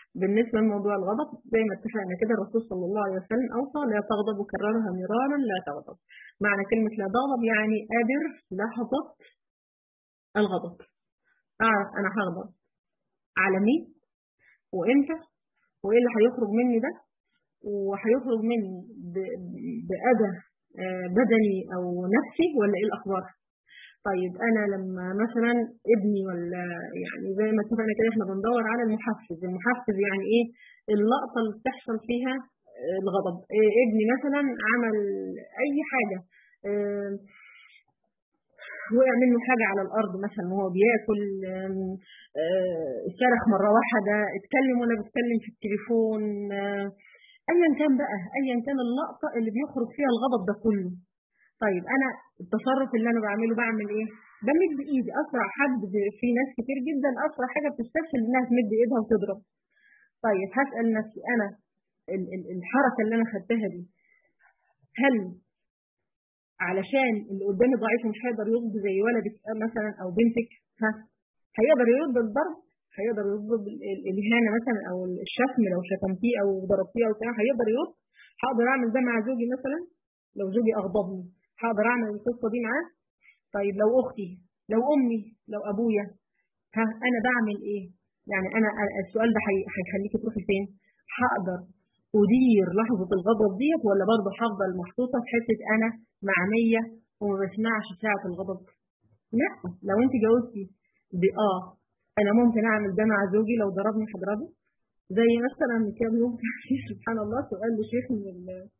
بالنسبة لموضوع الغضب زي ما اتفقنا كده الرسول صلى الله عليه وسلم أوصى لا تغضب وكررها مرارا لا تغضب معنى كلمة لا تغضب يعني قادر لحظة الغضب أعرف أنا هغضب على مين وإمتى وإيه اللي هيخرج مني ده وهيخرج مني بأذى بدني أو نفسي ولا إيه الأخبار طيب انا لما مثلا ابني ولا يعني زي ما اتفقنا كده احنا بندور على المحفز المحفز يعني ايه اللقطه اللي بتحصل فيها الغضب إيه ابني مثلا عمل اي حاجه إيه وقع منه حاجه على الارض مثلا وهو بياكل إيه صرخ مره واحده اتكلم وانا بتكلم في التليفون ايا كان بقى ايا كان اللقطه اللي بيخرج فيها الغضب ده كله طيب انا التصرف اللي انا بعمله بعمل ايه بمد ايدي اسرع حد في ناس كتير جدا اسرع حاجه بتستسهل انها تمد ايدها وتضرب طيب هسال نفسي انا الحركه اللي انا خدتها دي هل علشان اللي قدامي ضعيف ومش هيقدر يرد زي ولدك مثلا او بنتك ها هيقدر يرد الضرب هيقدر يرد الاهانه مثلا او الشتم لو شتمتيه او ضربتيه او بتاع هيقدر يرد هقدر اعمل ده مع زوجي مثلا لو زوجي اغضبني هقدر اعمل القصه دي معاه طيب لو اختي لو امي لو ابويا ها انا بعمل ايه يعني انا السؤال ده هيخليكي تروحي فين هقدر ادير لحظه الغضب ديت ولا برضه هفضل محطوطه في حته انا معميه وما بسمعش ساعه الغضب لا لو انت جاوبتي باه انا ممكن اعمل ده مع زوجي لو ضربني هضربه زي مثلا من كام يوم سبحان الله سؤال لشيخ من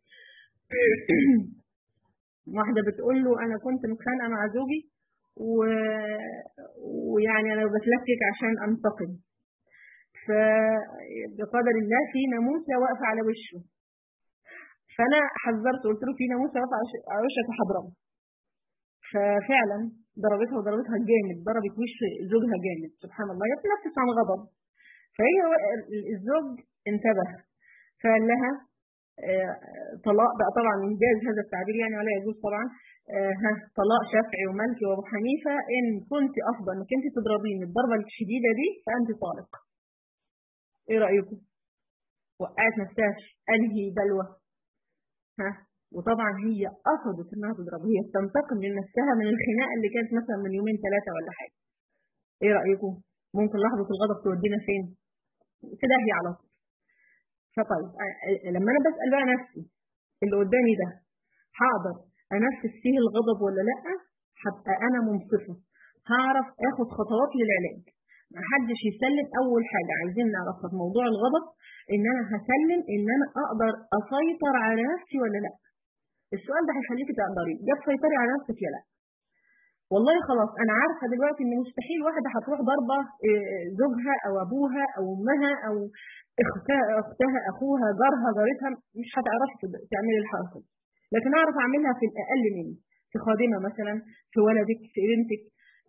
واحدة بتقول له أنا كنت متخانقة مع زوجي و... ويعني أنا بتلكك عشان أنتقم فبقدر الله في ناموسة واقفة على وشه فأنا حذرت قلت له في ناموسة واقفة على وشك وهضربها ففعلا ضربتها وضربتها جامد ضربت وش زوجها جامد سبحان الله هي بتنفس عن غضب فهي الزوج انتبه فقال لها طلاق بقى طبعا انجاز هذا التعبير يعني ولا يجوز طبعا ها طلاق شافعي ومالكي وابو حنيفه ان كنت افضل انك انت تضربيني الضربه الشديده دي فانت طالق ايه رايكم وقعت نفسها انهي بلوى ها وطبعا هي قصدت انها تضرب هي بتنتقم من نفسها من الخناقه اللي كانت مثلا من يومين ثلاثه ولا حاجه ايه رايكم ممكن لحظه الغضب تودينا فين كده هي على طول فطيب لما انا بسال بقى نفسي اللي قدامي ده هقدر انفذ فيه الغضب ولا لا هبقى انا منصفه هعرف اخد خطوات للعلاج ما حدش يسلم اول حاجه عايزين نعرفها في موضوع الغضب ان انا هسلم ان انا اقدر اسيطر على نفسي ولا لا السؤال ده هيخليكي تقدري يا تسيطري على نفسك يا لا والله خلاص انا عارفه دلوقتي ان مستحيل واحده هتروح ضربه زوجها او ابوها او امها او اختها اختها اخوها جارها جارتها مش هتعرفي تعملي الحركه دي لكن اعرف اعملها في الاقل مني في خادمه مثلا في ولدك في بنتك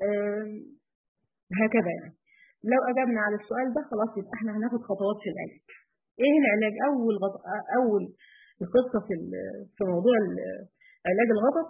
هكذا يعني لو اجبنا على السؤال ده خلاص يبقى احنا هناخد خطوات في العلاج ايه العلاج اول غض... اول القصه في في موضوع علاج الغضب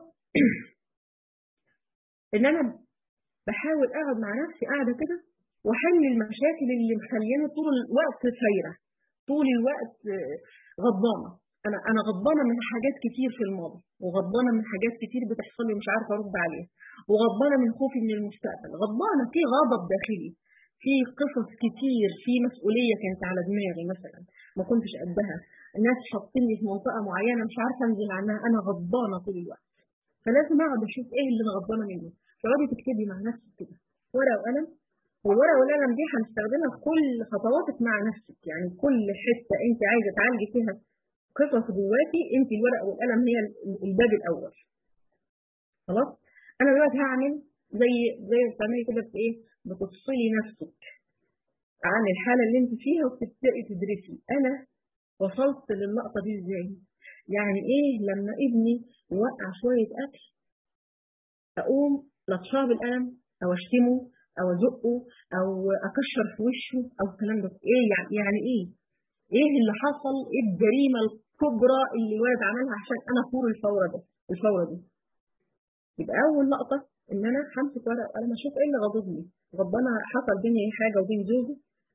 ان انا بحاول اقعد مع نفسي قاعده كده واحل المشاكل اللي مخلياني طول الوقت سايره طول الوقت غضبانه انا انا غضبانه من حاجات كتير في الماضي وغضبانه من حاجات كتير بتحصل لي مش عارفه ارد عليها وغضبانه من خوفي من المستقبل غضبانه في غضب داخلي في قصص كتير في مسؤوليه كانت على دماغي مثلا ما كنتش قدها الناس حاطيني في منطقه معينه مش عارفه انزل عنها انا غضبانه طول الوقت فلازم اقعد اشوف ايه اللي انا غضبانه منه تقعدي تكتبي مع نفسك كده ورقه وقلم والورقه والقلم دي هنستخدمها في كل خطواتك مع نفسك يعني كل حته انت عايزه تعالجي فيها قصص جواكي انت الورقه والقلم هي الباب الاول خلاص انا دلوقتي هعمل زي زي بتعملي كده في ايه بتفصلي نفسك عن الحاله اللي انت فيها وبتبداي تدرسي انا وصلت للقطه دي ازاي يعني ايه لما ابني وقع شويه اكل اقوم لطشاه بالقلم او اشتمه او ازقه او اكشر في وشه او الكلام ده ايه يعني يعني ايه ايه اللي حصل ايه الجريمه الكبرى اللي الولد عملها عشان انا فور الفوره ده الفوره دي يبقى اول لقطه ان انا همسك ورقه وقلم اشوف ايه اللي غضبني غضبانه حصل بيني حاجه وبين زوجي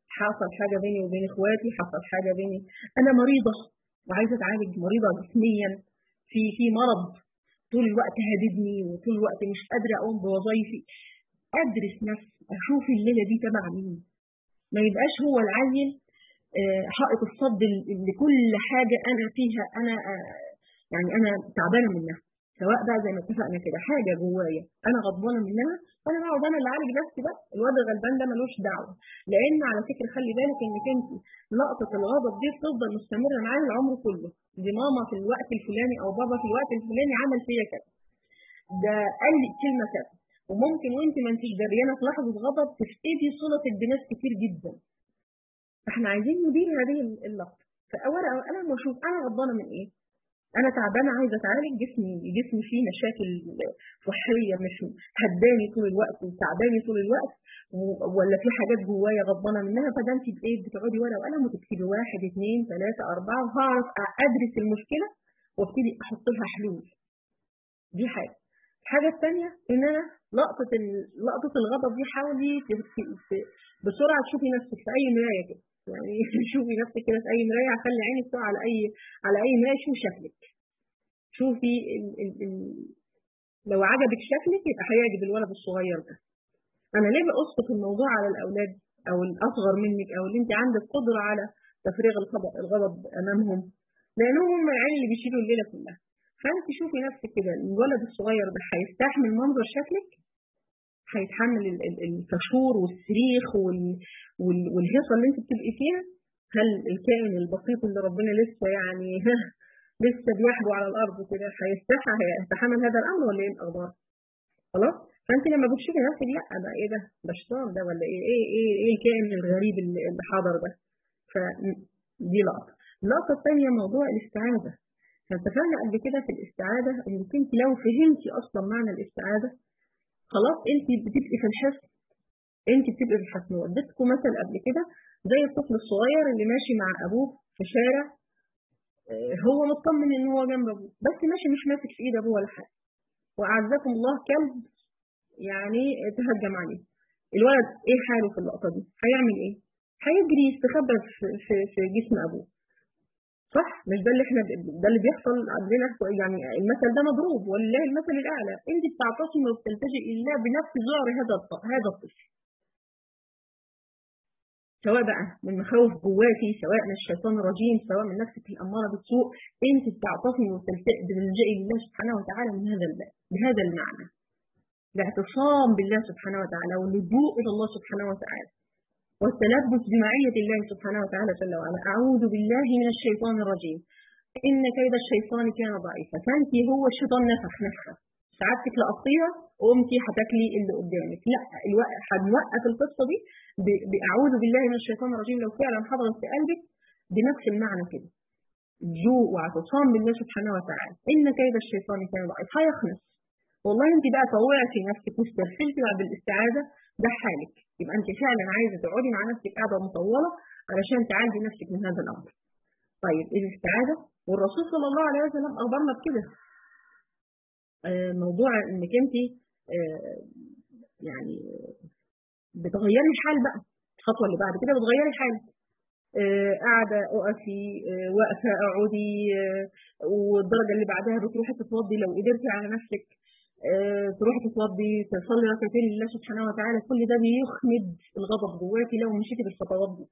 حصل حاجه بيني وبين اخواتي حصل حاجه بيني انا مريضه وعايزه اتعالج مريضه جسميا في في مرض طول الوقت هاددني وطول الوقت مش قادره اقوم بوظايفي ادرس نفسي اشوف الليله دي تبع مين ما يبقاش هو العيل حائط الصد لكل حاجه انا فيها انا يعني انا تعبانه منها سواء بقى زي ما اتفقنا كده حاجه جوايا انا غضبانه منها فانا بقعد انا اللي اعالج نفسي بقى الواد الغلبان ده ملوش دعوه لان على فكره خلي بالك انك انت لقطه الغضب دي بتفضل مستمره معانا العمر كله دي ماما في الوقت الفلاني او بابا في الوقت الفلاني عمل فيا كذا ده قال لي كلمه كذا وممكن وانت ما انتش دريانه في لحظه غضب تفقدي صلتك بناس كتير جدا احنا عايزين ندير هذه اللقطه فاولا انا لما اشوف انا غضبانه من ايه انا تعبانه عايزه اتعالج جسمي جسمي فيه مشاكل صحيه مش هداني طول الوقت وتعباني طول الوقت ولا في حاجات جوايا غضبانه منها فده انت بايه بتقعدي ورقه وقلم وتكتبي واحد اثنين ثلاثه اربعه وهعرف ادرس المشكله وابتدي احط لها حلول دي حاجه الحاجه الثانيه ان انا لقطه لقطه الغضب دي حاولي بسرعه تشوفي نفسك في اي مرايه كده يعني شوفي نفسك كده في اي مرايه خلي عينك تقع على اي على اي مرايه شوفي شكلك شوفي ال ال ال لو عجبك شكلك يبقى هيعجب الولد الصغير ده انا ليه باسقط الموضوع على الاولاد او الاصغر منك او اللي انت عندك قدره على تفريغ الغضب الغضب امامهم لانهم هم العيال اللي بيشيلوا الليله كلها فانت شوفي نفسك كده الولد الصغير ده هيستحمل منظر شكلك هيتحمل الكشور والصريخ والهيصه اللي انت بتبقي فيها هل الكائن البسيط اللي ربنا لسه يعني لسه بيحبو على الارض كده هيستحى هيتحمل هذا الامر ولا ايه الاخبار؟ خلاص؟ فانت لما بتشوفي نفسك لا ده ايه ده؟ ده شيطان ده ولا ايه؟ ايه ايه ايه الكائن الغريب اللي حاضر ده؟ فدي لقطه. اللقطه الثانيه موضوع الاستعاذه. فاتفقنا قبل كده في الاستعاذه انك انت لو فهمتي اصلا معنى الاستعاذه خلاص انت بتبقي في الحصن انت بتبقي في الحصن وديتكم مثل قبل كده زي الطفل الصغير اللي ماشي مع ابوه في شارع هو مطمن ان هو جنب ابوه بس ماشي مش ماسك في ايد ابوه ولا حاجه واعزكم الله كلب يعني تهجم عليه الولد ايه حاله في اللقطه دي هيعمل ايه هيجري يستخبى في, في, في جسم ابوه صح مش ده اللي احنا ده اللي بيحصل عندنا يعني المثل ده مضروب ولله المثل الاعلى انت بتعتصمي وبتلتجئ الى بنفس ذعر هذا هذا الطفل سواء بقى من مخاوف جواكي سواء من الشيطان الرجيم سواء من نفسك الاماره بالسوء انت بتعتصمي وبتلجئي لله سبحانه وتعالى من هذا الباب بهذا المعنى الاعتصام بالله سبحانه وتعالى واللجوء الى الله سبحانه وتعالى والتلبس بمعية الله سبحانه وتعالى جل وعلا أعوذ بالله من الشيطان الرجيم إن كيد الشيطان كان ضعيفا فأنت هو الشيطان نفخ نفخه سعادتك لقطيها وقمتي هتاكلي اللي قدامك لا هنوقف القصه دي بأعوذ بالله من الشيطان الرجيم لو فعلا حضرت في قلبك بنفس المعنى كده جو واعتصام بالله سبحانه وتعالى إن كيد الشيطان كان ضعيف هيخنس والله انت بقى طوعتي نفسك واسترسلتي بعد الاستعاذه ده حالك يبقى انت فعلا عايزه تقعدي مع نفسك قاعده مطوله علشان تعالجي نفسك من هذا الامر. طيب الاستعاذه والرسول صلى الله عليه وسلم اخبرنا بكده. آه موضوع انك انت آه يعني بتغيري الحال بقى الخطوه اللي بعد كده بتغيري حالك. آه قاعده اقفي واقفه اقعدي والدرجه اللي بعدها بتروحي تتوضي لو قدرتي على نفسك تروحي تتوضي تصلي ركعتين لله سبحانه وتعالى كل ده بيخمد الغضب جواكي لو مشيتي بالخطوات دي.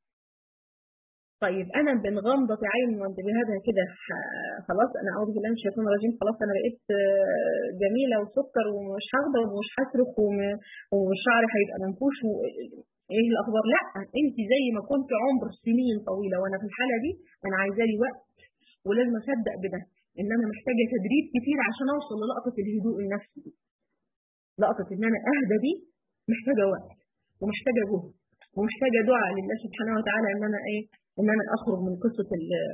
طيب انا بين غمضة عيني وانت بهذا كده خلاص انا اعوذ بالله من الشيطان الرجيم خلاص انا بقيت جميله وسكر ومش هغضب ومش هصرخ وشعري هيبقى منفوش و... ايه الاخبار؟ لا انت زي ما كنت عمر سنين طويله وانا في الحاله دي انا عايزه لي وقت ولازم اصدق بده ان انا محتاجه تدريب كتير عشان اوصل للقطه الهدوء النفسي دي. لقطه ان انا اهدى دي محتاجه وقت ومحتاجه جهد ومحتاجه دعاء لله سبحانه وتعالى ان انا ايه ان انا اخرج من قصه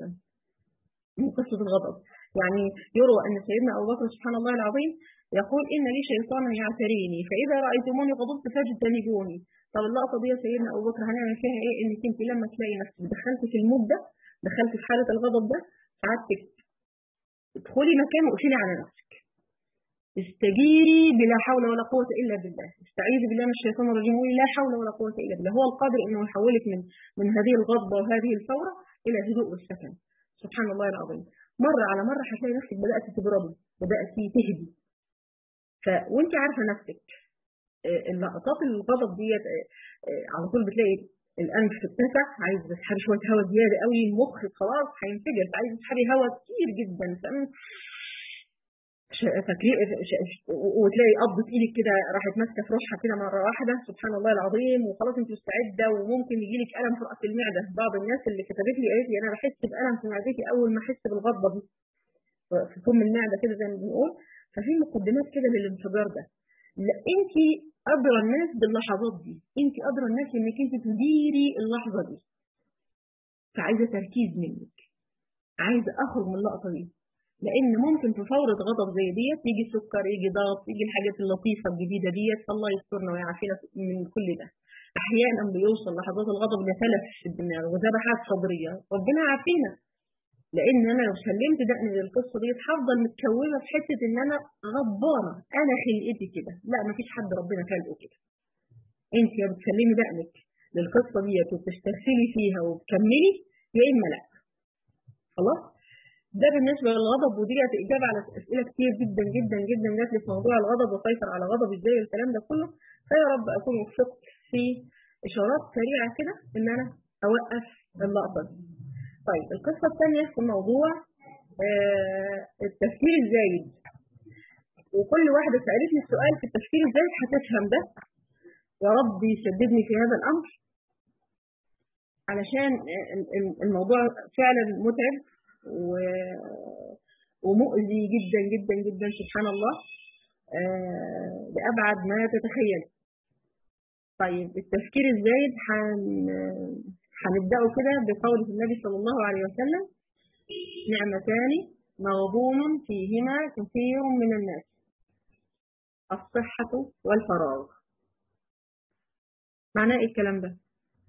من قصه الغضب يعني يروى ان سيدنا ابو بكر سبحان الله العظيم يقول ان لي شيطانا يعتريني فاذا رايتموني غضبت فاجتنبوني طب اللقطه دي يا سيدنا ابو بكر هنعمل فيها ايه انك انت لما تلاقي نفسك دخلتي في المود ده دخلتي في حاله الغضب ده سعادتك ادخلي مكان واقفلي على نفسك استجيري بلا حول ولا قوة إلا بالله استعيذي بالله من الشيطان الرجيم وقولي لا حول ولا قوة إلا بالله هو القادر إنه يحولك من من هذه الغضبة وهذه الثورة إلى هدوء والسكن سبحان الله العظيم مرة على مرة هتلاقي نفسك بدأت تبردي بدأت تهدي ف وانت عارفة نفسك اللقطات الغضب ديت على طول بتلاقي الانف اتسع عايز تسحبي شويه هواء زياده قوي المخ خلاص هينفجر عايز تسحبي هواء كتير جدا فاكرين وتلاقي قبضه ايدك كده راحت ماسكه في روحها كده مره واحده سبحان الله العظيم وخلاص انت مستعده وممكن يجي لك الم في راس المعده بعض الناس اللي كتبت لي قالت لي انا بحس بالم في معدتي اول ما احس بالغضبه دي في فم المعده كده زي ما بنقول ففي مقدمات كده للانفجار ده لا انت ادرى الناس باللحظات دي انت ادرى الناس انك انت تديري اللحظه دي فعايزه تركيز منك عايزه اخرج من اللقطه دي لان ممكن في فوره غضب زي ديت يجي سكر يجي ضغط يجي الحاجات اللطيفه الجديده ديت الله يسترنا ويعافينا من كل ده احيانا بيوصل لحظات الغضب لتلف في الدماغ وذبحات صدريه ربنا يعافينا لان انا لو سلمت دقني للقصه دي هفضل متكومه في حته ان انا غضبانه انا خلقتي كده لا مفيش حد ربنا خلقه كده انت يا بتسلمي دقنك للقصه ديت وبتسترسلي فيها وبتكملي يا اما لا خلاص ده بالنسبه للغضب ودي اجابه على اسئله كتير جدا جدا جدا جات لي في موضوع الغضب وسيطر على غضب ازاي الكلام ده كله فيا رب اكون وفقت في اشارات سريعه كده ان انا اوقف اللقطه دي طيب القصة الثانية في موضوع آه التفكير الزايد وكل واحدة سألتني السؤال في التفكير الزايد هتفهم ده يا رب يسددني في هذا الأمر علشان الموضوع فعلا متعب و... ومؤذي جدا جدا جدا سبحان الله آه لأبعد ما تتخيل طيب التفكير الزايد حن... هنبدأه كده بقول النبي صلى الله عليه وسلم نعمتان مغبوم فيهما كثير من الناس الصحة والفراغ معناه ايه الكلام ده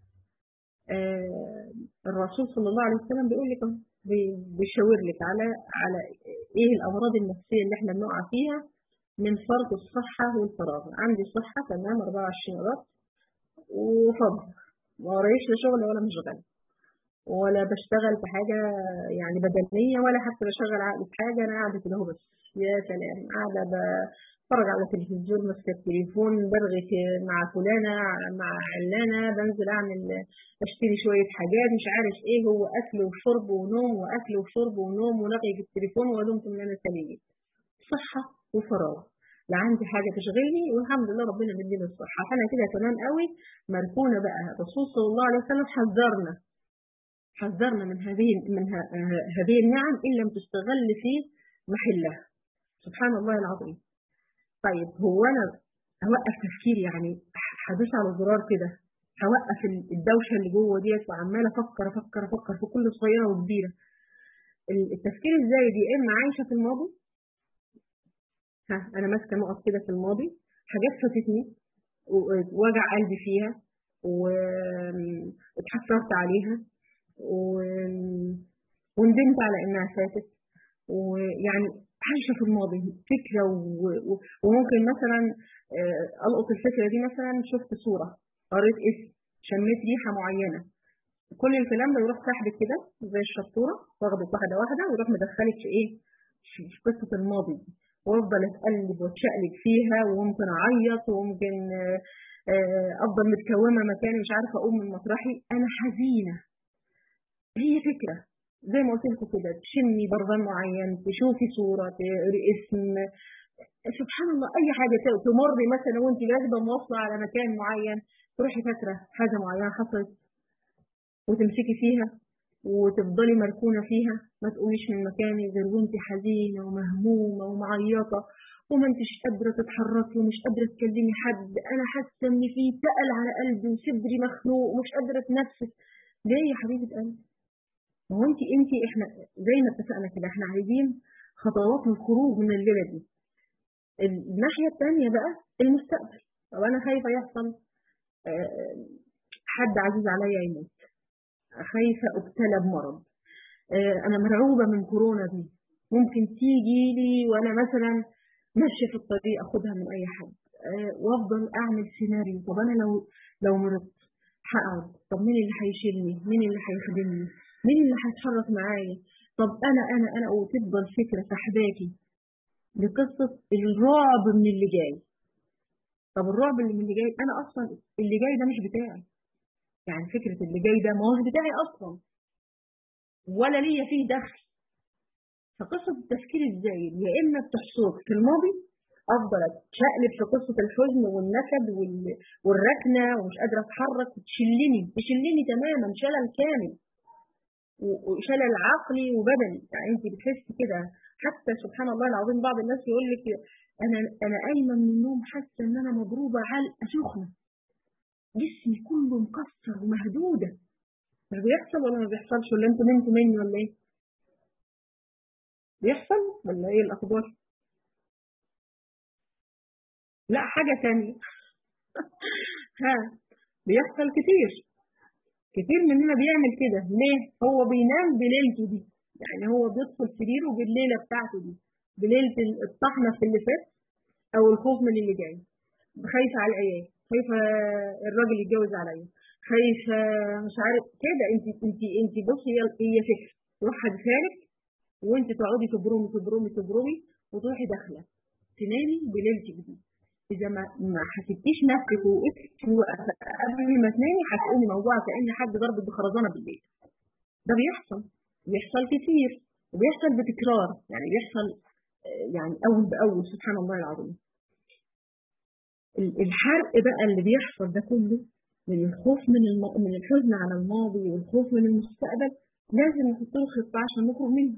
آه الرسول صلى الله عليه وسلم بيقول لك بيشاور لك على على ايه الامراض النفسيه اللي احنا بنقع فيها من فرط الصحه والفراغ عندي صحه تمام 24 رب وفضل ما ورايش لا شغل ولا مشغل ولا بشتغل في حاجة يعني بدنية ولا حتى بشغل عقلي في حاجة أنا قاعدة كده بس يا سلام قاعدة بتفرج على التلفزيون ماسكة التليفون برغي مع فلانة مع علانة بنزل أعمل أشتري شوية حاجات مش عارف إيه هو أكل وشرب ونوم وأكل وشرب ونوم ولغي في التليفون ودمت إن أنا سليم صحة وفراغ لا عندي حاجة تشغلني والحمد لله ربنا مديني الصحة فأنا كده تمام قوي مركونة بقى الرسول صلى الله عليه وسلم حذرنا حذرنا من هذه من هذه النعم إن لم تستغل في محلها سبحان الله العظيم طيب هو أنا هوقف تفكير يعني هدوس على زرار كده هوقف الدوشة اللي جوه ديت وعمالة أفكر أفكر أفكر في كل صغيرة وكبيرة التفكير الزايد يا إما عايشة في الماضي ها انا ماسكه نقط كده في الماضي حاجات فاتتني ووجع قلبي فيها واتحسرت عليها وندمت على انها فاتت ويعني عايشه في الماضي فكره وممكن مثلا القط الفكره دي مثلا شفت صوره قريت اسم شميت ريحه معينه كل الكلام ده يروح سحبك كده زي الشطوره واخدك واحده واحده ويروح مدخلك في ايه في قصه الماضي دي وافضل اتقلب واتشقلب فيها وممكن اعيط وممكن افضل متكومه مكاني مش عارفه اقوم من مطرحي انا حزينه هي فكره زي ما قلت لكم كده تشمي برفان معين تشوفي صوره تقري اسم سبحان الله اي حاجه تمري مثلا وانت راكبه مواصله على مكان معين تروحي فاكره حاجه معينه حصلت وتمسكي فيها وتفضلي مركونة فيها ما تقوميش من مكاني غير وانت حزينة ومهمومة ومعيطة وما انتش قادرة تتحركي ومش قادرة تكلمي حد أنا حاسة إن في تقل على قلبي وصدري مخنوق ومش قادرة أتنفس ليه يا حبيبة قلبي؟ ما هو انت انت احنا زي ما اتفقنا كده احنا عايزين خطوات الخروج من الليلة دي الناحية الثانية بقى المستقبل طب أنا خايفة يحصل حد عزيز عليا يموت خايفة ابتلى بمرض أنا مرعوبة من كورونا دي ممكن تيجي لي وأنا مثلا ماشيه في الطريق اخدها من اي حد أه وافضل اعمل سيناريو طب انا لو لو مرضت هقعد طب مين اللي هيشيلني مين اللي هيخدمني مين اللي هيتحرك معايا طب انا انا انا وتفضل فكره سحباكي لقصه الرعب من اللي جاي طب الرعب اللي من اللي جاي انا اصلا اللي جاي ده مش بتاعي يعني فكره اللي جاي ده ما هوش بتاعي اصلا ولا ليا فيه دخل فقصه التفكير ازاي يا اما بتحصرك في الماضي افضل اتشقلب في قصه الحزن والنكد والركنه ومش قادره اتحرك تشلني تشلني تماما شلل كامل وشلل عقلي وبدني يعني انت بتحسي كده حتى سبحان الله العظيم بعض الناس يقول لك انا انا قايمه من النوم حاسه ان انا مضروبه علقه سخنه جسمي كله مكسر ومهدوده مش بيحصل ولا ما بيحصلش ولا انتوا نمتوا مني ولا ايه؟ بيحصل ولا ايه الاخبار؟ لا حاجة تانية ها بيحصل كتير كتير مننا بيعمل كده ليه؟ هو بينام بليلته دي يعني هو بيدخل سريره بالليلة بتاعته دي بليلة الطحنة في اللي فات أو الخوف من اللي جاي خايفة على العيال خايفة الراجل يتجوز عليا خايفة مش عارف كده انت انت انت بصي هي هي فكرة تروح حدفالك وانت تقعدي تبرمي تبرمي تبرمي وتروحي داخلة تنامي بليلتك دي اذا ما ما حسبتيش نفسك وقفتي قبل ما تنامي هتقومي موضوعه كان حد ضربك بخرزانه بالليل ده بيحصل بيحصل كتير وبيحصل بتكرار يعني بيحصل يعني اول باول سبحان الله العظيم الحرق بقى اللي بيحصل ده كله من الخوف من الم... من الحزن على الماضي والخوف من المستقبل لازم نحط له خطه عشان نخرج منه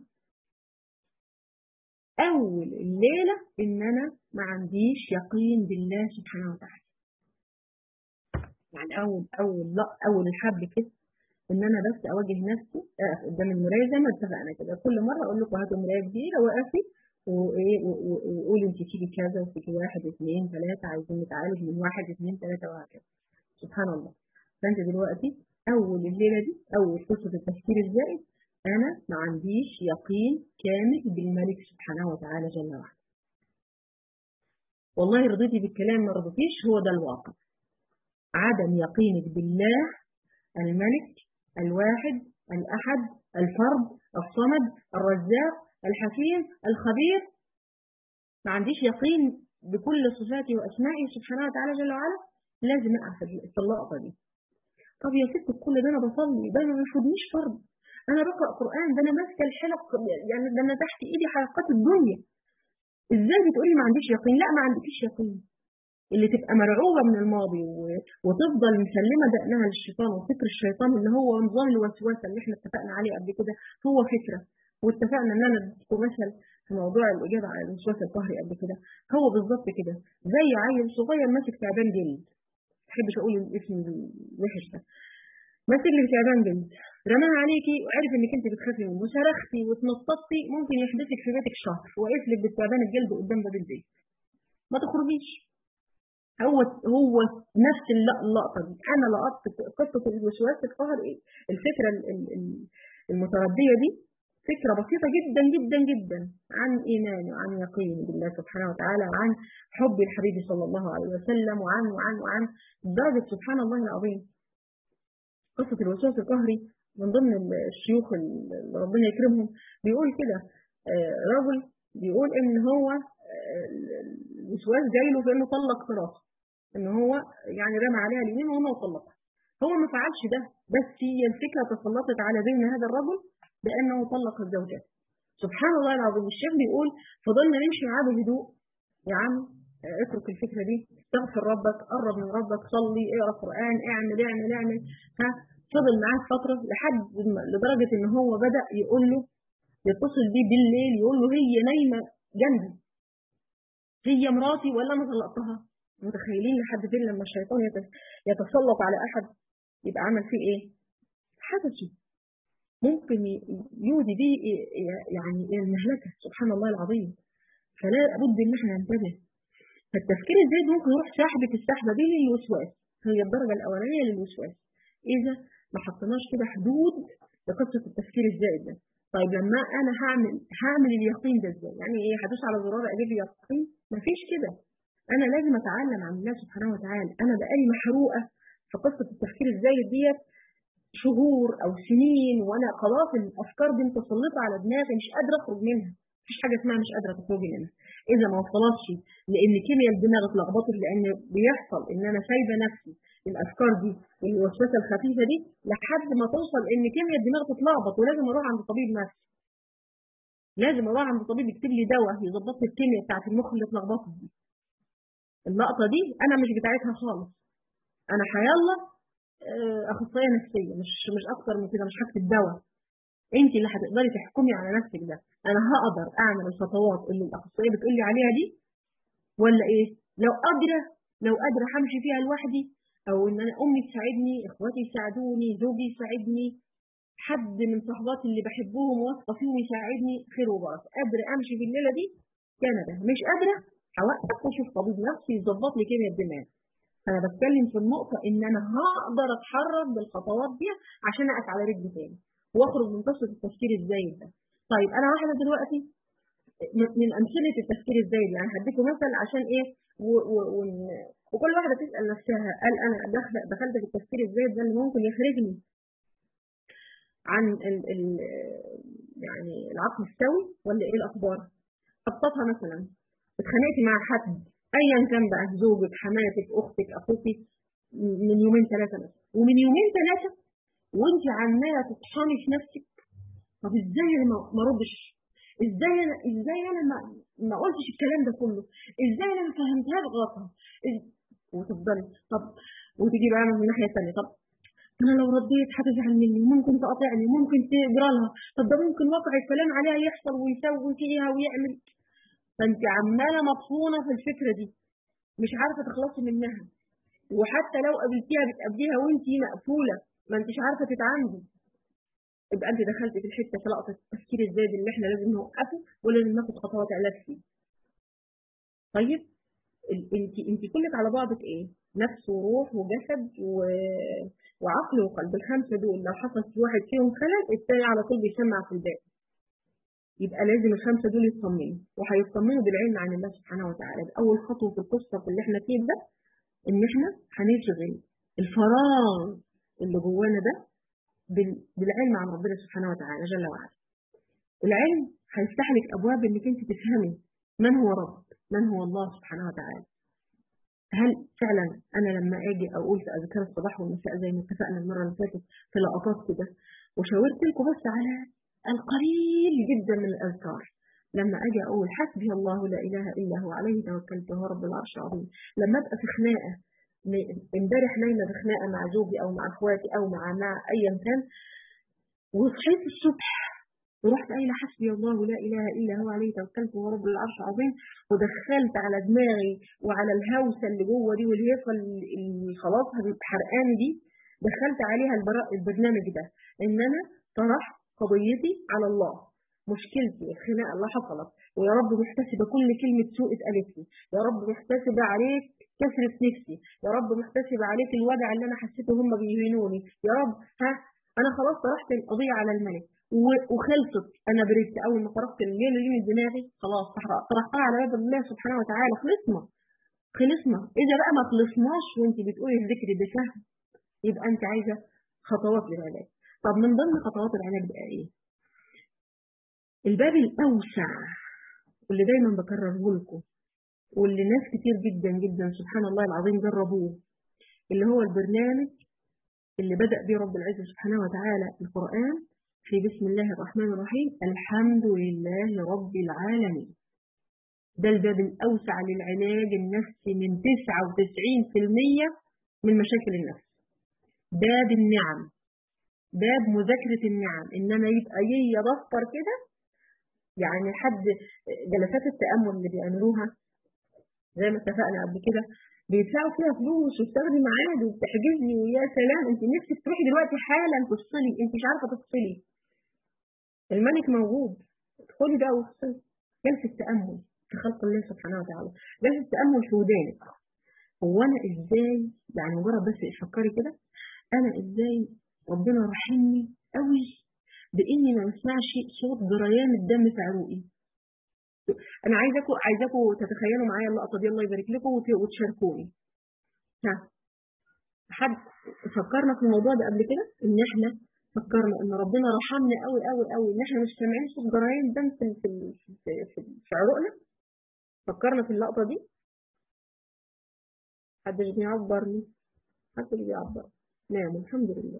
أول الليلة إن أنا ما عنديش يقين بالله سبحانه وتعالى يعني أول أول لا أول الحبل كده إن أنا بس أواجه نفسي أقف قدام المراية زي ما اتفقنا كده كل مرة أقول لكم هاتوا مراية كبيرة وقفي وإيه وقولي أنت فيكي كذا وفيكي واحد اثنين ثلاثة عايزين نتعالج من واحد اثنين ثلاثة وهكذا سبحان الله فأنت دلوقتي أول الليلة دي أول قصة التفكير الزائد أنا ما عنديش يقين كامل بالملك سبحانه وتعالى جل وعلا والله رضيتي بالكلام ما رضيتيش هو ده الواقع عدم يقينك بالله الملك الواحد الأحد الفرد الصمد الرزاق الحكيم الخبير ما عنديش يقين بكل صفاته وأسمائه سبحانه وتعالى جل وعلا لازم أقع في اللقطة دي طب يا ست كل ده أنا بصلي ده ما بيفوتنيش فرض انا بقرا قران ده انا ماسكه الحلق يعني ده انا تحت ايدي حلقات الدنيا ازاي بتقولي ما عنديش يقين لا ما عندكيش يقين اللي تبقى مرعوبه من الماضي وتفضل مسلمه دقنها للشيطان وفكر الشيطان اللي هو نظام الوسوسه اللي احنا اتفقنا عليه قبل كده هو فكره واتفقنا ان انا اديكم مثل في موضوع الاجابه على الوسواس القهري قبل كده هو بالظبط كده زي عيل صغير ماسك تعبان جلد ما بحبش اقول الاسم الوحش ده ماسك لك تعبان جلد رماها عليكي وعرف انك انت بتخافي منه وصرختي واتنططتي ممكن يحبسك في بيتك شهر واقف لك بالتعبان الجلد قدام باب البيت ما تخرجيش هو هو نفس اللقطه دي انا لقطت قصه الوسواس القهر ايه الفكره المترديه دي فكرة بسيطة جدا جدا جدا عن إيماني وعن يقيني بالله سبحانه وتعالى وعن حب الحبيب صلى الله عليه وسلم وعن وعن وعن درجة سبحان الله العظيم قصة الوسواس القهري من ضمن الشيوخ اللي ربنا يكرمهم بيقول كده رجل بيقول ان هو الوسواس جاي له في انه طلق مراته ان هو يعني رمى عليها اليمين وهو طلقها هو ما فعلش ده بس هي الفكره تسلطت على ذهن هذا الرجل بانه طلق الزوجات سبحان الله العظيم الشيخ بيقول فضلنا نمشي معاه بهدوء يا عم اترك الفكره دي استغفر ربك قرب من ربك صلي اقرا قران اعمل اعمل اعمل ها فضل معاه فترة لحد لدرجة إن هو بدأ يقول له يتصل بيه بالليل يقول له هي نايمة جنبي هي مراتي ولا أنا طلقتها متخيلين لحد فين لما الشيطان يتسلط على أحد يبقى عمل فيه إيه؟ حدثه ممكن يودي بيه يعني المهلكة سبحان الله العظيم فلا بد إن احنا ننتبه فالتفكير الزايد ممكن يروح ساحبة السحبة دي للوسواس هي الدرجة الأولانية للوسواس إذا ما حطيناش كده حدود لقصه التفكير الزائد ده طيب لما انا هعمل هعمل اليقين ده ازاي يعني ايه هدوس على زرار اجيب لي يقين مفيش كده انا لازم اتعلم عن الله سبحانه وتعالى انا بقالي محروقه في قصه التفكير الزايد ديت شهور او سنين وانا خلاص الافكار دي متسلطه على دماغي مش قادره اخرج منها مفيش حاجه اسمها مش قادره تخرجي منها اذا ما وصلتش لان كيمياء الدماغ اتلخبطت لان بيحصل ان انا سايبه نفسي الافكار دي والوسوسه الخفيفه دي لحد ما توصل ان كيمياء الدماغ تتلخبط ولازم اروح عند طبيب نفسي لازم اروح عند طبيب يكتب لي دواء يظبط لي الكيمياء بتاعت المخ اللي اتلخبطت دي اللقطه دي انا مش بتاعتها خالص انا حيالله اخصائيه نفسيه مش مش اكتر من كده مش هكتب دواء انت اللي هتقدري تحكمي على نفسك ده انا هقدر اعمل الخطوات اللي الاخصائيه بتقول لي عليها دي ولا ايه لو قادره لو قادره همشي فيها لوحدي او ان انا امي تساعدني اخواتي يساعدوني زوجي يساعدني حد من صحباتي اللي بحبهم واثقه فيهم يساعدني خير وبركه قادره امشي في الليله دي كان ده مش قادره هوقف واشوف طبيب نفسي يظبط لي كيمياء الدماغ فانا بتكلم في النقطه ان انا هقدر اتحرك بالخطوات دي عشان اقف على رجلي تاني واخرج من قصه التفكير الزايد ده طيب انا واحده دلوقتي من امثله التفكير الزايد يعني هديكم مثل عشان ايه و و و وكل واحده تسال نفسها هل انا دخلت في التفكير الزايد ده اللي ممكن يخرجني عن ال ال يعني العقل السوي ولا ايه الاخبار ابسطها مثلا اتخانقتي مع حد ايا كان بقى زوجك حماتك اختك اخوك من يومين ثلاثه مثلا ومن يومين ثلاثه وانت عماله تطحني في نفسك طب ازاي انا ما ردش ازاي انا ازاي انا ما, ما قلتش الكلام ده كله ازاي انا ما فهمتهاش غلطها وتفضلي طب وتيجي بقى من الناحيه الثانيه طب انا لو رديت هتزعل مني ممكن تقاطعني ممكن تجرى لها طب ده ممكن واقع الكلام عليها يحصل ويسوي فيها ويعمل فانت عماله مطحونه في الفكره دي مش عارفه تخلصي منها وحتى لو قابلتيها بتقابليها وانت مقفوله ما انتش عارفه تتعاملي يبقى انت دخلتي في الحته في لقطه التفكير الزايد اللي احنا لازم نوقفه ولازم ناخد خطوات علاج فيه. طيب انت انت كلك على بعضك ايه؟ نفس وروح وجسد و... وعقل وقلب الخمسه دول لو حصل في واحد فيهم خلل التاني على طول بيسمع في الباقي. يبقى لازم الخمسه دول يطمنوا وهيطمنوا بالعلم عن الله سبحانه وتعالى اول خطوه في القصه اللي احنا فيه ده ان احنا هنشغل الفراغ اللي جوانا ده بالعلم عن ربنا سبحانه وتعالى جل وعلا العلم هيفتح لك ابواب انك انت تفهمي من هو رب من هو الله سبحانه وتعالى هل فعلا انا لما اجي اقول في اذكار الصباح والمساء زي ما اتفقنا المره اللي فاتت في لقطات كده وشاورت لكم بس على القليل جدا من الاذكار لما اجي اقول حسبي الله لا اله الا هو عليه توكلت وهو رب العرش العظيم لما ابقى في خناقه امبارح نايمه في خناقه مع زوجي او مع اخواتي او مع مع ايا كان وصحيت الصبح ورحت قايله حسبي الله لا اله الا هو عليه توكلت وهو رب العرش العظيم ودخلت على دماغي وعلى الهوسه اللي جوه دي والهيصه اللي خلاص حرقاني دي دخلت عليها البرنامج ده ان انا طرحت قضيتي على الله مشكلتي الخناقه اللي حصلت ويا رب محتسبه كل كلمه سوء اتقالت لي يا رب محتسبه عليك كسرة نفسي يا رب محتسبه عليك الوجع اللي انا حسيته هم بيهينوني يا رب ها انا خلاص طرحت القضيه على الملك وخلصت انا بريت اول ما طرحت الليله دي من دماغي خلاص طرحتها على باب الله سبحانه وتعالى خلصنا خلصنا اذا بقى ما خلصناش وانت بتقولي الذكر بفهم يبقى انت عايزه خطوات للعلاج طب من ضمن خطوات العلاج بقى ايه الباب الاوسع واللي دايما بكرره لكم واللي ناس كتير جدا جدا سبحان الله العظيم جربوه اللي هو البرنامج اللي بدأ به رب العزة سبحانه وتعالى القرآن في بسم الله الرحمن الرحيم الحمد لله رب العالمين ده الباب الأوسع للعلاج النفسي من 99% من مشاكل النفس باب النعم باب مذاكرة النعم إنما يبقى يي دفتر كده يعني حد جلسات التأمل اللي بيعملوها زي ما اتفقنا قبل كده بيدفعوا فيها فلوس وبتاخدي ميعاد وبتحجزي ويا سلام انت نفسك تروحي دلوقتي حالا تفصلي انت مش عارفه تفصلي الملك موجود ادخلي بقى وافصلي جلسه تامل في خلق الله سبحانه وتعالى جلسه تامل في ودانك هو انا ازاي يعني مجرد بس فكري كده انا ازاي ربنا رحمني قوي باني ما اسمعش صوت جريان الدم في عروقي انا عايزاكم عايزاكم تتخيلوا معايا اللقطه دي الله يبارك لكم وتشاركوني ها حد فكرنا في الموضوع ده قبل كده ان احنا فكرنا ان ربنا رحمنا قوي قوي قوي ان احنا مش سامعين صوت جرايم دم في في في, في, في عروقنا فكرنا في اللقطه دي محدش بيعبرني محدش بيعبر نعم الحمد لله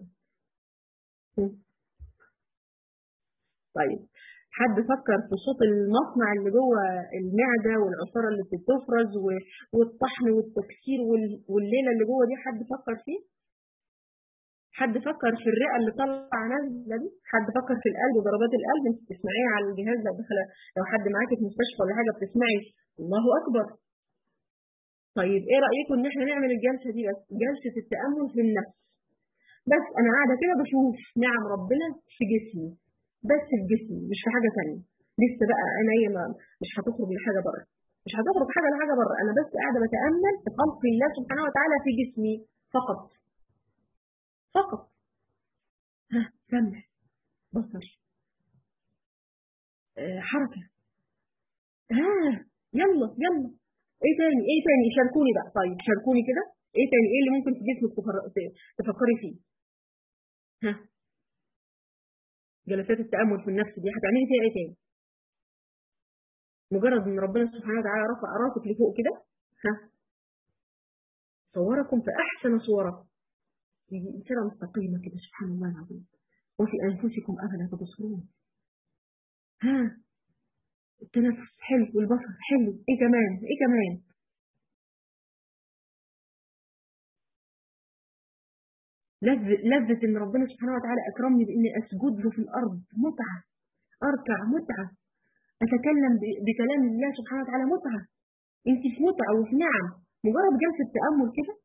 طيب حد فكر في صوت المصنع اللي جوه المعده والعصاره اللي بتتفرز والطحن والتكسير والليله اللي جوه دي حد فكر فيه؟ حد فكر في الرئه اللي طالعه نازله دي؟ حد فكر في القلب وضربات القلب انت بتسمعيها على الجهاز لو دخل لو حد معاكي في مستشفى ولا حاجه بتسمعي الله اكبر. طيب ايه رايكم ان احنا نعمل الجلسه دي بس جلسه التامل في النفس. بس انا قاعده كده بشوف نعم ربنا في جسمي بس في جسمي مش في حاجه ثانيه لسه بقى عينيا مش هتخرج لحاجه بره مش هتخرج حاجه لحاجه بره انا بس قاعده بتامل في خلق الله سبحانه وتعالى في جسمي فقط فقط ها سمع بصر آه حركه ها يلا يلا ايه تاني ايه تاني شاركوني بقى طيب شاركوني كده ايه تاني ايه اللي ممكن في جسمك تفكري فيه ها جلسات التأمل في النفس دي هتعملي فيها ايه تاني مجرد ان ربنا سبحانه وتعالى رفع راسك لفوق كده ها صوركم في احسن صوركم في كده مستقيمه كده سبحان الله العظيم وفي انفسكم افلا تبصرون ها التنفس حلو والبصر حلو ايه كمان ايه كمان لذة إن ربنا سبحانه وتعالى أكرمني بإني أسجد له في الأرض متعة أركع متعة أتكلم بكلام الله سبحانه وتعالى متعة أنت في متعة وفي نعم مجرد جلسة تأمل كده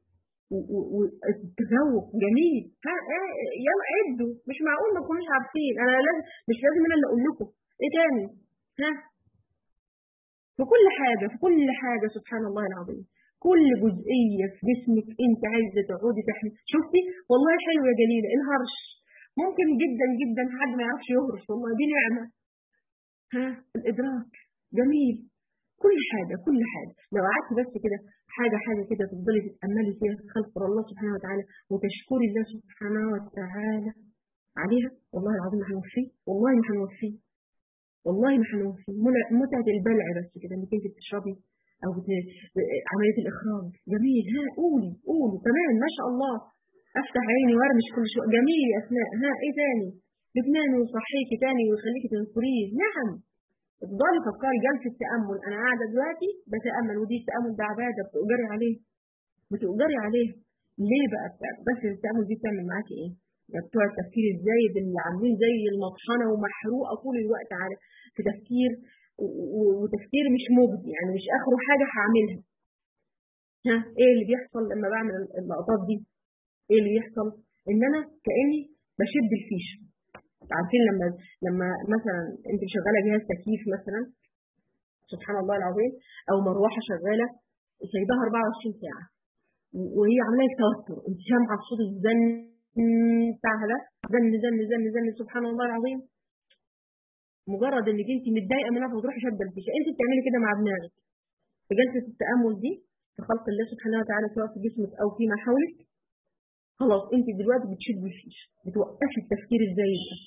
والتذوق جميل ها يلا عدوا مش معقول ما تكونوش عارفين انا لازم مش لازم انا اللي اقول لكم ايه تاني ها في كل حاجه في كل حاجه سبحان الله العظيم كل جزئية في جسمك انت عايزة تقعدي تحمي شفتي والله حلو يا جليلة الهرش ممكن جدا جدا حد ما يعرفش يهرش والله دي نعمة ها الإدراك جميل كل حاجة كل حاجة لو قعدت بس كده حاجة حاجة كده تفضلي تتأملي فيها خلق الله سبحانه وتعالى وتشكري الله سبحانه وتعالى عليها والله العظيم ما هنوفيه والله ما هنوفيه والله ما هنوفيه متعة البلع بس كده انك انت بتشربي او عمليه الاخراج جميل ها قولي قولي كمان ما شاء الله افتح عيني وارمش كل شويه جميل يا اسماء ها ايه تاني بتنامي ويصحيكي تاني ويخليكي تنفريه نعم افضلي فكري جلسه تامل انا قاعده دلوقتي بتامل ودي التامل ده عباده بتؤجري عليه بتؤجري عليه ليه بقى بس التامل دي بتعمل معاكي ايه؟ بتوع التفكير الزايد اللي عاملين زي المطحنه ومحروقه طول الوقت على في تفكير وتفكير مش مجدي يعني مش اخره حاجه هعملها ها ايه اللي بيحصل لما بعمل اللقطات دي ايه اللي بيحصل ان انا كاني بشد الفيشه عارفين لما لما مثلا انت شغاله جهاز تكييف مثلا سبحان الله العظيم او مروحه شغاله سايباها 24 ساعه وهي عامله توتر انت سامعه صوت الزن بتاعها ده زن زن زن زن سبحان الله العظيم مجرد انك انت متضايقه منها فتروحي شاده الفيشه انت بتعملي كده مع دماغك في جلسه التامل دي في خلق الله سبحانه وتعالى سواء في جسمك او فيما حولك خلاص انت دلوقتي بتشدي الفيشه بتوقفي التفكير الزايد ده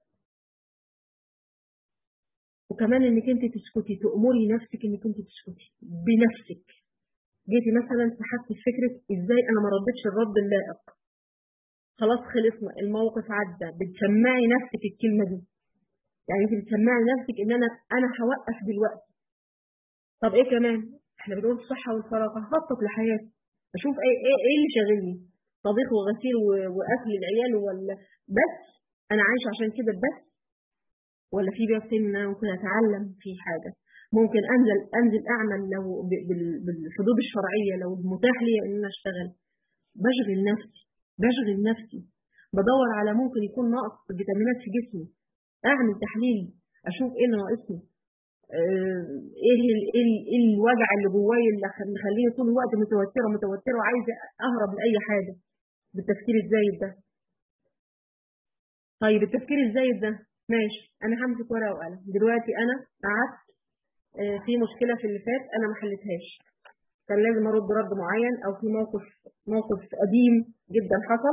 وكمان انك انت تسكتي تأمري نفسك انك انت تسكتي بنفسك جيتي مثلا تحكي في فكره ازاي انا ما ردتش الرد اللائق خلاص خلصنا الموقف عدى بتسمعي نفسك الكلمه دي يعني انت بتسمعي نفسك ان انا انا هوقف دلوقتي طب ايه كمان احنا بنقول الصحه والفراغ هخطط لحياتي اشوف ايه ايه, إيه اللي شاغلني طبيخ وغسيل واكل العيال ولا بس انا عايش عشان كده بس ولا في باب تاني ان انا ممكن اتعلم في حاجه ممكن انزل انزل اعمل لو بالحدود الشرعيه لو المتاح لي ان انا اشتغل بشغل نفسي بشغل نفسي بدور على ممكن يكون ناقص فيتامينات في جسمي اعمل تحليل اشوف ايه اللي ناقصني ايه ايه الوجع اللي جوايا اللي مخليني طول الوقت متوتره متوتره وعايزه اهرب لاي حاجه بالتفكير الزايد ده طيب التفكير الزايد ده ماشي انا همسك ورقه وقلم دلوقتي انا قعدت آه، في مشكله في اللي فات انا ما حلتهاش كان لازم ارد رد معين او في موقف موقف قديم جدا حصل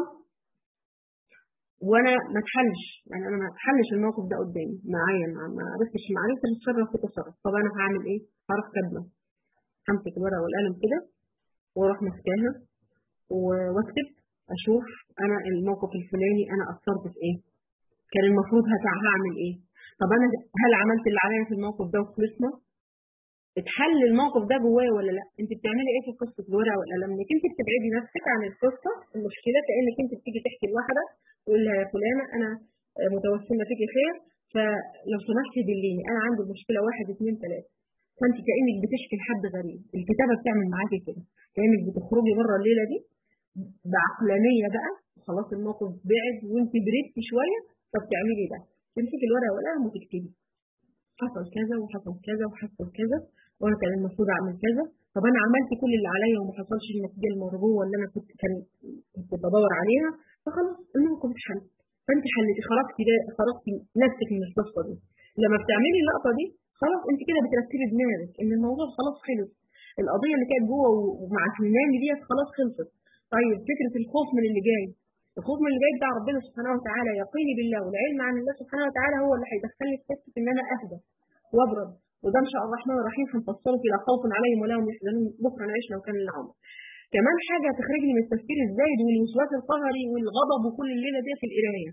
وانا ما اتحلش يعني انا ما اتحلش الموقف ده قدامي معايا ما ما عرفتش ما عرفتش اتصرف في تصرف طب انا هعمل ايه؟ هروح كاتبه همسك الورقه والقلم كده واروح ماسكاها و- واكتب اشوف انا الموقف الفلاني انا قصرت في ايه؟ كان المفروض هتع- هعمل ايه؟ طب انا هل عملت اللي عليا في الموقف ده وخلصنا؟ اتحل الموقف ده جوايا ولا لا؟ انت بتعملي ايه في قصه الورقه والقلم؟ انك انت بتبعدي نفسك عن القصه المشكله كانك انت بتيجي تحكي لواحده تقول لها يا فلانه انا آه، متوسمه فيكي خير فلو سمحتي دليني انا عندي مشكله واحد اثنين ثلاثه فانت كانك بتشكي لحد غريب الكتابه بتعمل معاكي كده كانك بتخرجي بره الليله دي بعقلانيه بقى خلاص الموقف بعد وانت بردتي شويه فبتعملي ده تمسكي الورقه والقلم وتكتبي حصل كذا وحصل كذا وحصل كذا وانا كان المفروض اعمل كذا طب انا عملت كل اللي عليا وما حصلش النتيجه المرجوه اللي انا كنت كان كنت بدور عليها فخلاص الموقف اتحل فانت حلتي خرجتي ده خرجتي نفسك من القصه دي لما بتعملي اللقطه دي خلاص انت كده بترتبي دماغك ان الموضوع خلاص خلص القضيه اللي كانت جوه ومع فلان ديت خلاص خلصت طيب فكره الخوف من اللي جاي الخوف من اللي جاي بتاع ربنا سبحانه وتعالى يقيني بالله والعلم عن الله سبحانه وتعالى هو اللي هيدخلني في حته ان انا اهدى وابرد وده ان شاء الله الرحمن الرحيم هنفصله في لا خوف عليهم ولا هم يحزنون بكره نعيش لو كان العمر كمان حاجه تخرجني من التفكير الزايد والوسواس القهري والغضب وكل الليله دي في القرايه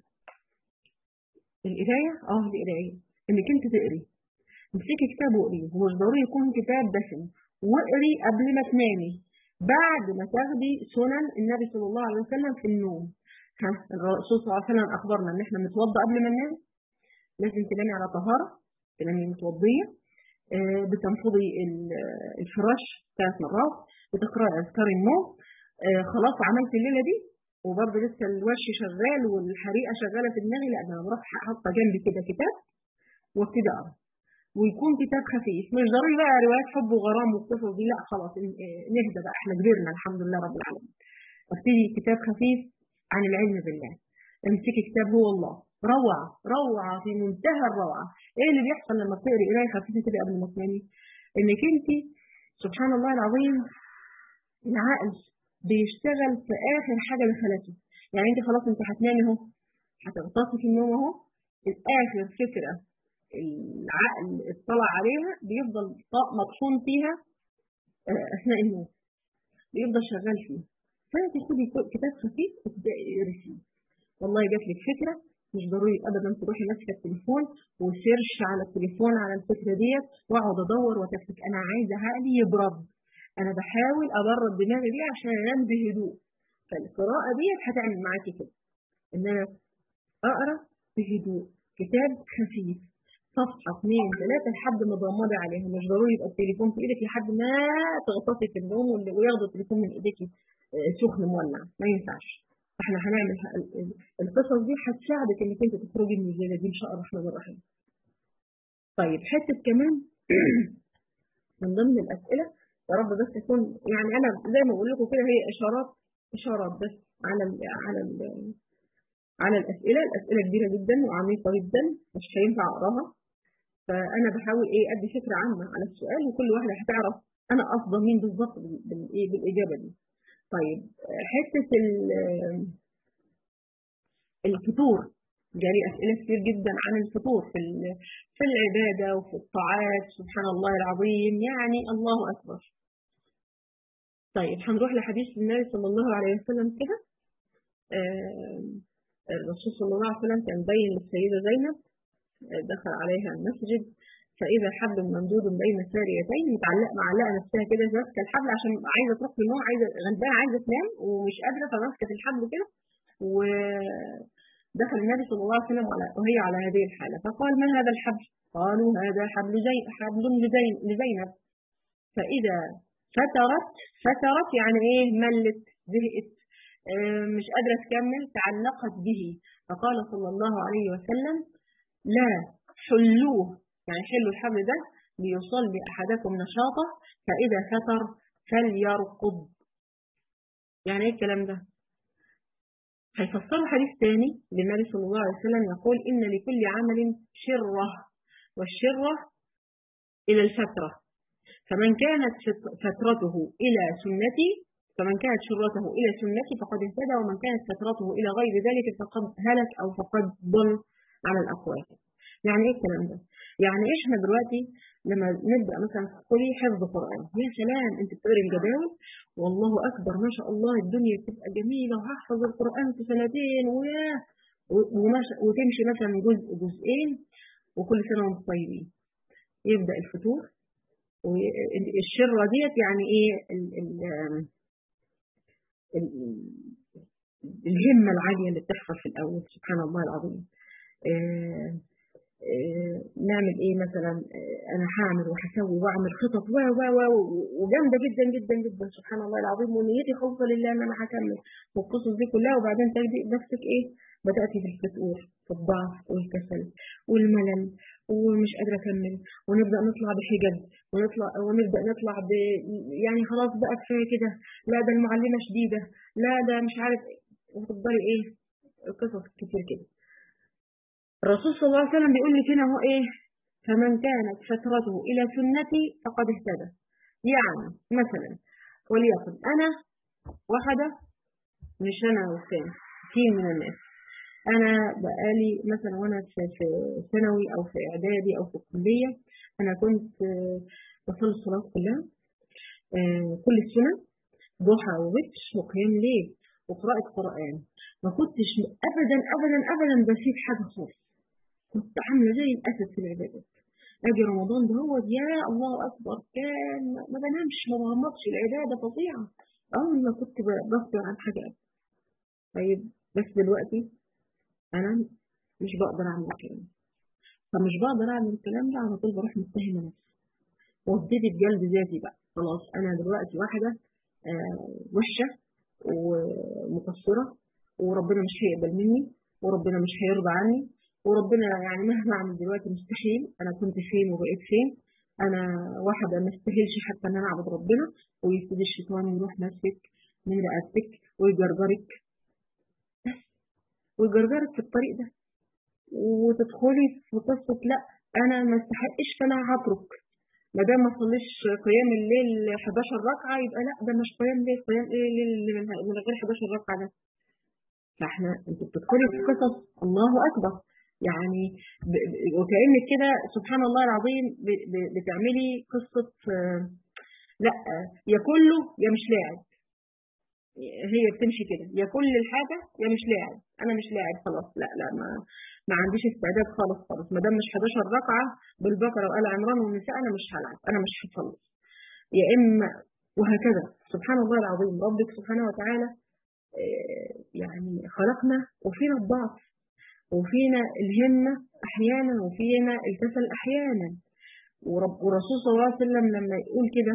القرايه اه القرايه انك انت تقري امسكي كتاب واقريه هو مش ضروري يكون كتاب دسم واقري قبل ما تنامي بعد ما تاخدي سنن النبي صلى الله عليه وسلم في النوم ها الرسول صلى الله عليه وسلم اخبرنا ان احنا نتوضا قبل ما ننام لازم تنامي على طهاره تنامي متوضيه آه، بتنفضي ال- الفراش ثلاث مرات بتقراي اذكار النوم آه، خلاص عملت الليله دي وبرضه لسه الوش شغال والحريقه شغاله في دماغي لا ده انا بروح حاطه جنبي كده كتاب وابتدي اقرا ويكون كتاب خفيف مش ضروري بقى روايات حب وغرام والقصص دي لا خلاص ن- آه، نهدى بقى احنا كبرنا الحمد لله رب العالمين ابتدي كتاب خفيف عن العلم بالله امسكي كتاب هو الله روعة روعة في منتهى الروعة ايه اللي بيحصل لما بتقري قراية خفيفة كده قبل ما تنامي انك انت سبحان الله العظيم العقل بيشتغل في اخر حاجة دخلته يعني انت خلاص انت هتنامي اهو هتغطسي في النوم اهو اخر فكرة العقل اطلع عليها بيفضل طاق مطحون فيها آه، اثناء النوم بيفضل شغال فيه فانت خدي كتاب خفيف وتبداي اقري فيه والله جات لك فكره مش ضروري ابدا تروحي ماسكه التليفون وسيرش على التليفون على الفكره ديت واقعد ادور وتفك انا عايزه عقلي يبرد انا بحاول ابرد دماغي دي عشان انام بهدوء فالقراءه ديت هتعمل معاكي كده ان انا اقرا بهدوء كتاب خفيف صفحه اثنين ثلاثه لحد ما تغمضي عليها مش ضروري يبقى التليفون في ايدك لحد ما تغطسي في النوم واللي- وياخدوا التليفون من ايديكي آه، سخن مولع ما ينفعش احنا هنعمل ه- ال- ال- القصص دي هتساعدك انك انت تخرجي من الليله دي ان شاء الله الرحمن الرحيم. طيب حته كمان من ضمن الاسئله يا رب بس تكون يعني انا زي ما بقول لكم كده هي اشارات اشارات بس على ال على ال على الاسئله الاسئله كبيره جدا وعميقه جدا مش هينفع اقراها فانا بحاول ايه ادي فكره عامه على السؤال وكل واحده هتعرف انا قصده مين بالظبط بال- بالايه بالاجابه دي. طيب حته ال- الفطور جالي أسئلة كتير جدا عن الفطور في ال- في العبادة وفي الطاعات سبحان الله العظيم يعني الله أكبر طيب هنروح لحديث النبي صلى الله عليه وسلم كده آم، الرسول صلى الله عليه وسلم كان بين للسيدة زينب آه، دخل عليها المسجد فإذا حبل ممدود بين ساريتين متعلقة معلقة نفسها كده ماسكة الحبل عشان عايزة تروح في النوم عايزة غلبانة عايزة تنام ومش قادرة فماسكة الحبل كده ودخل النبي صلى الله عليه وسلم على وهي على هذه الحالة فقال ما هذا الحبل؟ قالوا هذا حبل زي حبل لزين لزينب فإذا فترت فترت يعني إيه ملت زهقت آه، مش قادرة تكمل تعلقت به فقال صلى الله عليه وسلم لا حلوه يعني حلوا الحبل ده ليصلي أحدكم نشاطه فإذا فتر فليرقض يعني ايه الكلام ده هيفسروا حديث تاني للنبي صلى الله عليه وسلم يقول إن لكل عمل شرة والشرة إلى الفترة فمن كانت فترته إلى سنتي فمن كانت شرته إلى سنتي فقد اهتدى ومن كانت فترته إلى غير ذلك فقد هلك أو فقد ضل على الأقوال يعني إيه الكلام ده؟ يعني إحنا دلوقتي لما نبدأ مثلا تقولي حفظ قرآن يا سلام أنت بتقري الجداول والله أكبر ما شاء الله الدنيا بتبقى جميلة وهحفظ القرآن في سنتين وياه وتمشي مثلا جزء جزئين وكل سنة وانتم طيبين يبدأ الفتور والشرة ديت يعني ايه ال ال ال الهمة العالية اللي بتحصل في الأول سبحان الله العظيم آه آه نعمل ايه مثلا آه انا هعمل وهسوي واعمل خطط و و و وجامده جدا جدا جدا سبحان الله العظيم ونيتي خالصه لله ان انا هكمل والقصص دي كلها وبعدين تجدي نفسك ايه بدأت في الفتور في الضعف والكسل والملل ومش قادرة أكمل ونبدأ نطلع بحجج ونطلع ونبدأ نطلع ب يعني خلاص بقى كفاية كده لا ده المعلمة شديدة لا ده مش عارف وتفضلي إيه قصص كتير كده الرسول صلى الله عليه وسلم بيقول لك هنا هو إيه فمن كانت فترته إلى سنتي فقد اهتدى يعني مثلا وليكن أنا واحدة مش أنا والثاني كتير من الناس انا بقالي مثلا وانا في ثانوي او في اعدادي او في الكليه انا كنت بصلي الصلاه كلها كل السنن ضحى ووتر وقيام ليل وقراءة قرآن ما كنتش أبدا أبدا أبدا بسيب حاجة خالص كنت عاملة زي الأسد في العبادات أجي رمضان ده هو يا الله أكبر كان ما بنامش ما بغمضش العبادة فظيعة أول ما كنت بغفل عن حاجة طيب بس دلوقتي انا مش بقدر اعمل الكلام فمش بقدر اعمل الكلام ده على طول بروح متهمه نفسي وابتدي بجلد ذاتي بقى خلاص انا دلوقتي واحده آه وحشه ومقصره وربنا مش هيقبل مني وربنا مش هيرضى عني وربنا يعني مهما اعمل دلوقتي مستحيل انا كنت فين وبقيت فين انا واحده ما استاهلش حتى ان انا اعبد ربنا ويبتدي الشيطان يروح ماسك من رقبتك ويجرجرك ويجرجرك في الطريق ده وتدخلي في قصة لا أنا ما استحقش فأنا هترك ما دام ما صليش قيام الليل 11 ركعة يبقى لا ده مش قيام ليل قيام ايه الليل من غير 11 ركعة ده فاحنا انت بتدخلي في قصص الله أكبر يعني وكأنك كده سبحان الله العظيم بتعملي قصة لا يا كله يا مش لاعب هي بتمشي كده يا كل الحاجة يا مش لاعب أنا مش لاعب خلاص لا لا ما ما عنديش استعداد خالص خالص ما دام مش 11 ركعة بالبقرة وآل عمران والنساء أنا مش هلعب أنا مش هصلي يا إما وهكذا سبحان الله العظيم ربك سبحانه وتعالى يعني خلقنا وفينا الضعف وفينا الهمة أحيانا وفينا الكسل أحيانا والرسول صلى الله عليه وسلم لما يقول كده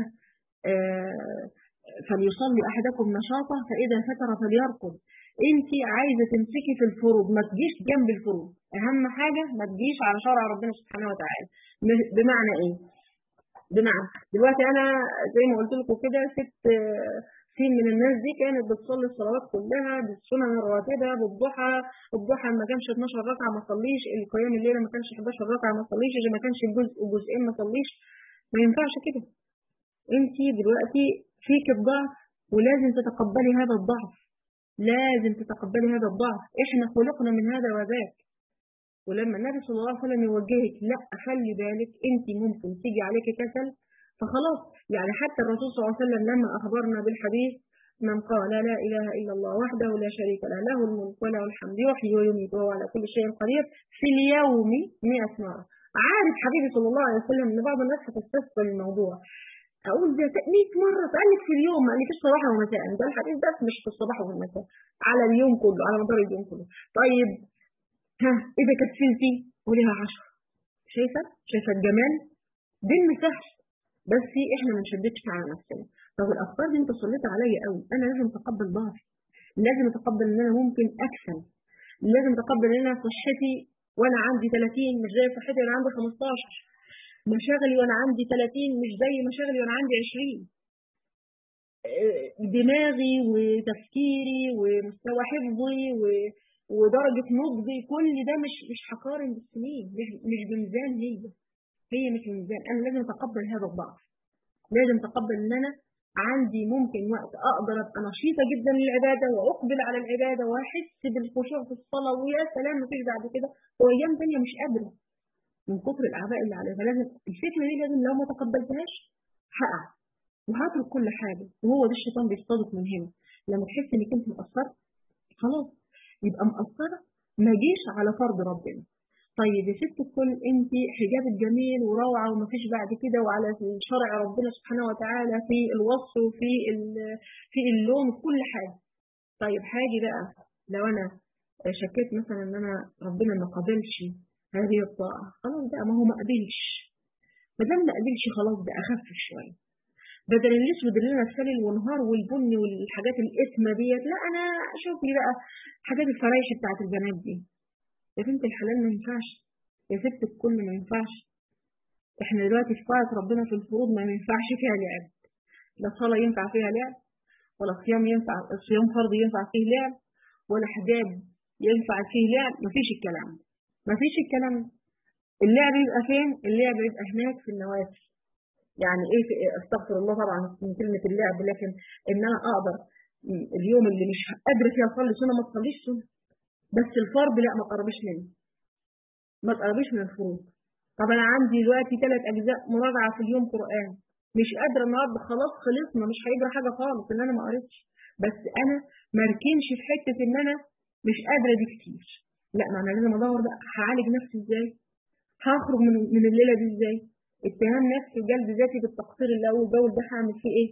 فليصلي أحدكم نشاطه فإذا فتر فليرقد انت عايزة تمسكي في الفروض ما تجيش جنب الفروض أهم حاجة ما تجيش على شرع ربنا سبحانه وتعالى بمعنى إيه؟ بمعنى دلوقتي أنا زي ما قلت لكم كده ست كتير من الناس دي كانت بتصلي الصلوات كلها بالسنن الراتبة بالضحى الضحى ما كانش 12 ركعة ما صليش القيام الليل ما كانش 11 ركعة ما صليش إذا ما كانش جزء وجزئين ما صليش ما ينفعش كده انت دلوقتي فيك الضعف ولازم تتقبلي هذا الضعف لازم تتقبلي هذا الضعف احنا خلقنا من هذا وذاك ولما النبي صلى الله عليه وسلم يوجهك لا خلي بالك انت ممكن تيجي عليك كسل فخلاص يعني حتى الرسول صلى الله عليه وسلم لما اخبرنا بالحديث من قال لا اله الا الله وحده لا شريك له له الملك وله الحمد يحيي ويميت وهو على كل شيء قدير في اليوم 100 مره عارف حبيبي صلى الله عليه وسلم ان بعض الناس هتستثقل الموضوع اقول ده 100 مره تقلك في اليوم ما قالكش صباحا ومساء ده الحديث ده مش في الصباح والمساء على اليوم كله على مدار اليوم كله طيب ها اذا كسلتي قوليها 10 شايفه شايفه الجمال دين سهل بس احنا ما نشددش على نفسنا طب الافكار دي انت صليت عليا قوي انا لازم اتقبل ضعفي لازم اتقبل ان انا ممكن اكسل لازم اتقبل ان انا صحتي وانا عندي 30 مش زي صحتي وانا عندي 15 مشاغلي وانا عندي 30 مش زي مشاغلي وانا عندي 20 دماغي وتفكيري ومستوى حفظي و... ودرجة نضجي كل ده مش مش هقارن بالسنين مش, مش بميزان هي هي مش الميزان انا لازم اتقبل هذا الضعف لازم اتقبل ان انا عندي ممكن وقت اقدر ابقى نشيطه جدا للعباده واقبل على العباده واحس بالخشوع في الصلاه ويا سلام مفيش بعد كده وايام ثانيه مش قادره من كتر الاعباء اللي عليها فلازم الفكره دي لازم لو ما تقبلتهاش هقع وهترك كل حاجه وهو ده الشيطان بيصطادك من هنا لما تحس انك انت مقصره خلاص يبقى مقصره ما جيش على فرض ربنا طيب يا ست الكل انت حجابك جميل وروعه ومفيش بعد كده وعلى شرع ربنا سبحانه وتعالى في الوصف وفي في اللون في كل حاجه طيب حاجه بقى لو انا شكيت مثلا ان انا ربنا ما قبلش هذه الطاعه خلاص بقى ما هو ما قبلش ما دام ما قبلش خلاص بقى اخفف شويه بدل الاسود اللي انا السلل والنهار والبني والحاجات الاسمه ديت لا انا شوف لي بقى حاجات الفرايش بتاعت البنات دي يا بنت الحلال ما ينفعش يا ست الكل ما ينفعش احنا دلوقتي في طاعة ربنا في الفروض ما ينفعش فيها لعب لا صلاة ينفع فيها لعب ولا صيام ينفع صيام فرض ينفع فيه لعب ولا حجاب ينفع فيه لعب مفيش الكلام مفيش الكلام اللعب يبقى فين؟ اللعب يبقى هناك في النوافل يعني ايه في استغفر الله طبعا من كلمة اللعب لكن ان انا اقدر اليوم اللي مش قادرة فيها اصلي سنة ما تصليش سنة بس الفرض لا ما تقربش منه ما تقربش من الفروض طب انا عندي دلوقتي ثلاث اجزاء مراجعه في اليوم قران مش قادره النهارده خلاص خلصنا مش هيجرى حاجه خالص ان انا ما قريتش بس انا ما اركنش في حته ان انا مش قادره دي كتير لا ما انا لازم ادور بقى هعالج نفسي ازاي هخرج من من الليله دي ازاي اتهام نفسي وجلد ذاتي بالتقصير اللي اول باول ده هعمل فيه ايه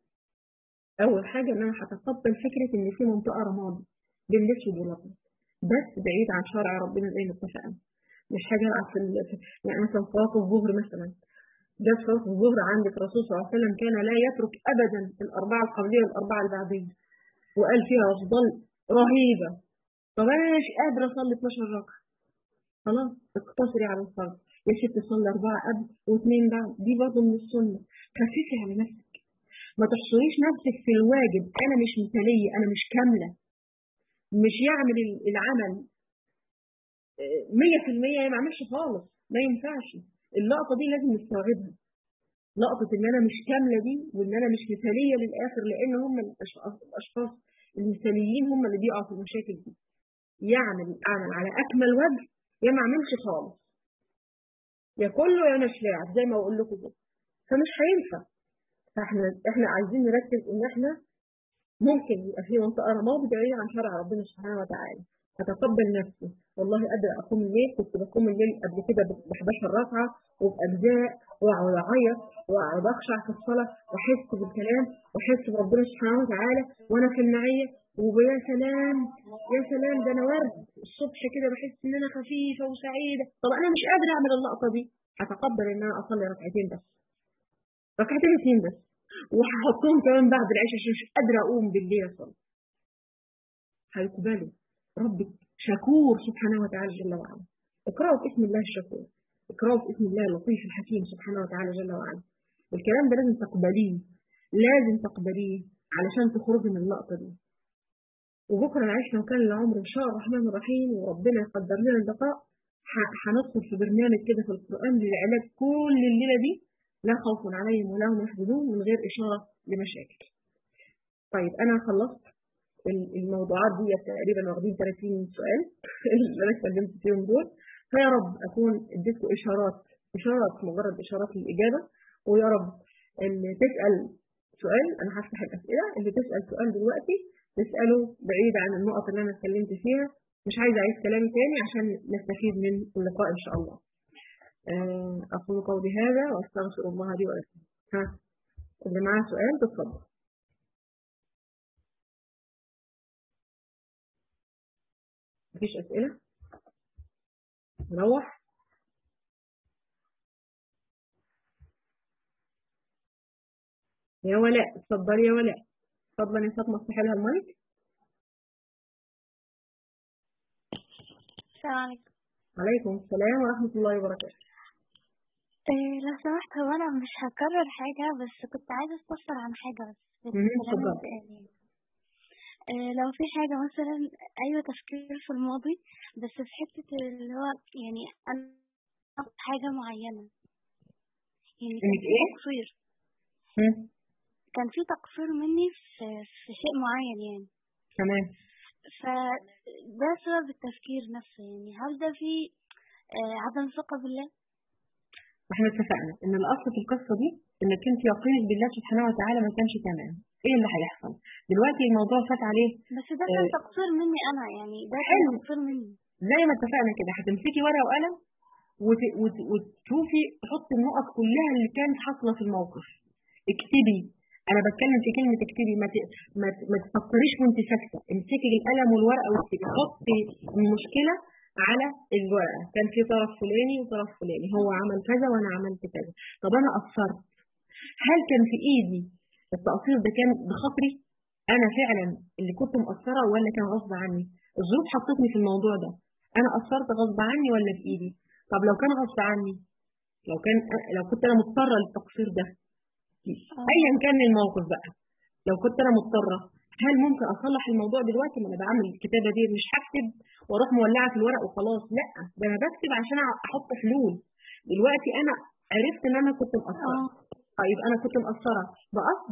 اول حاجه ان انا هتقبل فكره ان في منطقه رمادي بين الاسود والابيض بس بعيد عن شرع ربنا زي ما اتفقنا مش حاجه في ال... يعني مثلا صلاه الظهر مثلا ده صلاه الظهر عندك الرسول صلى الله عليه وسلم كان لا يترك ابدا الاربعه القبليه والاربعه البعديه وقال فيها افضل رهيبه طب انا مش قادره اصلي 12 ركعه خلاص اقتصري على الفرض يا ست صلي اربعه قبل واثنين بعد دي برضه من السنه خففي على نفسك ما تحصريش نفسك في الواجب انا مش مثاليه انا مش كامله مش يعمل العمل 100% ما يعملش خالص ما ينفعش اللقطه دي لازم نستوعبها لقطه ان انا مش كامله دي وان انا مش مثاليه للاخر لان هم الاشخاص المثاليين هم اللي بيقعوا في المشاكل دي يعمل اعمل على اكمل وجه يا ما اعملش خالص يا كله يا مش لاعب زي ما بقول لكم كده فمش هينفع فاحنا احنا عايزين نركز ان احنا ممكن يبقى في منطقه رماد بعيده عن شرع ربنا سبحانه وتعالى اتقبل نفسي والله قادر اقوم الليل كنت بقوم الليل قبل كده ب 11 ركعه وباجزاء واقعد اعيط واقعد اخشع في الصلاه واحس بالكلام واحس بربنا سبحانه وتعالى وانا في المعيه ويا سلام يا سلام ده انا ورد الصبح كده بحس ان انا خفيفه وسعيده طب انا مش قادره اعمل اللقطه دي هتقبل ان انا اصلي ركعتين بس ركعتين اتنين بس وهحطهم كمان بعد العشاء عشان مش قادره اقوم بالليل اصلي هيقبلوا ربك شكور سبحانه وتعالى جل وعلا اقرأوا باسم الله الشكور اقرأوا باسم الله اللطيف الحكيم سبحانه وتعالى جل وعلا الكلام ده لازم تقبليه لازم تقبليه علشان تخرجي من اللقطة دي وبكرة عشنا وكان العمر إن شاء الرحمن الرحيم وربنا يقدر لنا اللقاء هندخل في برنامج كده في القرآن للعلاج كل الليلة دي لا خوف عليهم ولا هم يحزنون من غير إشارة لمشاكل طيب أنا خلصت الموضوعات دي تقريبا واخدين 30 سؤال اللي انا اتكلمت فيهم دول فيا رب اكون اديتكم اشارات اشارات مجرد اشارات للاجابه ويا رب اللي تسال سؤال انا هفتح الاسئله اللي تسال سؤال دلوقتي تساله بعيد عن النقط اللي انا اتكلمت فيها مش عايزه اعيد كلامي تاني عشان نستفيد من اللقاء ان شاء الله اقول قولي هذا واستغفر الله لي ولكم ها اللي معاه سؤال تتفضل مفيش أسئلة نروح يا ولاء اتفضلي يا ولاء اتفضلي يا فاطمة افتحي لها المايك السلام عليكم عليكم السلام ورحمة الله وبركاته إيه لو سمحت هو أنا مش هكرر حاجة بس كنت عايزة أستفسر عن حاجة بس في مهم، الكلام اتفضل. التاني إيه لو في حاجة مثلا أيوة تفكير في الماضي بس في حتة اللي هو يعني أنا أعمل حاجة معينة يعني كان إنك في إيه؟ تقصير هم؟ كان في تقصير مني في, في شيء معين يعني تمام فده سبب التفكير نفسه يعني هل ده في آه، عدم ثقة بالله؟ احنا اتفقنا ان الاصل في القصه دي انك انت يقينك بالله سبحانه وتعالى ما كانش تمام ايه اللي هيحصل دلوقتي الموضوع فات عليه بس ده كان آه. تقصير مني أنا يعني ده كان حلو. تقصير مني زي ما اتفقنا كده هتمسكي ورقه وقلم وت... وت... وتشوفي تحطي النقط كلها اللي كانت حاصله في الموقف اكتبي انا بتكلم في كلمه اكتبي ما ت... ما, ت... ما تفكريش وانت ساكته امسكي القلم والورقه واكتبي حطي المشكله على الورقه كان في طرف فلاني وطرف فلاني هو عمل كذا وانا عملت كذا طب انا قصرت هل كان في ايدي التقصير ده كان بخاطري انا فعلا اللي كنت مقصره ولا كان غصب عني الظروف حطتني في الموضوع ده انا قصرت غصب عني ولا في ايدي طب لو كان غصب عني لو كان لو كنت انا مضطره للتقصير ده ايا كان الموقف بقى لو كنت انا مضطره هل ممكن اصلح الموضوع دلوقتي ما انا بعمل الكتابه دي مش هكتب واروح مولعه في الورق وخلاص لا ده انا بكتب عشان احط حلول دلوقتي انا عرفت ان انا كنت مقصره اه طيب انا كنت مقصره بقصد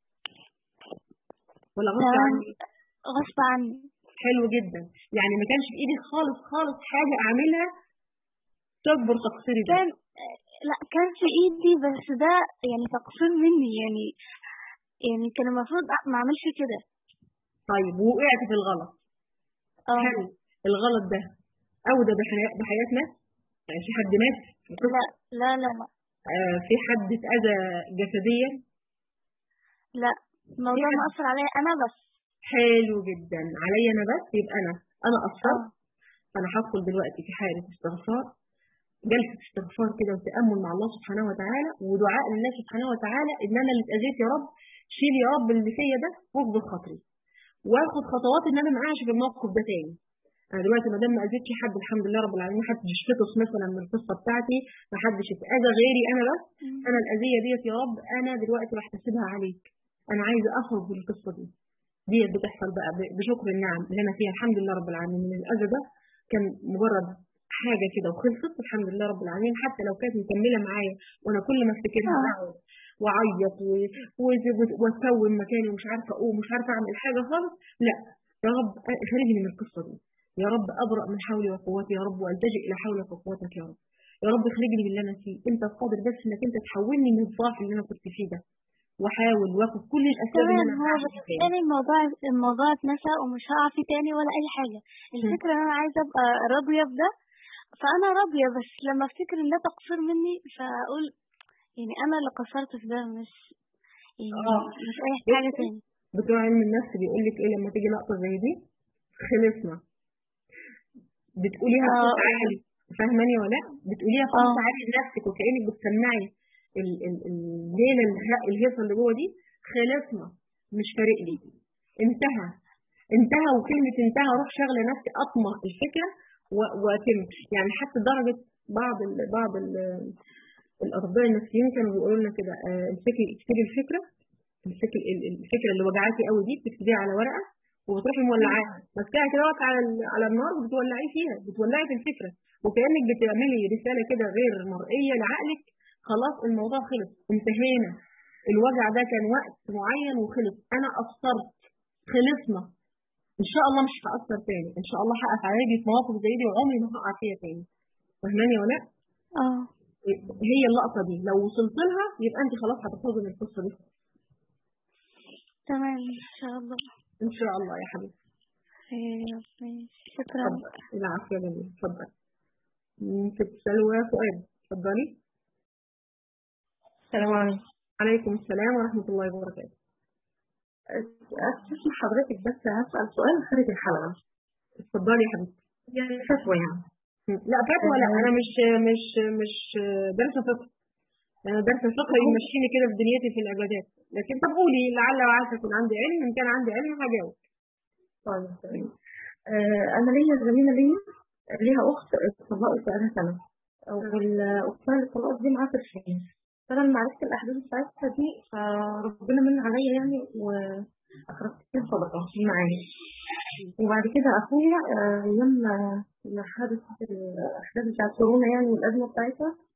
ولا غصب تمام عني غصب عني حلو جدا يعني ما كانش في ايدي خالص خالص حاجه اعملها تجبر تقصيري ده كان لا كان في ايدي بس ده يعني تقصير مني يعني يعني كان المفروض أ- ما اعملش كده طيب وقعت في الغلط اه هل الغلط ده اودى بحياة بحياتنا يعني في حد مات في القصة؟ لا لا لا لا آه في حد اتأذى جسديا لا الموضوع في حد- مأثر عليا انا بس حلو جدا عليا انا بس يبقى انا انا قصرت اه انا هدخل دلوقتي في حالة استغفار جلسة استغفار كده وتأمل مع الله سبحانه وتعالى ودعاء لله سبحانه وتعالى ان انا اللي اتأذيت يا رب شيل يا رب اللي فيا ده واجبر خاطري واخد خطوات ان انا ما اقعش في الموقف ده تاني انا دلوقتي ما دام ما اذيتش حد الحمد لله رب العالمين ما حدش يشفطس مثلا من القصه بتاعتي ما حدش اتاذى غيري انا بس انا الاذيه ديت يا رب انا دلوقتي بحتسبها عليك انا عايزه اخرج من القصه دي ديت بتحصل بقى ب- بشكر النعم اللي انا فيها الحمد لله رب العالمين من الاذى ده كان مجرد حاجه كده وخلصت الحمد لله رب العالمين حتى لو كانت مكمله معايا وانا كل ما افتكرها آه. اقعد واعيط و- و- واتكون مكاني ومش عارفه اقوم ومش عارفه اعمل حاجه خالص لا يا رب اخرجني من القصه دي يا رب ابرأ من حولي وقوتي يا رب والتجئ الى حولك وقوتك يا رب يا رب اخرجني من اللي انا فيه انت قادر بس انك انت تحولني من الضعف اللي انا كنت فيه ده واحاول واخد كل الاسباب اللي تمام انا هو هعمل بالنسبة فيها لي الموضوع الموضوع اتنسى ومش هقع فيه تاني ولا أي حاجة الفكرة إن أنا عايزة أبقى راضية بده فأنا راضية بس لما أفتكر إن ده تقصير مني فأقول يعني أنا اللي قصرت في ده مش يعني آه. مش أي حاجة تاني بتوع علم النفس بيقول لك ايه لما تيجي لقطه زي دي خلصنا بتقوليها بصوت آه. عالي فاهماني ولا لا بتقوليها بصوت آه. عالي لنفسك وكانك بتسمعي ال- ال- الليله الهرق الهيصه اللي جوه دي خلصنا مش فارق لي انتهى انتهى وكلمه انتهى روح شغله نفسي اطمع الفكره و- واتم يعني حتى درجه بعض ال بعض ال الاطباء النفسيين كانوا بيقولوا لنا كده آه، امسكي اكتبي الفكره امسكي ال- ال- الفكره اللي وجعاكي قوي دي بتكتبيها على ورقه وبتروحي مولعاها ماسكاها كده واقفه على ال- على النار وبتولعي فيها بتولعي في الفكره وكانك بتعملي رساله كده غير مرئيه لعقلك خلاص الموضوع خلص انتهينا الوجع ده كان وقت معين وخلص انا قصرت خلصنا ان شاء الله مش هأثر تاني ان شاء الله هقف على رجلي في مواقف زي دي وعمري ما هقع فيها تاني فاهماني ولا لا؟ اه هي اللقطه دي لو وصلت لها يبقى انت خلاص هتخرجي من القصه دي تمام إن شاء الله ان شاء الله يا حبيبتي خير ماشي شكرا اتفضل العافيه جميل اتفضل ست سلوى فؤاد اتفضلي السلام عليكم عليكم السلام ورحمه الله وبركاته أستسمح حضرتك بس هسأل سؤال خارج الحلقة اتفضلي يا حبيبتي يعني فتوى يعني لا فتوى لا انا مش مش مش دارسه فقه انا دارسه فقه يمشيني كده في دنيتي في العبادات لكن طب قولي لعل وعسى يكون عندي علم ان كان عندي علم هجاوب طيب تمام آه، أنا ليا زميلة ليا ليها أخت اتطلقت بقالها سنة والأختها اللي اتطلقت دي معاها طفلين فأنا لما عرفت الأحداث بتاعتها دي فربنا من عليا يعني وأخرجت لها صدقة معايا وبعد كده أخويا آه، لما لما حدثت الأحداث بتاعت كورونا يعني والأزمة بتاعتها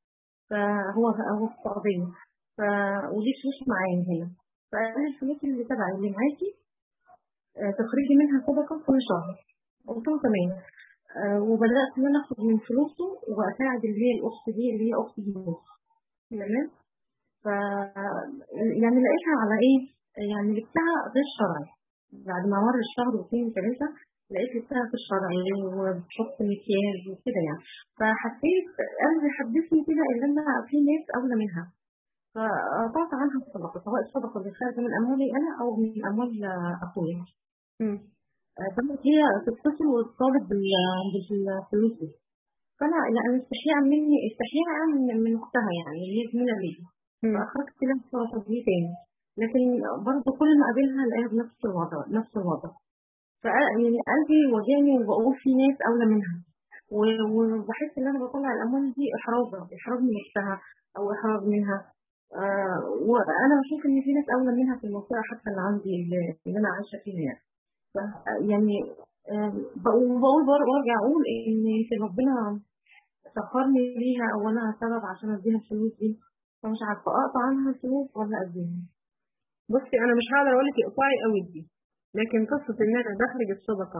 فهو هو في السعودية ف وليه فلوس معايا هنا فقال لي الفلوس اللي تبعي اللي معاكي آه، تخرجي منها صدقة كل شهر قلت له تمام آه، وبدأت إن أنا آخد من فلوسه وأساعد اللي هي الأخت دي اللي هي أختي دي تمام ف يعني لقيتها على إيه؟ يعني لقيتها غير شرعي بعد ما مر الشهر واثنين وثلاثة لقيت لقيتها في الشرعي وبتحط مكياج وكده يعني فحسيت قلبي حدثني كده إن أنا في ناس أولى منها فقطعت عنها الصدقة سواء الصدقة اللي خارجة من أموالي أنا أو من أموال أخويا مم. كانت هي تتصل وتطالب بال- بالفلوس دي فأنا يعني استحياء مني استحياء من من أختها يعني اللي هي زميلة ليا مم. فأخرجت لها الصدقة دي تاني لكن برضه كل ما أقابلها ألاقيها بنفس الوضع نفس الوضع ف يعني قلبي وجعني وبقول في ناس أولى منها و- وبحس إن أنا بطلع الأموال دي إحراج إحراج من نفسها أو إحراج منها آه وأنا بشوف إن في ناس أولى منها في المنطقة حتى اللي عندي اللي اللي أنا عايشة فيها يعني ف- يعني آه، بقول بقول بر- وارجع اقول ان في ربنا سخرني ليها او انا سبب عشان اديها الفلوس دي فمش عارفه اقطع عنها الفلوس ولا اديها بصي انا مش هقدر اقول لك اقطعي او ادي لكن قصه ان انا بخرج الصدقه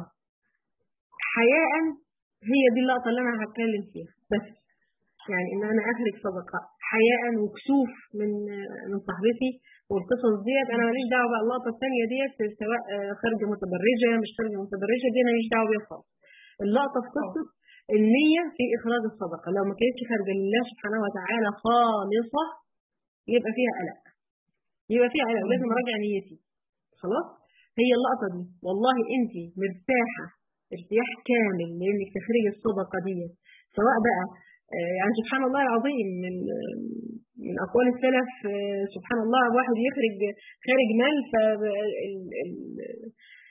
حياء هي دي اللقطه اللي انا هتكلم فيها بس يعني ان انا اخرج صدقه حياء وكسوف من من صاحبتي والقصص ديت انا ماليش دعوه بقى اللقطه الثانيه ديت سواء آه، خارجه متبرجه مش خارجه متبرجه دي انا ماليش دعوه بيها خالص اللقطه في قصه النيه في اخراج الصدقه لو ما كانتش خارجه لله سبحانه وتعالى خالصه يبقى فيها قلق يبقى فيها قلق لازم اراجع نيتي خلاص هي اللقطه دي والله انت مرتاحه ارتياح كامل لانك تخرجي الصدقه ديت سواء بقى آه، يعني سبحان الله العظيم من من اقوال السلف آه، سبحان الله واحد يخرج خارج مال ف ال- ال-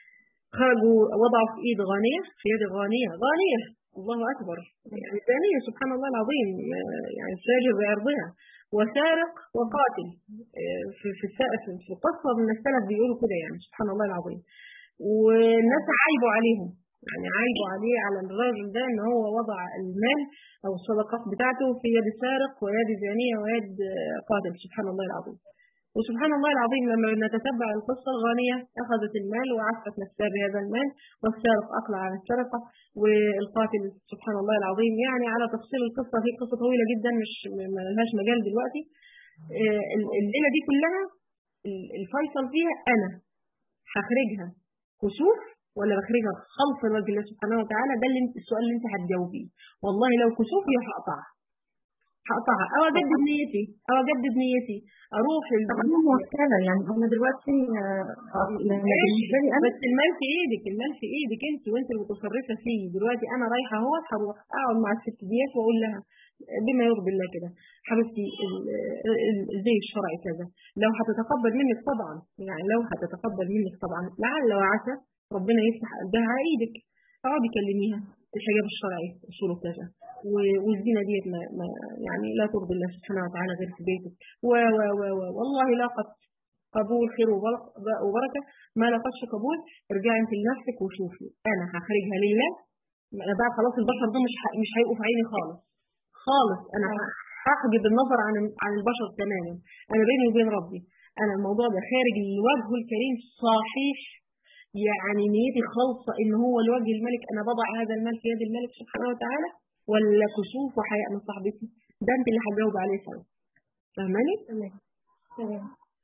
خرجوا وضعوا في ايد غانيه في يد غانيه غانيه الله اكبر يعني ثانيه سبحان الله العظيم آه، يعني ساجر بعرضها وسارق وقاتل آه، في في الس- في في قصه من السلف بيقولوا كده يعني سبحان الله العظيم والناس عايبوا عليهم يعني عايبوا عليه على الراجل ده ان هو وضع المال او الصدقات بتاعته في يد سارق ويد زانيه ويد آه، قاتل سبحان الله العظيم وسبحان الله العظيم لما نتتبع القصة الغانية أخذت المال وعفت نفسها بهذا المال والسارق أقلع عن السرقة والقاتل سبحان الله العظيم يعني على تفصيل القصة هي قصة طويلة جدا مش ما لهاش مجال دلوقتي آه، الليلة دي كلها ال- الفيصل فيها أنا هخرجها كسوف ولا بخرجها خلص لوجه الله سبحانه وتعالى ده اللي انت- السؤال اللي انت هتجاوبيه والله لو كسوف هي هقطعها هقطعها او اجدد نيتي او اجدد نيتي اروح طب لل- انا موكله يعني انا دلوقتي آه، آه، يعني بالنسبه لي انا بس المال في ايدك المال في ايدك انت وانت المتصرفه فيه دلوقتي انا رايحه اهو هروح اقعد مع الست ديت واقول لها بما يرضي الله كده حبيبتي ال- ال- الزي الشرعي كذا لو هتتقبل منك طبعا يعني لو هتتقبل منك طبعا لعل وعسى ربنا يفتح قلبها على ايدك اقعدي كلميها الحجاب الشرعي اصوله كذا و- والزينه ديت ما, ما يعني لا ترضي الله سبحانه وتعالى غير في بيتك و و و و والله لاقت قبول خير وبرك- وبركه ما لقتش قبول ارجعي انت لنفسك وشوفي انا هخرجها لله انا بقى خلاص البشر دول مش ه- مش هيبقوا في عيني خالص خالص انا ه- هحجب النظر عن عن البشر تماما انا بيني وبين ربي انا الموضوع ده خارج الوجه الكريم صحيح يعني نيتي خالصة ان هو لوجه الملك انا بضع هذا المال في يد الملك سبحانه وتعالى ولا كسوف وحياء من صاحبتي ده انت اللي هتجاوب عليه سوا فاهماني؟ تمام تمام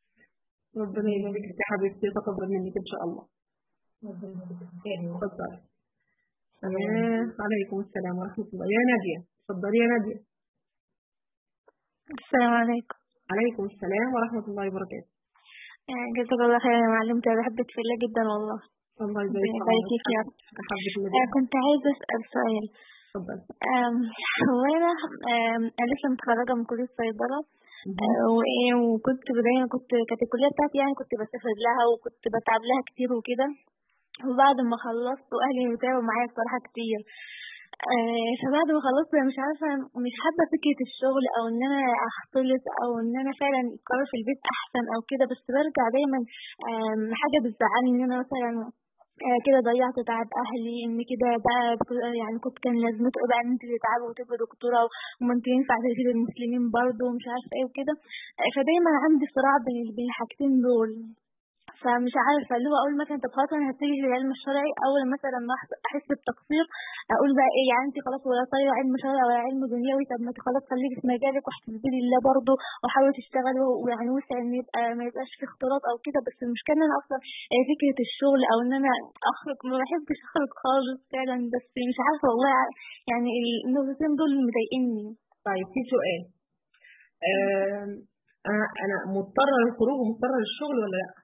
ربنا يبارك فيك يا حبيبتي يتقبل منك ان شاء الله ربنا يبارك فيك. اتفضلي آه، عليكم السلام ورحمة الله يا نادية اتفضلي يا نادية السلام عليكم عليكم السلام ورحمة الله وبركاته آه، جزاك الله خير يا معلمتي أنا بحبك في الله جدا والله الله يبارك ربنا يبارك فيك يا رب حبة آه، النبي كنت عايزة أسأل سؤال اتفضل آم، هو أنا آم، أنا لسه متخرجة من كلية صيدلة آه، وإيه وكنت دايما كنت كانت الكلية بتاعتي يعني كنت بسافر لها وكنت بتعب لها كتير وكده وبعد ما خلصت وأهلي تعبوا معايا بصراحة كتير آه، فبعد ما خلصت أنا مش عارفة مش حابة فكرة الشغل أو إن أنا أختلط أو إن أنا فعلا القرار في البيت أحسن أو كده بس برجع دايما آم، حاجة بتزعلني إن أنا مثلا آه كده ضيعت تعب اهلي ان كده بقى يعني كنت كان لازمته بقى ان انت تتعبي وتبقي دكتوره وما انت ينفع تفيد المسلمين برضه ومش عارفه ايه وكده آه فدايما عندي صراع بين بين الحاجتين دول فمش عارفه اللي هو اقول مثلا طب خلاص انا هتجي للعلم الشرعي اول مثلا ما احس بتقصير اقول بقى ايه يعني انت خلاص ولا طايره علم شرعي ولا علم دنيوي طب ما انت خلاص خليكي في مجالك واحتفظي لله برضه وحاولي تشتغلي ويعني وسع ان يبقى ما يبقاش في اختلاط او كده بس المشكله ان انا اصلا فكره الشغل او ان انا اخرج ما بحبش اخرج خالص فعلا بس مش عارفه والله يعني النقطتين دول مضايقني طيب في سؤال انا انا مضطره للخروج ومضطره للشغل ولا لا؟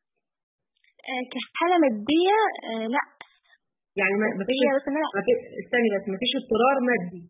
كحالة مادية لا يعني ما فيش بس أنا استني بس ما فيش اضطرار مادي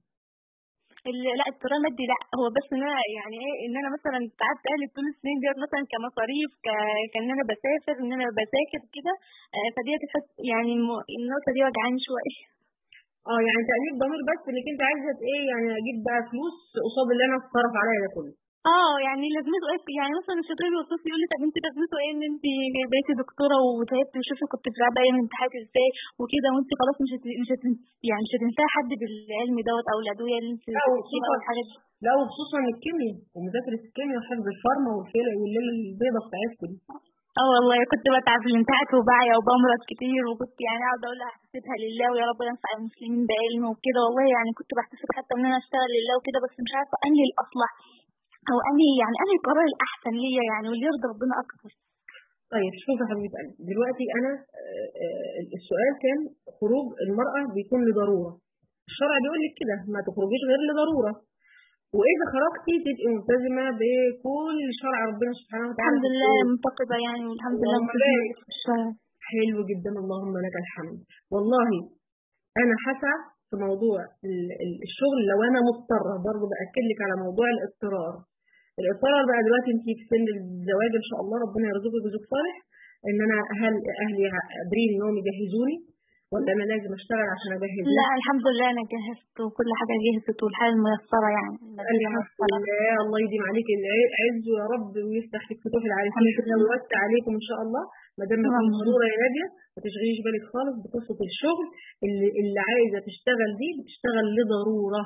لا اضطرار مادي لا هو بس ان انا يعني ايه ان انا مثلا تعبت اهلي طول السنين ديت مثلا كمصاريف ك... كان انا بسافر ان انا بذاكر كده فديت يعني النقطه دي وجعاني شويه اه يعني تأنيب ضمير بس انك انت عايزه ايه يعني اجيب بقى فلوس قصاد اللي انا اتصرف عليا ده كله اه يعني لازمته ايه يعني مثلا الشاطر يوصف يقول لي طب انت لازمته ايه ان انت بقيتي دكتوره وتعبتي وشوفي كنت بتلعبي ايام الامتحانات ازاي وكده وانت خلاص مش هت... مش هت... يعني مش هتنساي حد بالعلم دوت او الادويه اللي انت بتاخديها والحاجات دي لا وخصوصا الكيمياء ومذاكره الكيمياء وحفظ الفارما والليله البيضه بتاعتكم دي اه والله كنت بتعب في الامتحانات وبعيا وبمرض كتير وكنت يعني اقعد اقول حسيتها لله ويا رب ينفع المسلمين بعلم وكده والله يعني كنت بحتسب حتى ان انا اشتغل لله وكده بس مش عارفه انهي الاصلح او انهي يعني انهي القرار الاحسن ليا يعني واللي يرضي ربنا اكتر طيب شوفي يا حبيبه قلبي دلوقتي انا السؤال كان خروج المراه بيكون لضروره الشرع بيقول لك كده ما تخرجيش غير لضروره واذا خرجتي تبقي ملتزمه بكل شرع ربنا سبحانه وتعالى الحمد لله منتقبه يعني والحمد لله ملتزمه حلو جدا اللهم لك الحمد والله انا حسعى في موضوع الشغل لو انا مضطره برضه باكد لك على موضوع الاضطرار الاضطرار بقى دلوقتي انت في سن الزواج ان شاء الله ربنا يرزقك بزوج صالح ان انا هل اهلي قادرين انهم يجهزوني ولا انا لازم اشتغل عشان اجهز لا الحمد لله انا جهزت وكل حاجه جهزت والحاله ميسره يعني الحمد لله الله يديم عليك العز يا رب ويفتح لك فتوح العارفين ويوسع عليكم ان شاء الله ما دام مفيش ضروره يا ناديه ما تشغليش بالك خالص بقصه الشغل اللي اللي عايزه تشتغل دي بتشتغل لضروره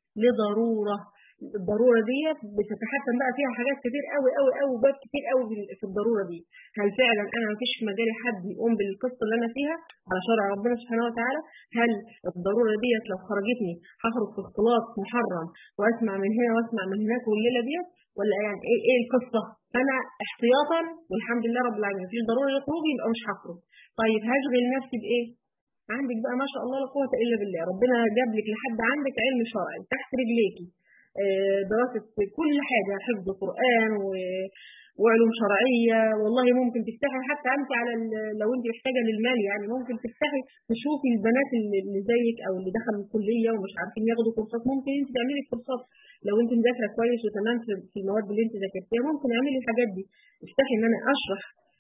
لضروره الضروره دي بتتحكم بقى فيها حاجات كتير قوي قوي قوي وباب كتير قوي في الضروره دي هل فعلا انا ما فيش في مجالي حد يقوم بالقصه اللي انا فيها على شرع ربنا سبحانه وتعالى هل الضروره ديت لو خرجتني هخرج في اختلاط محرم واسمع من هنا واسمع من هناك والليله ديت ولا يعني ايه ايه القصه فانا احتياطا والحمد لله رب العالمين مفيش ضروره لخروجي يبقى مش هخرج طيب هشغل نفسي بايه عندك بقى ما شاء الله لا قوه الا بالله ربنا جاب لك لحد عندك علم شرعي تحت رجليكي دراسة كل حاجة حفظ قرآن و... وعلوم شرعية والله ممكن تفتحي حتى أنت على ال... لو أنت محتاجة للمال يعني ممكن تفتحي تشوفي البنات اللي زيك أو اللي دخلوا الكلية ومش عارفين ياخدوا كورسات ممكن أنت تعملي كورسات لو أنت مذاكرة كويس وتمام في المواد اللي أنت ذاكرتيها ممكن اعملي الحاجات دي افتحي إن أنا أشرح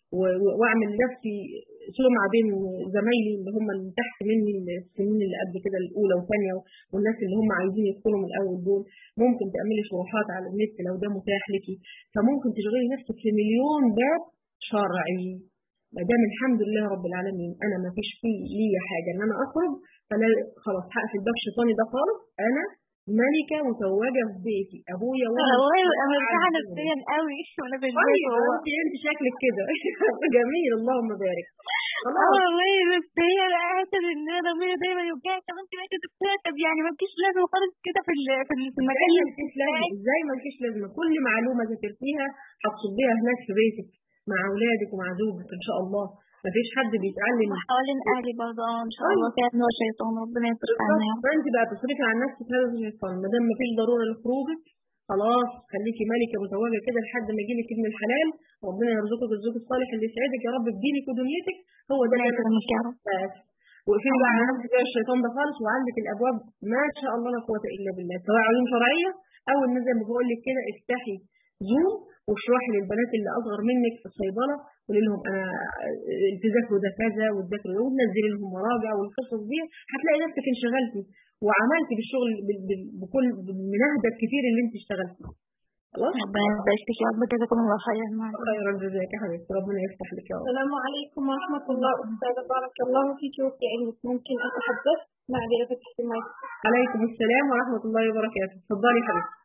واعمل لنفسي سمعة بين زمايلي اللي هم اللي تحت مني السنين اللي قبل كده الاولى والثانيه والناس اللي هم عايزين يدخلوا من الاول دول ممكن تعملي شروحات على النت لو ده متاح لك فممكن تشغلي نفسك في مليون باب شرعي ما دام الحمد لله رب العالمين انا ما فيش فيه ليا حاجه ان انا اخرج فلا خلاص هقفل باب شيطاني ده خالص انا ملكة متوجة في بيتي أبويا وأنا والله أنا مرتاحة نفسيا قوي وأنا في البيت والله أنت شكلك كده جميل اللهم بارك اه والله بس هي حاسة إن أنا أبويا دايما يوجعني طب أنت بقيتي دكتورة طب يعني ما فيش لازمة خالص كده في في المكان اللي مفيش لازمة إزاي ما فيش لازمة كل معلومة ذاكرتيها هتصبيها هناك في بيتك مع أولادك ومع زوجك إن شاء الله ما فيش حد بيتعلم حوالين اهلي برضه اه ان شاء الله كان هو شيطان ربنا يصرف عنا فانت بقى تصرفي عن نفسك هذا الشيطان ما دام ما فيش ضروره لخروجك خلاص خليكي ملكه متوجه كده لحد ما يجيلك ابن الحلال ربنا يرزقك الزوج الصالح اللي يسعدك يا رب بدينك ودنيتك هو ده اللي يكرمك يا رب واقفلي بقى على نفسك زي الشيطان ده خالص وعندك الابواب ما شاء الله لا قوه الا بالله سواء علوم شرعيه او ان زي ما بقول لك كده افتحي زوم واشرحي للبنات اللي اصغر منك في الصيدله قولي لهم انا تذاكروا ده كذا وتذاكروا ده وتنزلي لهم مراجع والقصص دي هتلاقي نفسك انشغلتي وعملتي بالشغل بكل بالمنهدة الكتير اللي انت اشتغلتيه خلاص ربنا يبارك فيك يا رب جزاكم الله خيرا معك خيرا جزاك يا حبيبتي ربنا يفتح لك يا رب السلام عليكم ورحمة الله أستاذة بارك الله فيك وفي علمك ممكن أتحدث معذرة فتح المايك عليكم السلام ورحمة الله وبركاته اتفضلي يا حبيبتي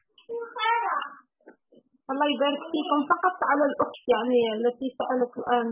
الله يبارك فيكم فقط على الأخت يعني التي سألت الآن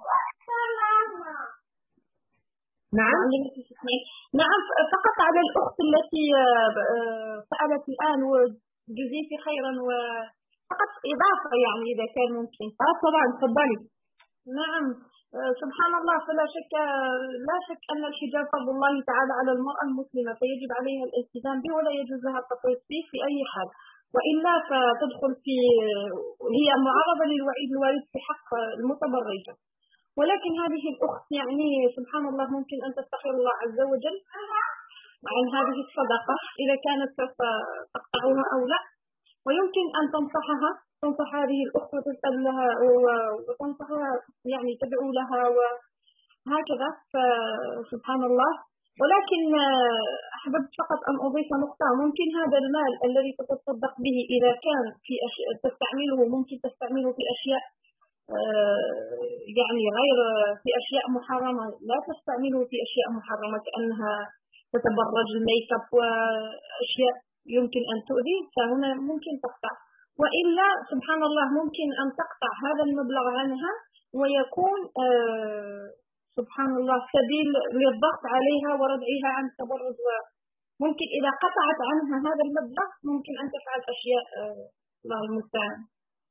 نعم معلمة تسمعي. نعم فقط على الأخت التي آه، آه، سألت الآن وجزيتي خيرا وفقط إضافة يعني إذا كان ممكن اه طبعا اتفضلي نعم آه، سبحان الله فلا شك لا شك أن الحجاب فضل الله تعالى على المرأة المسلمة فيجب عليها الالتزام به ولا يجوز لها التفريط فيه في أي حال وإلا فتدخل في هي معرضة للوعيد الوارد في حق المتبرجة ولكن هذه الأخت يعني سبحان الله ممكن أن تستغفر الله عز وجل عن هذه الصدقة إذا كانت سوف تقطعها أو لا ويمكن أن تنصحها تنصح هذه الأخت وتسأل لها و- وتنصحها يعني تدعو لها وهكذا فسبحان الله ولكن آه، أحببت فقط أن أضيف نقطة ممكن هذا المال الذي تتصدق به إذا كان في أشياء تستعمله ممكن تستعمله في أشياء آه، يعني غير في أشياء محرمة لا تستعمله في أشياء محرمة كأنها تتبرج الميك اب وأشياء يمكن أن تؤذي فهنا ممكن تقطع وإلا سبحان الله ممكن أن تقطع هذا المبلغ عنها ويكون آه، سبحان الله سبيل للضغط عليها وردعها عن التبرج وممكن إذا قطعت عنها هذا المبلغ ممكن أن تفعل أشياء آه، الله المستعان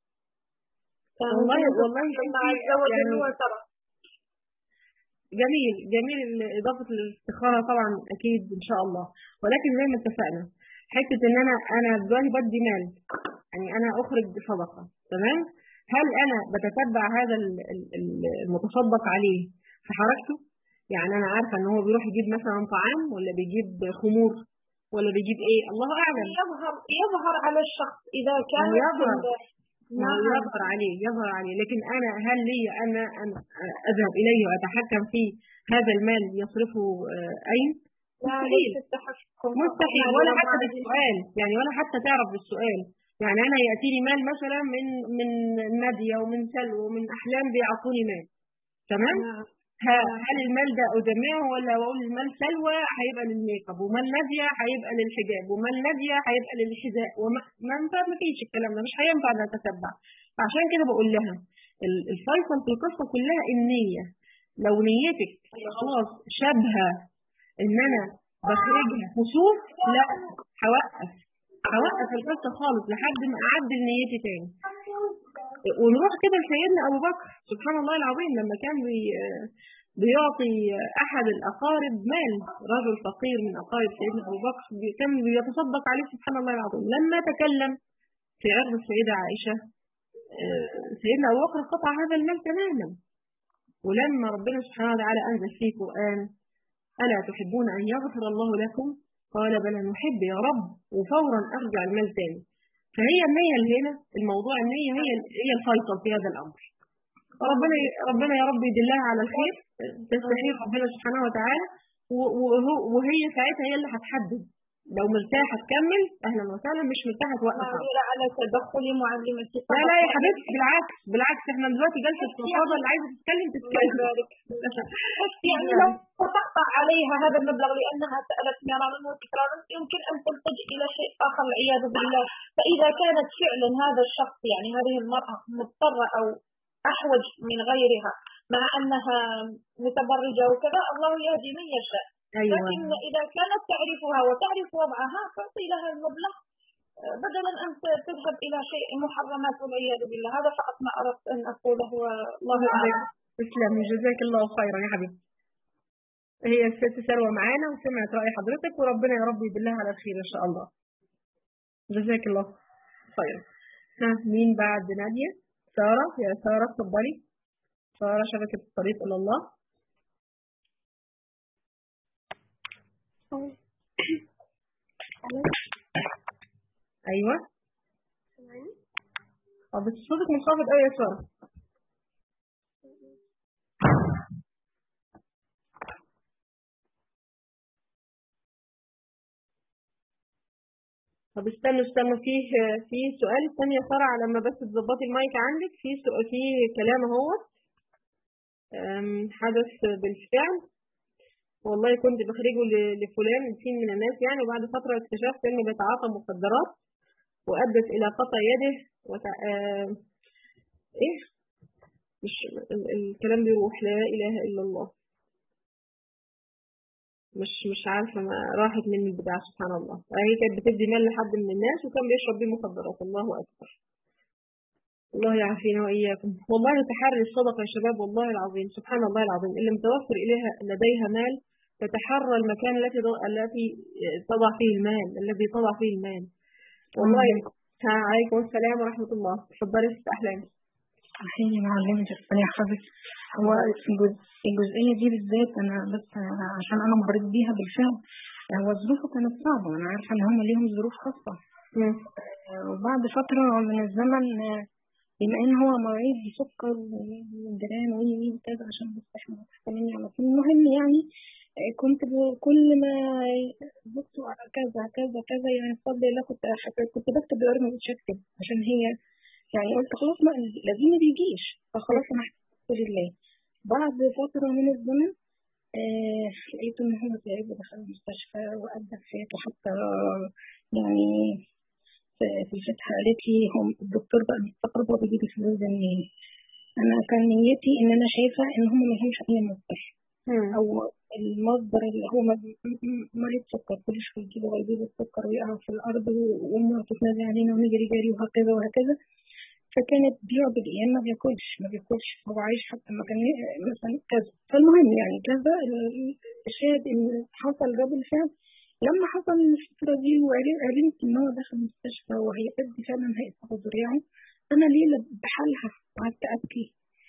والله والله الله عز وجل يعني وترى جميل جميل ال- إضافة الاستخارة طبعا أكيد إن شاء الله ولكن زي ما اتفقنا حتة إن أنا أنا دلوقتي بدي مال يعني أنا أخرج صدقة تمام هل أنا بتتبع هذا ال- ال- ال- المتصدق عليه في حركته يعني أنا عارفة إن هو بيروح يجيب مثلا طعام ولا بيجيب خمور ولا بيجيب إيه الله أعلم يظهر يظهر على الشخص إذا كان يظهر. ما هو نعم يظهر عليه يظهر عليه لكن أنا هل لي أنا أن أذهب إليه وأتحكم في هذا المال يصرفه آه، أين؟ لا مستحيل. ليس التحكم مستحيل فقط ولا على حتى الله. بالسؤال يعني ولا حتى تعرف بالسؤال يعني أنا يأتيني مال مثلا من من نادية ومن سلوى ومن أحلام بيعطوني مال تمام؟ نعم. ه- هل المال ده أجمعه ولا أقول المال سلوى هيبقى للميك اب ومال نادية هيبقى للحجاب ومال نادية هيبقى للحذاء وما ما ما ما فيش الكلام ده مش هينفع نتتبع فعشان كده بقول لها ال- الفيصل في القصة كلها النية لو نيتك خلاص شبهة إن أنا بخرجها كسوف لا هوقف هوقف القصة خالص لحد ما أعدل نيتي تاني ونروح كده لسيدنا أبو بكر سبحان الله العظيم لما كان بي بيعطي أحد الأقارب مال رجل فقير من أقارب سيدنا أبو بكر بي- كان بيتصدق عليه سبحان الله العظيم لما تكلم في عرض السيدة عائشة آه، سيدنا أبو بكر قطع هذا المال تماما ولما ربنا سبحانه وتعالى أنزل فيه قرآن ألا تحبون أن يغفر الله لكم قال بلى نحب يا رب وفورا أرجع المال تاني فهي النية اللي هنا الموضوع النية هي هي الفيصل في هذا الأمر ربنا ربنا يا رب يدلها على الخير تستشير ربنا سبحانه وتعالى و- وهو- وهي ساعتها هي اللي هتحدد لو مرتاحة تكمل أهلا وسهلا مش مرتاحة توقف عادي. معذرة على تدخل معلمتي لا لا يا حبيبتي بالعكس بالعكس احنا دلوقتي جلسة فضفاضة اللي عايزة تتكلم الله تتكلم يبارك يعني لو تقطع عليها هذا المبلغ لأنها سألت مرارا وتكرارا يمكن أن تلتجئ إلى شيء آخر والعياذ بالله فإذا كانت فعلا هذا الشخص يعني هذه المرأة مضطرة أو أحوج من غيرها مع أنها متبرجة وكذا الله يهدي من يشاء أيوة لكن إذا كانت تعرفها وتعرف وضعها تعطي لها المبلغ آه، بدلا أن ت- تذهب إلى شيء محرمات والعياذ بالله هذا فقط ما أردت أن أقوله والله أعلم تسلم جزاك الله خيرا يا حبيبتي هي الست سلوى معانا وسمعت رأي حضرتك وربنا يا رب يدلها على الخير إن شاء الله جزاك الله خيرا ها مين بعد نادية سارة يا سارة اتفضلي سارة شبكة الطريق إلى الله أيوة اه بس صوتك منخفض أوي يا سارة طب استنوا استنوا فيه في سؤال استني يا سارة على ما بس تظبطي المايك عندك في سؤال في كلام اهو أم، حدث بالفعل والله كنت بخرجه ل- لفلان سين من الناس يعني وبعد فترة اكتشفت انه بيتعاطى مخدرات وادت الى قطع يده وتع... آم، ايه مش ال- الكلام بيروح لا اله الا الله مش مش عارفة ما راحت من البتاع سبحان الله هي كانت بتدي مال لحد من الناس وكان بيشرب بيه مخدرات الله أكبر الله يعافينا وإياكم والله تحري الصدقة يا شباب والله العظيم سبحان الله العظيم اللي متوفر إليها لديها مال تتحرى المكان التي التي تضع فيه المال الذي تضع فيه المال والله ها عليكم السلام ورحمة الله تفضلي ست أحلام الحين معلمة ربنا يحفظك هو الجزء- الجزئية دي بالذات أنا بس عشان أنا مريت بيها بالفعل هو ظروفه كانت صعبة أنا عارفة إن هم ليهم ظروف خاصة مم. وبعد فترة من الزمن آه، بما إن هو مريض بسكر وجيران وي وي كذا عشان بس إحنا تحت مني على طول المهم يعني آه، كنت ب- كل ما بصوا على كذا كذا كذا يعني بفضل الله كنت أحب- كنت بكتب دلوقتي ما كنتش أكتب عشان هي يعني قلت خلاص ما الذي ما بيجيش فخلاص أنا الحمد لله بعد فترة من الزمن آه لقيت إن هو تعب ودخل المستشفى وأدى حياته حتى يعني في في الفتحة قالت لي هم الدكتور بقى مستغرب هو بيجيب الفلوس ده منين أنا كان نيتي إن أنا شايفة إن هم ما لهمش أي مصدر مم. أو المصدر اللي هو م- م- مريض سكر كل شوية يجيبوا غيبوبة السكر ويقعوا في الأرض وأمه تتنازل علينا ونجري جري وهكذا وهكذا فكانت بيعبد ايام ما بياكلش ما بياكلش هو عايش حتى ما كان مثلا كذا فالمهم يعني كذا الشاهد ان حصل ده بالفعل لما حصل الفترة دي وعلمت ان هو دخل المستشفى وهيأدي فعلا هيتعذر يعني انا ليلة بحالها قعدت ابكي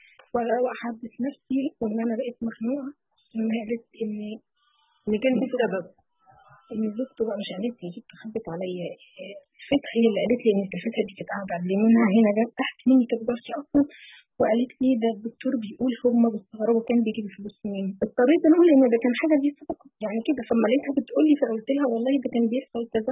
واحدث نفسي وان انا بقيت مخنوقة لما قالت ان انك انت السبب ان زوجته بقى مش قالت لي زوجته خبت عليا الفتحة هي اللي قالت لي ان الفتحة دي كانت قاعدة قبل منها هنا جت تحت مني كانت باصة اصلا وقالت لي ده الدكتور بيقول هم بيستغربوا كان بيجيب الفلوس منين اضطريت انا اقول ان ده كان حاجة دي صدقة يعني كده فلما لقيتها بتقول لي فقلت لها والله ده كان بيحصل كذا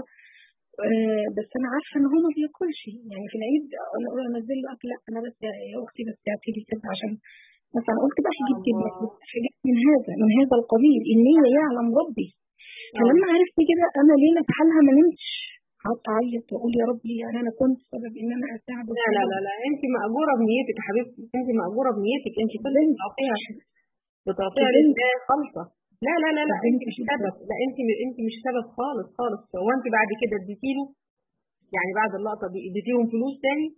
آه بس انا عارفه ان هو ما بياكلش يعني في العيد انا اقول انزل له اكل لا انا بس يا اختي بس اعطي لي كده عشان مثلا قلت بقى هجيب جبنه حاجات من هذا من هذا القبيل النية يعلم ربي فلما عرفت كده انا ليلة بحالها ما نمتش قعدت اعيط واقول يا ربي يعني انا كنت سبب ان انا اساعده لا لا لا لا انت مأجورة بنيتك يا حبيبتي انت مأجورة بنيتك انت كل اللي بتعطيها بتعطيها لله خالصة لا لا لا لا انت مش سبب لا انت انت مش سبب خالص خالص هو انت بعد كده اديتي له يعني بعد اللقطة دي اديتيهم فلوس تاني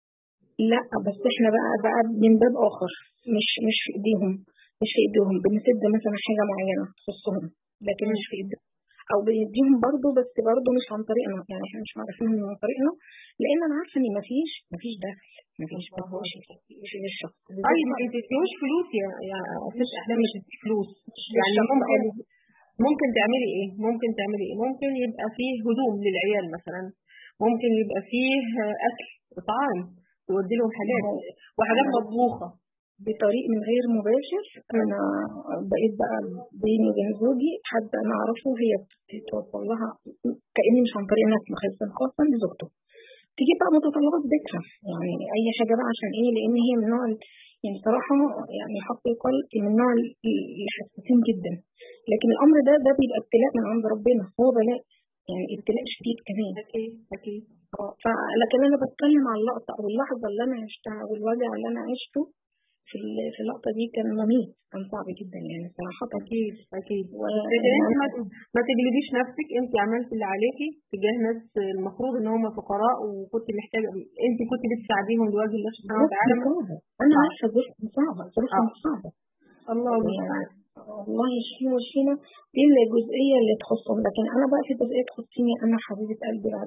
لا بس احنا بقى بقى من باب اخر مش مش في ايديهم مش في ايديهم بنسد مثلا حاجة معينة تخصهم لكن مش في ايديهم او بنديهم برضه بس برضه مش عن طريقنا يعني احنا مش عارفينهم عن طريقنا لان انا عارفه ان مفيش مفيش دخل مفيش مفيش مش للشخص طيب ما تديهوش فلوس يا يا ست احلام مش تدي فلوس يعني ممكن ممكن تعملي ايه ممكن تعملي ايه ممكن يبقى فيه هدوم للعيال مثلا ممكن يبقى فيه اكل طعام تودي لهم حاجات وحاجات مطبوخه بطريق من غير مباشر انا بقيت بقى بيني وبين زوجي حد انا اعرفه هي بتوصل لها كاني مش عن طريق ناس مخزن خاصه لزوجته تجيب بقى متطلبات بيتها يعني اي حاجه بقى عشان ايه لان هي من نوع يعني صراحة يعني حق يقال من نوع الحساسين جدا لكن الأمر ده ده بيبقى ابتلاء من عند ربنا هو بلاء يعني ابتلاء شديد كمان اكيد اكيد لكن أنا بتكلم على اللقطة أو اللحظة اللي أنا عشتها والوجع اللي أنا عشته في في اللقطة دي كان مميت كان صعب جدا يعني صراحة أكيد أكيد و... لكن أنت ما ما تجلديش نفسك أنت عملت اللي عليكي تجاه ناس المفروض إن هم فقراء وكنت محتاجة أنت كنت بتساعديهم لوجه الله سبحانه وتعالى أنا عارفة ظروفهم صعبة ظروفهم صعبة الله يعني الله يشفينا ويشفينا دي الجزئية اللي تخصهم لكن أنا بقى في جزئية تخصني أنا حبيبة قلبي بعد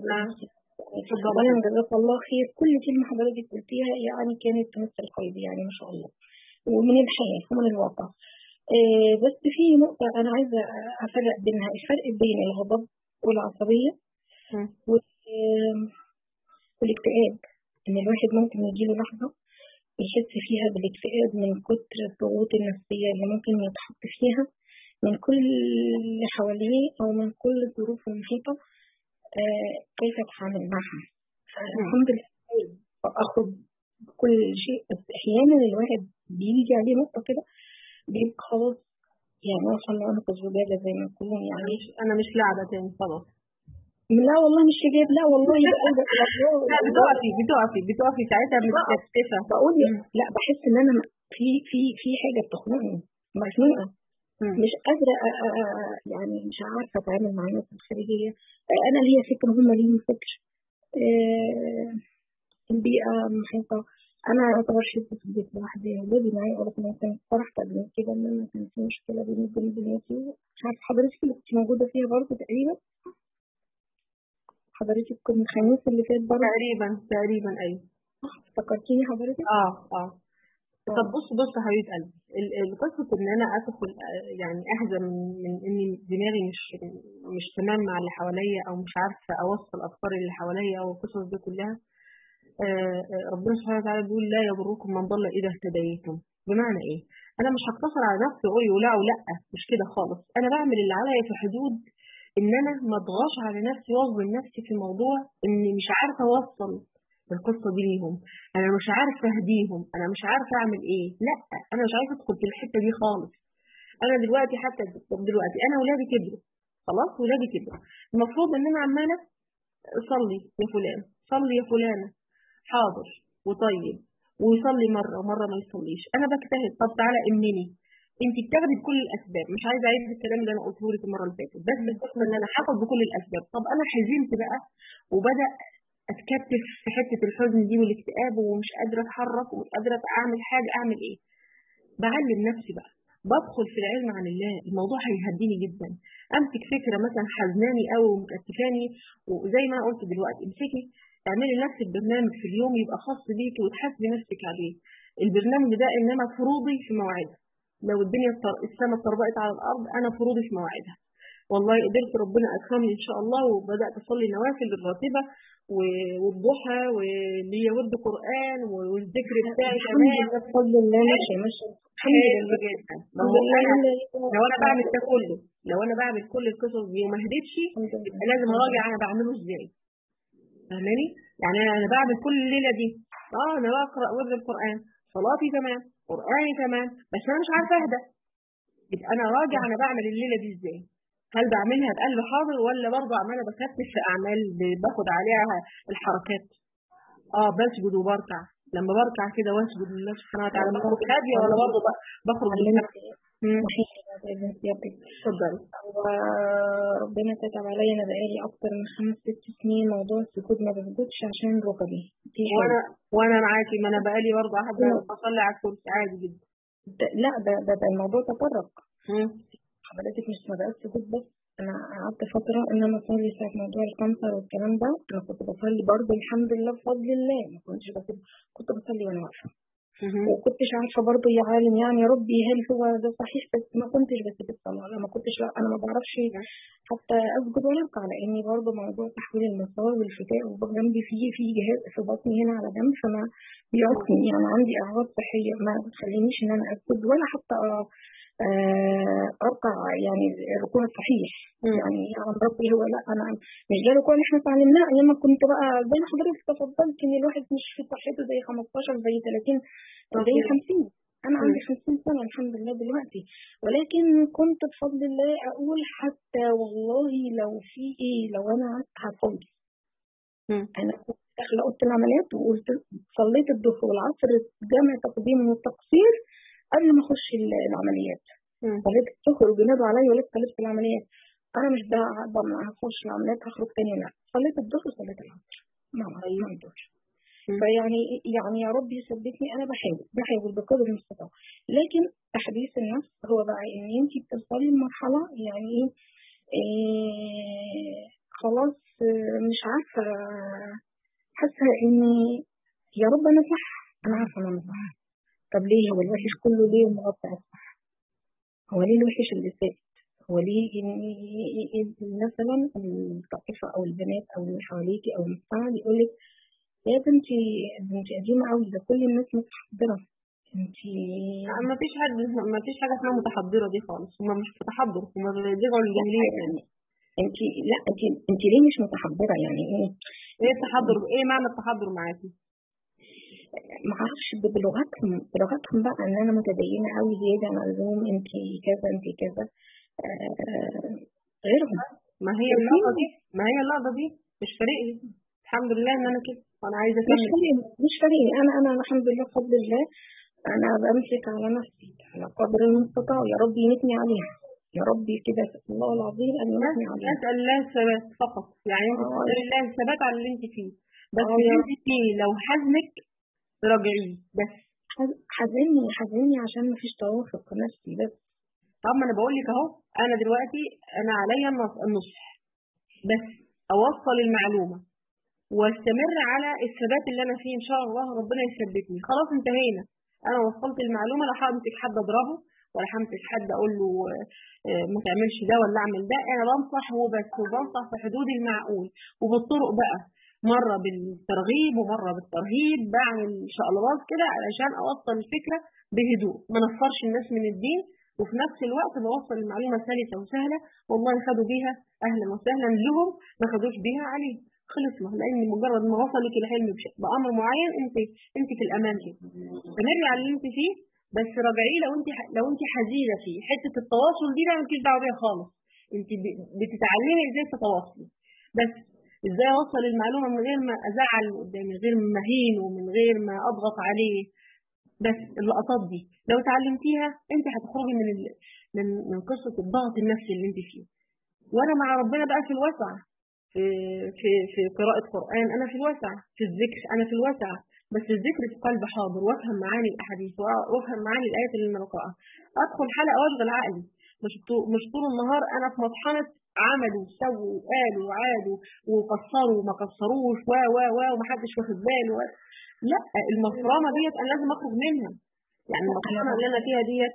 اولا جزاك الله خير كل كلمة حضرتك قلتيها يعني كانت تمثل قلبي يعني ما شاء الله ومن الحياة ومن الواقع آه بس في نقطة أنا عايزة أفرق بينها الفرق بين الغضب والعصبية والاكتئاب إن الواحد ممكن يجيله لحظة يحس فيها بالاكتئاب من كتر الضغوط النفسية اللي ممكن يتحط فيها من كل اللي حواليه أو من كل الظروف المحيطة آه كيف اتعامل معها فالحمد لله اخد كل شيء بس احيانا الواحد بيجي عليه نقطه كده بيبقى خلاص يعني وصل لعنق الزجاجه زي ما يكون يعني انا مش لاعبه تاني خلاص لا والله مش جايب لا والله بقلبك لا بتقفي بتقفي بتقفي ساعتها متكتفه بقول لا بحس ان انا في في في حاجه بتخنقني مخنوقه مش قادرة أ- أ- أ- يعني مش عارفة أتعامل مع الناس الخارجية أنا ليا فكر هم ليهم فكر آه، البيئة محيطة أنا أعتبر شفت في البيت لوحدي ولادي معايا ولكن أنا كنت فرحت قبل كده إن أنا كان في مشكلة بيني وبين بناتي مش عارفة حضرتك اللي كنت موجودة فيها برضه تقريبا حضرتك كنت الخميس اللي فات برضه تقريبا تقريبا ايوه افتكرتيني حضرتك؟ اه اه طب بص بص يا حبيبه قلبي ال- ال- قصه ان انا ادخل آه، يعني احزن من ان دماغي مش مش تمام مع اللي حواليا او مش عارفه اوصل افكار اللي حواليا او القصص دي كلها آه، آه، ربنا سبحانه وتعالى بيقول لا يضركم من ضل اذا اهتديتم بمعنى ايه؟ انا مش هقتصر على نفسي واقول ولا ولا مش كده خالص انا بعمل اللي عليا في حدود ان انا ما اضغطش على نفسي واظلم نفسي في موضوع اني مش عارفه اوصل القصه دي ليهم انا مش عارفه اهديهم انا مش عارفه اعمل ايه لا انا مش عايزه ادخل في الحته دي خالص انا دلوقتي حتى دلوقتي انا ولادي كبروا خلاص ولادي كبروا المفروض ان انا عماله صلي يا فلان صلي يا فلانه حاضر وطيب ويصلي مره ومره ما يصليش انا بجتهد طب تعالى امني انت بتاخدي بكل الاسباب مش عايزه اعيد الكلام اللي انا قلته لك المره اللي فاتت بس القصه ان انا هاخد بكل الاسباب طب انا حزنت بقى وبدا اتكتف في حته الحزن دي والاكتئاب ومش قادره اتحرك ومش قادره اعمل حاجه اعمل ايه بعلم نفسي بقى بدخل في العلم عن الله الموضوع هيهديني جدا امسك فكره مثلا حزناني قوي ومكتفاني وزي ما انا قلت دلوقتي امسكي اعملي لنفسك برنامج في اليوم يبقى خاص بيكي وتحاسبي نفسك عليه البرنامج ده انما فروضي في مواعيدها لو الدنيا الطر- السماء اتطربقت على الارض انا فروضي في مواعيدها والله قدرت ربنا اكرمني ان شاء الله وبدات اصلي نوافل الراتبه و- والضحى واللي هي ورد قران والذكر بتاعي الحمد كمان لله بفضل الله ماشي ماشي الحمد حلو لله جدا لو الحمد لله انا لله. لو انا بعمل ده كله لو انا بعمل كل القصص دي وما هديتش الحمد لله. يبقى لازم اراجع انا بعمله ازاي فاهماني يعني انا أنا بعمل كل الليله دي اه انا بقرا ورد القران صلاتي تمام قراني تمام بس انا مش عارفه اهدى يبقى انا راجع انا بعمل الليله دي ازاي هل بعملها بقلب حاضر ولا برضه عماله بكتف في اعمال ب- باخد عليها الحركات اه بسجد وبركع لما بركع كده واسجد لله سبحانه وتعالى بكون هاديه ولا برضه ب- بخرج علمت مم. محيطي بإذن ربي اتفضلي وربنا كتب عليا انا بقالي اكتر من خمس ست سنين موضوع السجود ما بسجدش عشان ركبي دي وانا حاجه وانا معاكي ما انا بقالي برضه قاعده بصلي على الكرسي عادي جدا ده- لا ده ده, ده الموضوع تطرق مم. حضرتك مش ما بقاش سجود بس انا قعدت فتره ان انا اصلي ساعه موضوع الكانسر والكلام ده انا كنت بصلي برضه الحمد لله بفضل الله ما كنتش بس كنت بصلي وانا واقفه مهم. وكنتش عارفه برضه يا عالم يعني يا ربي هل هو ده صحيح بس ما كنتش بسيب الصلاه انا ما كنتش لا انا ما بعرفش حتى اسجد ولا اركع لاني برضه موضوع تحويل المسار والفتاء وجنبي في في جهاز في بطني هنا على جنب فما بيعوقني يعني عندي اعراض صحيه ما بتخلينيش ان انا اسجد ولا حتى آه، آه، اركع يعني الركوع الصحيح مم. يعني عن ربي هو لا انا مش ده الركوع اللي احنا اتعلمناه ايام ما كنت بقى زي ما حضرتك تفضلت ان الواحد مش في صحته زي 15 زي 30 زي صحيح. 50 انا مم. عندي 50 سنه الحمد لله دلوقتي ولكن كنت بفضل الله اقول حتى والله لو في ايه لو انا هصلي مم. انا كنت داخله اوضه العمليات وقلت صليت الظهر والعصر جمع تقديم والتقصير قبل ما اخش ال- العمليات مم. صليت الظهر وبينادوا عليا ولسه خلصت في العمليات انا مش ده ضامنه هخش العمليات هخرج تاني لا صليت الظهر وصليت العصر ما ما الظهر مم. فيعني يعني يا رب يثبتني انا بحاول بحاول بقدر المستطاع لكن تحديث النفس هو بقى ان انت بتوصلي لمرحله يعني ايه إيه خلاص آه، مش عارفه حاسه اني يا رب انا صح انا عارفه ان انا صح طب ليه هو الوحش كله ليه مغطى الصح هو ليه الوحش اللي ثابت هو ليه إن- إن- مثلا الطائفه او البنات او اللي حواليكي او المجتمع بيقول لك يا بنتي انت قديمه قوي ده كل الناس متحضره انت ما فيش حد ما فيش حاجه اسمها متحضره دي خالص هم مش في تحضر هم بيرجعوا للجاهليه تاني انت لا انت انت ليه مش متحضره يعني ايه ايه التحضر ايه معنى التحضر معاكي ما اعرفش ب- بلغتهم بلغتهم بقى ان انا متدينه قوي زياده عن اللزوم انت كذا انت كذا آه غيرهم ما هي اللقطه دي ما هي اللقطه دي مش فارق لي الحمد لله ان انا كده وانا عايزه مش اكمل فارق مش فارق انا انا الحمد لله بفضل الله انا بمسك على نفسي على قدر المستطاع يا رب يمتني عليها يا رب كده الله العظيم ان يمتني عليها اسال الله الثبات فقط يعني انت آه. تسال الله الثبات على اللي انت فيه بس آه، اللي يا انت فيه لو حزنك راجعيه بس حز- حزني حزني عشان مفيش توافق في نفسي بس طب ما انا بقول لك اهو انا دلوقتي انا عليا النص- النصح بس اوصل المعلومه واستمر على الثبات اللي انا فيه ان شاء الله ربنا يثبتني خلاص انتهينا انا وصلت المعلومه لا همسك حد اضربه ولا همسك حد اقول له آه، ما تعملش ده ولا اعمل ده انا بنصح وبس وبنصح في حدود المعقول وبالطرق بقى مره بالترغيب ومره بالترهيب بعمل شقلباظ كده علشان اوصل الفكره بهدوء ما نفرش الناس من الدين وفي نفس الوقت بوصل المعلومه سلسه وسهله والله خدوا بيها اهلا وسهلا لهم ما خدوش بيها عليه خلصنا لان مجرد ما وصلك الحلم بش- بامر معين انت انت في الامان كده استمري على اللي انت فيه بس راجعيه لو انت لو انت حزينه فيه حته التواصل دي بقى مالكيش دعوه بيها خالص انت ب- بتتعلمي ازاي تتواصلي بس ازاي اوصل المعلومه من غير ما ازعل اللي قدامي من غير ما اهين ومن غير ما اضغط عليه بس اللقطات دي لو اتعلمتيها انت هتخرجي من ال... من من قصه الضغط النفسي اللي انت فيه وانا مع ربنا بقى في الوسع في في في قراءة قرآن أنا في الوسع في الذكر أنا في الوسع بس الذكر في قلب حاضر وافهم معاني الأحاديث وافهم معاني الآيات اللي أنا بقرأها أدخل حلقة وأشغل عقلي مش طول مش طول النهار أنا في مطحنة عملوا سووا وقالوا وعادوا وقصروا وما قصروش و و و ومحدش واخد باله و... لا المفرمة ديت أنا لازم أخرج منها يعني المطحنة اللي أنا فيها ديت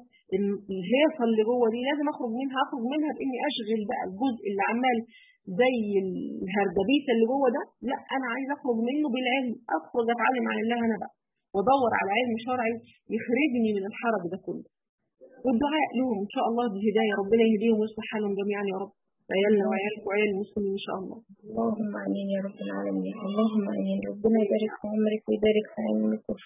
الهيصة اللي جوه دي لازم أخرج منها أخرج منها بإني أشغل بقى الجزء اللي عمال زي الهردبيسة اللي جوه ده لا انا عايز اخرج منه بالعلم اخرج اتعلم عن الله انا بقى وادور على علم شرعي يخرجني من الحرج ده كله والدعاء لهم ان شاء الله بالهدايه ربنا يهديهم ويصلح حالهم جميعا يا رب عيالنا وعيالك وعيال المسلمين ان شاء الله اللهم امين يا رب العالمين اللهم امين ربنا يبارك في عمرك ويبارك في علمك وفي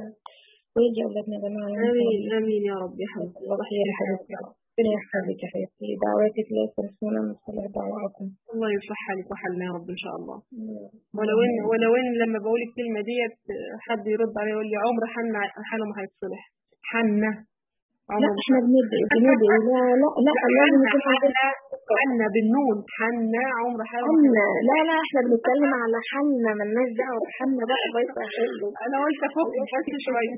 ويجي اولادنا جميعا امين امين يا رب يا حبيبتي الله خير يا حبيبتي ربنا يحفظك يا حبيبتي دعواتك لا تنسونا من صلاح دعواتكم الله يصلح حالك وحالنا يا رب ان شاء الله ولو ان ولو ان لما بقول الكلمه ديت حد يرد عليا يقول لي عمر حنا حاله ما هيتصلح حنا لا احنا بندعي بندعي لا لا لا لازم يكون حنا حنا بالنون حنا عمر حاله ما حنا لا لا احنا بنتكلم على حنا مالناش دعوه بحنا بقى الله يسهل انا قلت افك بس شويه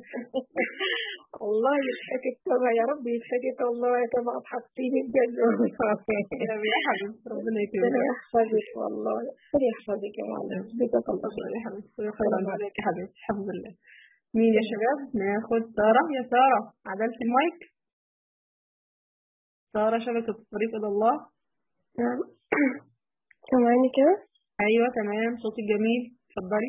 الله يضحكك طبعا يا رب يضحكك والله يا طبعا حاطيني بجد يا حبيبتي ربنا ربنا يكرمك يحفظك والله ربنا يحفظك يا معلم جزاك الله خير يا حبيبتي خيرا عليك يا حبيبتي الحمد لله مين يا شباب ناخد سارة يا سارة عدلت المايك سارة شبكة الطريق إلى الله سامعني كده أيوة تمام صوتك جميل اتفضلي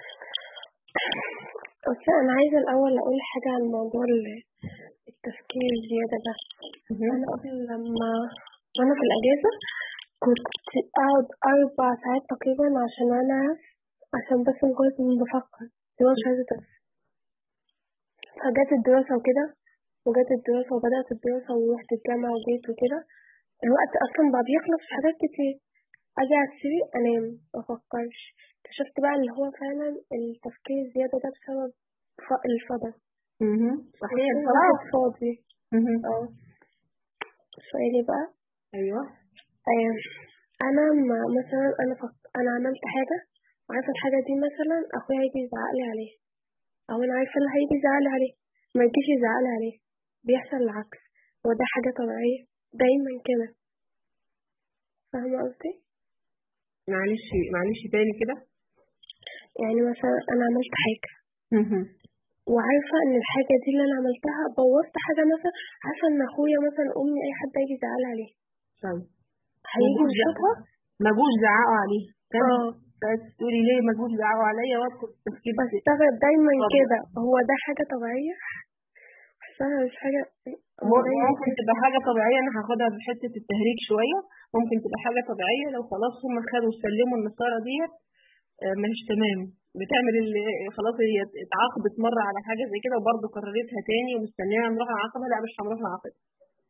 بس أنا عايزة الأول أقول حاجة عن موضوع ال- التفكير الزيادة ده أنا قبل لما وأنا في الأجازة كنت أقعد أربع ساعات تقريبا عشان أنا عشان بس مجرد إني بفكر دماغي مش عايزة تفكر فجت الدراسة وكده وجت الدراسة وبدأت الدراسة ورحت الجامعة وجيت وكده الوقت أصلا بقى بيخلص في حاجات كتير أجي على السرير أنام مفكرش اكتشفت بقى اللي هو فعلا التفكير الزيادة ده بسبب ف- الفضا مهم. صحيح عشان خلاص الواحد فاضي مهم. اه سؤالي بقى أيوة آه، أنا ما مثلا أنا فك... أنا عملت حاجة وعارفة الحاجة دي مثلا أخويا هيجي يزعقلي عليها أو أنا عارفة اللي هيجي يزعقلي عليه ما يجيش يزعقلي عليه بيحصل العكس هو ده حاجة طبيعية دايما كده فاهمة قصدي؟ معلش معلش تاني كده يعني مثلا أنا عملت حاجة مهم. وعارفة إن الحاجة دي اللي أنا عملتها بوظت حاجة مثلا عارفة إن أخويا مثلا أمي أي حد هيجي يزعل عليه طيب هيجي مجوش يشوفها ما جوش زعقوا عليه كان اه تقولي ليه ما جوش زعقوا عليا وادخل في التفكير ده. بستغرب دايما طبعا. كده هو ده حاجة طبيعية بس نفسها مش حاجة ممكن تبقى حاجة طبيعية أنا هاخدها بحتة التهريج شوية ممكن تبقى حاجة طبيعية لو خلاص هم خدوا وسلموا النصارى ديت آه، مش تمام بتعمل اللي خلاص هي اتعاقبت مرة على حاجة زي كده وبرضه قررتها تاني ومستنية نروح نعاقبها لا مش هنروح نعاقبها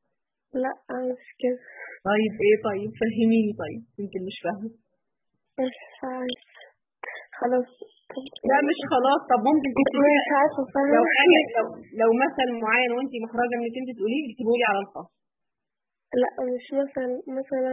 لا مش كده طيب ايه طيب فهميني طيب يمكن مش فاهمة مش عارفة خلاص لا مش خلاص طب ممكن تكتبي مش عارفة لو فاهمة حاجة لو لو مثل معين وانت محرجة انك انت تقوليه اكتبوا لي على الخاص لا مش مثلا مثلا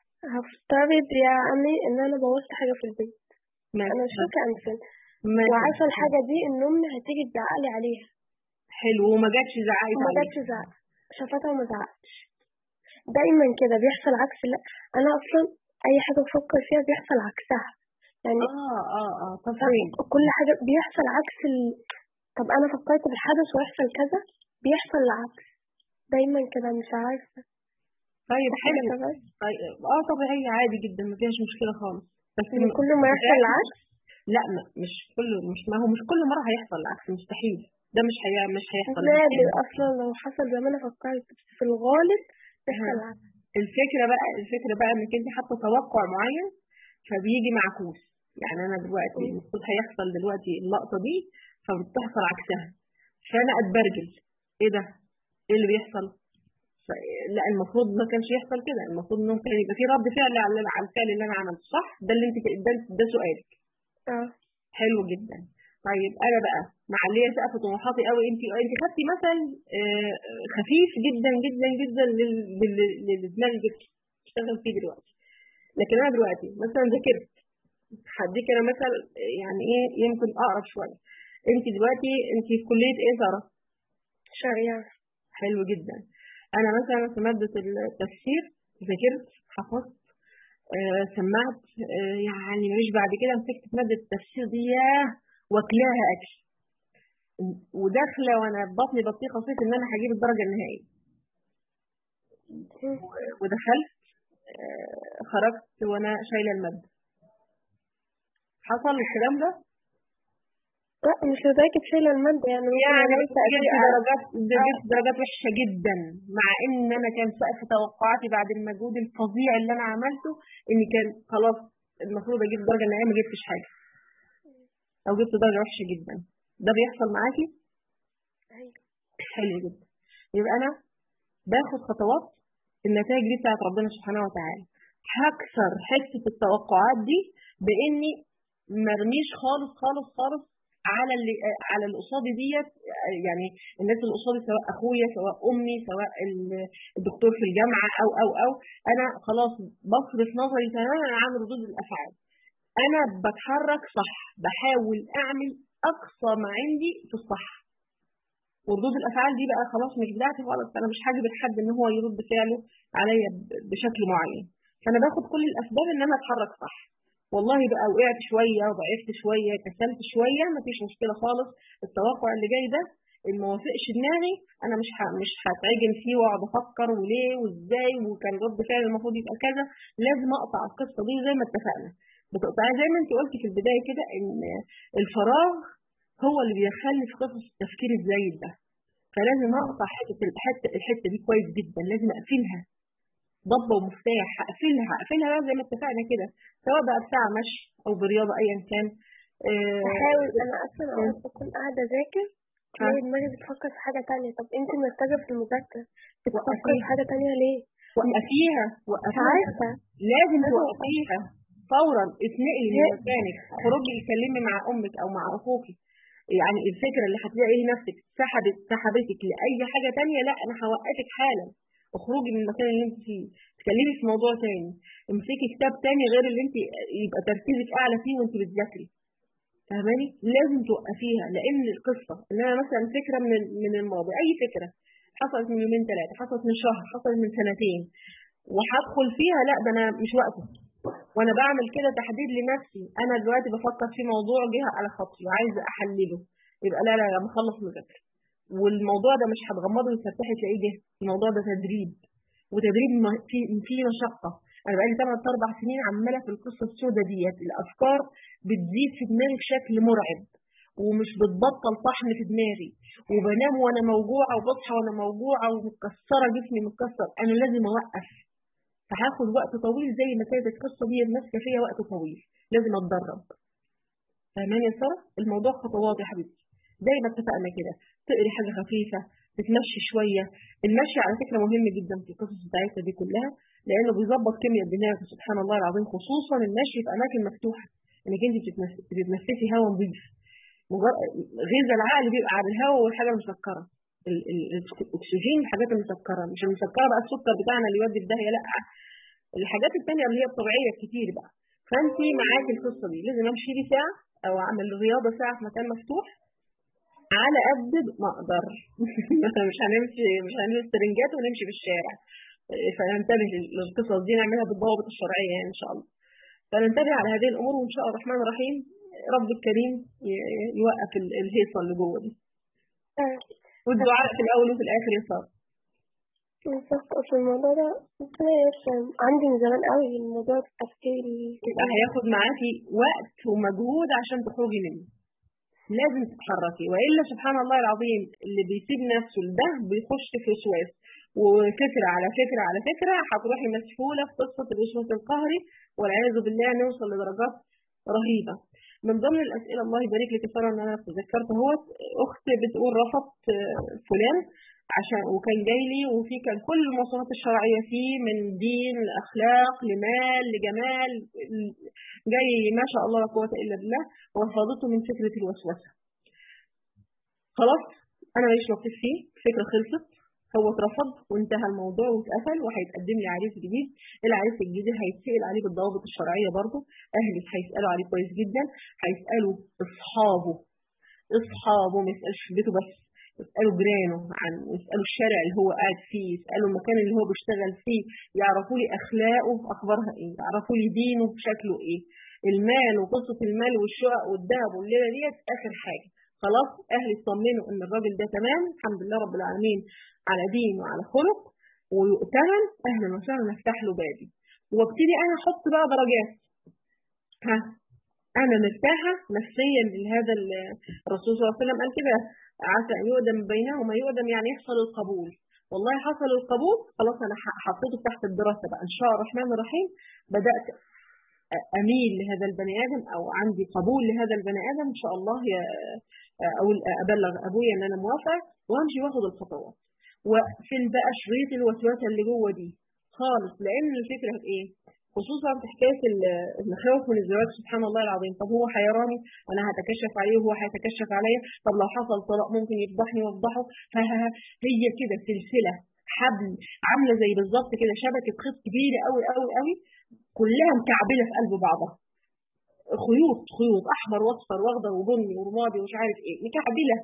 هفترض يعني ان انا بوظت حاجة في البيت انا مش فاكرة امثال ماشي. وعارفة الحاجة دي ان امي هتيجي تزعقلي عليها حلو وما جاتش زعقت وما عليك جاتش زعق شافتها وما زعقتش دايما كده بيحصل عكس لا انا اصلا اي حاجة بفكر فيها بيحصل عكسها يعني اه اه اه طب فين كل حاجة بيحصل عكس ال... طب أنا فكرت بالحدث ويحصل كذا بيحصل العكس دايما كده مش عارفة طيب حاجة حلو طبيعية طيب اه طبيعية عادي جدا ما فيهاش مشكلة خالص بس إن م- كل ما يحصل العكس لا ما مش كل مش ما هو مش كل مرة هيحصل العكس مستحيل ده مش هي مش هيحصل نادر أصلا لو حصل زي ما أنا فكرت بس في الغالب بيحصل ها. العكس الفكرة بقى الفكرة بقى انك انت حاطة توقع معين فبيجي معكوس يعني انا دلوقتي المفروض هيحصل دلوقتي اللقطة دي فبتحصل عكسها فانا اتبرجل ايه ده ايه اللي بيحصل ف- لا المفروض ما كانش يحصل كده المفروض انه كان يبقى في رد فعل على على الفعل اللي انا عملته صح ده اللي انت ده, ده سؤالك اه حلو جدا طيب انا بقى مع اللي هي سقف طموحاتي قوي انت انت خدتي مثل آه، خفيف جدا جدا جدا لل- لل- للي دماغي بتشتغل فيه دلوقتي لكن انا دلوقتي مثلا ذاكرت هديك انا مثل آه، يعني ايه يمكن اقرب شويه انت دلوقتي انت في كليه ايه ساره شريعة حلو جدا انا مثلا في ماده التفسير ذاكرت حفظت آه، سمعت آه، يعني مش بعد كده مسكت في ماده التفسير دي ياه واكلاها اكل وداخله وانا بطني بطيخه صيت ان انا هجيب الدرجه النهائيه و- ودخلت آه، خرجت وانا شايله الماده حصل الكلام ده لا مش لدرجة شايلة المادة يعني ممكن يعني ألاقي جبت تقدير درجات جبت درجات وحشه جدا مع ان انا كان سقف توقعاتي بعد المجهود الفظيع اللي انا عملته اني كان خلاص المفروض اجيب درجه نهائيه ما جبتش حاجه او جبت درجه وحشه جدا ده بيحصل معاكي أيوة. حلو جدا يبقى انا باخد خطوات النتائج دي بتاعت ربنا سبحانه وتعالى هكسر حته التوقعات دي باني مرميش خالص خالص خالص على اللي على اللي قصادي ديت يعني الناس اللي قصادي سواء اخويا سواء امي سواء ال- الدكتور في الجامعه او او او انا خلاص بصرف نظري تماما عن ردود الافعال انا بتحرك صح بحاول اعمل اقصى ما عندي في الصح وردود الافعال دي بقى خلاص مش بتاعتي خالص انا مش هجبر حد ان هو يرد فعله عليا ب- بشكل معين فانا باخد كل الاسباب ان انا اتحرك صح والله بقى وقعت شويه وضعفت شويه كسلت شويه مفيش مشكله خالص التوقع اللي جاي ده اللي ما وافقش دماغي انا مش ه... مش هتعجن فيه واقعد افكر وليه وازاي وكان رد فعل المفروض يبقى كذا لازم اقطع القصه دي زي ما اتفقنا بتقطعي زي ما انت قلتي في البدايه كده ان الفراغ هو اللي بيخلي في قصص التفكير الزايد ده فلازم اقطع حته الحته الحته دي كويس جدا لازم اقفلها ضبه ومفتاح هقفلها هقفلها بقى زي ما اتفقنا كده سواء بقى بساعه مشي او برياضه ايا كان آه، بحاول أنا أصلا أوقات بكون قاعدة أذاكر تلاقي دماغي بتفكر في حاجة تانية طب أنت مركزة في المذاكرة بتفكر في وقفيها. حاجة تانية ليه؟ وقفيها مش وقفيها عارفة لازم لازم توقفيها فورا اتنقلي من هي- مكانك خرجي اتكلمي مع امك او مع اخوكي يعني الفكره اللي هتلاقي نفسك سحبت سحبتك لاي حاجه تانية لا انا هوقفك حالا اخرجي من المكان اللي انت فيه اتكلمي في موضوع تاني امسكي كتاب تاني غير اللي انت يبقى تركيزك اعلى فيه وانت بتذاكري فاهماني لازم توقفيها لان القصه ان انا مثلا فكره من ال- من الماضي اي فكره حصلت من يومين ثلاثه حصلت من شهر حصلت من سنتين وهدخل فيها لا ده انا مش وقته وانا بعمل كده تحديد لنفسي انا دلوقتي بفكر في موضوع جه على خاطري وعايزه احلله يبقى لا لا لا مخلص مذاكره والموضوع ده مش هتغمضي وتفتحي تلاقيه جه الموضوع ده تدريب وتدريب م- في فيه مشقه انا بقالي 8 اربع سنين عماله في القصه السوداء ديت الافكار بتزيد في دماغي بشكل مرعب ومش بتبطل طحن في دماغي وبنام وانا موجوعه وبصحى وانا موجوعه ومتكسره جسمي متكسر انا لازم اوقف فهاخد وقت طويل زي ما كانت القصه دي ماسكه فيها وقت طويل لازم اتدرب فاهماني يا ساره الموضوع خطوات يا حبيبتي زي ما اتفقنا كده تقري حاجه خفيفه تتمشي شويه المشي على فكره مهم جدا في القصص بتاعتنا دي كلها لانه بيظبط كيمياء الدماغ سبحان الله العظيم خصوصا المشي في اماكن مفتوحه انك انت بتتنفسي هواء نظيف غذاء العقل بيبقى على الهواء والحاجه المسكره الاكسجين الحاجات المسكره مش المسكره بقى السكر بتاعنا اللي يودي في داهيه لا الحاجات الثانيه اللي هي الطبيعيه الكتير بقى فانت معاكي القصه دي لازم امشي لي ساعه او اعمل رياضه ساعه في مكان مفتوح على قد ما اقدر مش هنمشي مش هنمشي سرنجات ونمشي في الشارع فننتبه للقصص دي نعملها بالضوابط الشرعيه يعني ان شاء الله فننتبه على هذه الامور وان شاء الله الرحمن الرحيم رب الكريم يوقف الهيصه اللي جوه دي والدعاء في الاول وفي الاخر يصاب بالظبط اصل الموضوع ده عندي من زمان قوي الموضوع التفكير يبقى هياخد معاكي وقت ومجهود عشان تخرجي منه لازم تتحركي والا سبحان الله العظيم اللي بيسيب نفسه لده بيخش في وسواس وفكره على فكره على فكره هتروحي مسحوله في قصه الوسواس القهري والعياذ بالله نوصل لدرجات رهيبه من ضمن الاسئله الله يبارك لك ساره ان انا تذكرت هو اخت بتقول رفضت فلان عشان وكان جاي لي وفي كان كل المواصفات الشرعيه فيه من دين لاخلاق لمال لجمال جاي ما شاء الله لا قوه الا بالله ورفضته من فكره الوسوسه خلاص انا ماليش نصيب فيه الفكره خلصت هو اترفض وانتهى الموضوع واتقفل وهيتقدم لي عريس جديد العريس الجديد هيتسال عليه بالضوابط الشرعيه برضه اهلي هيسالوا عليه كويس جدا هيسالوا اصحابه اصحابه ما يسالش في بيته بس يسالوا جيرانه عن يسالوا الشارع اللي هو قاعد فيه يسالوا المكان اللي هو بيشتغل فيه يعرفوا لي اخلاقه اخبارها ايه يعرفوا لي دينه شكله ايه المال وقصه المال والشقق والذهب والليله ديت اخر حاجه خلاص اهلي اطمنوا ان الراجل ده تمام الحمد لله رب العالمين على دين وعلى خلق ويؤتمن اهلا وسهلا افتح له بابي وابتدي انا احط بقى درجات ها انا مرتاحه نفسيا لهذا الرسول صلى الله عليه وسلم قال كده عسى ان يؤدم بينهما يؤدم يعني يحصل القبول والله حصل القبول خلاص انا حطيته تحت الدراسه بقى ان شاء الله الرحمن الرحيم بدات اميل لهذا البني ادم او عندي قبول لهذا البني ادم ان شاء الله يا او ابلغ ابويا ان انا موافق وامشي واخد الخطوات واقفل بقى شريط الوسوسه اللي جوه دي خالص لان الفكره في ايه؟ خصوصا في حكايه المخاوف من الزواج سبحان الله العظيم طب هو حيراني انا هتكشف عليه وهو هيتكشف عليا طب لو حصل طلاق ممكن يفضحني وافضحه ها ها ها هي كده سلسله حبل عامله زي بالظبط كده شبكه خيط كبيره قوي قوي قوي كلها مكعبله في قلب بعضها خيوط خيوط احمر واصفر واخضر وبني ورمادي ومش عارف ايه مكعبله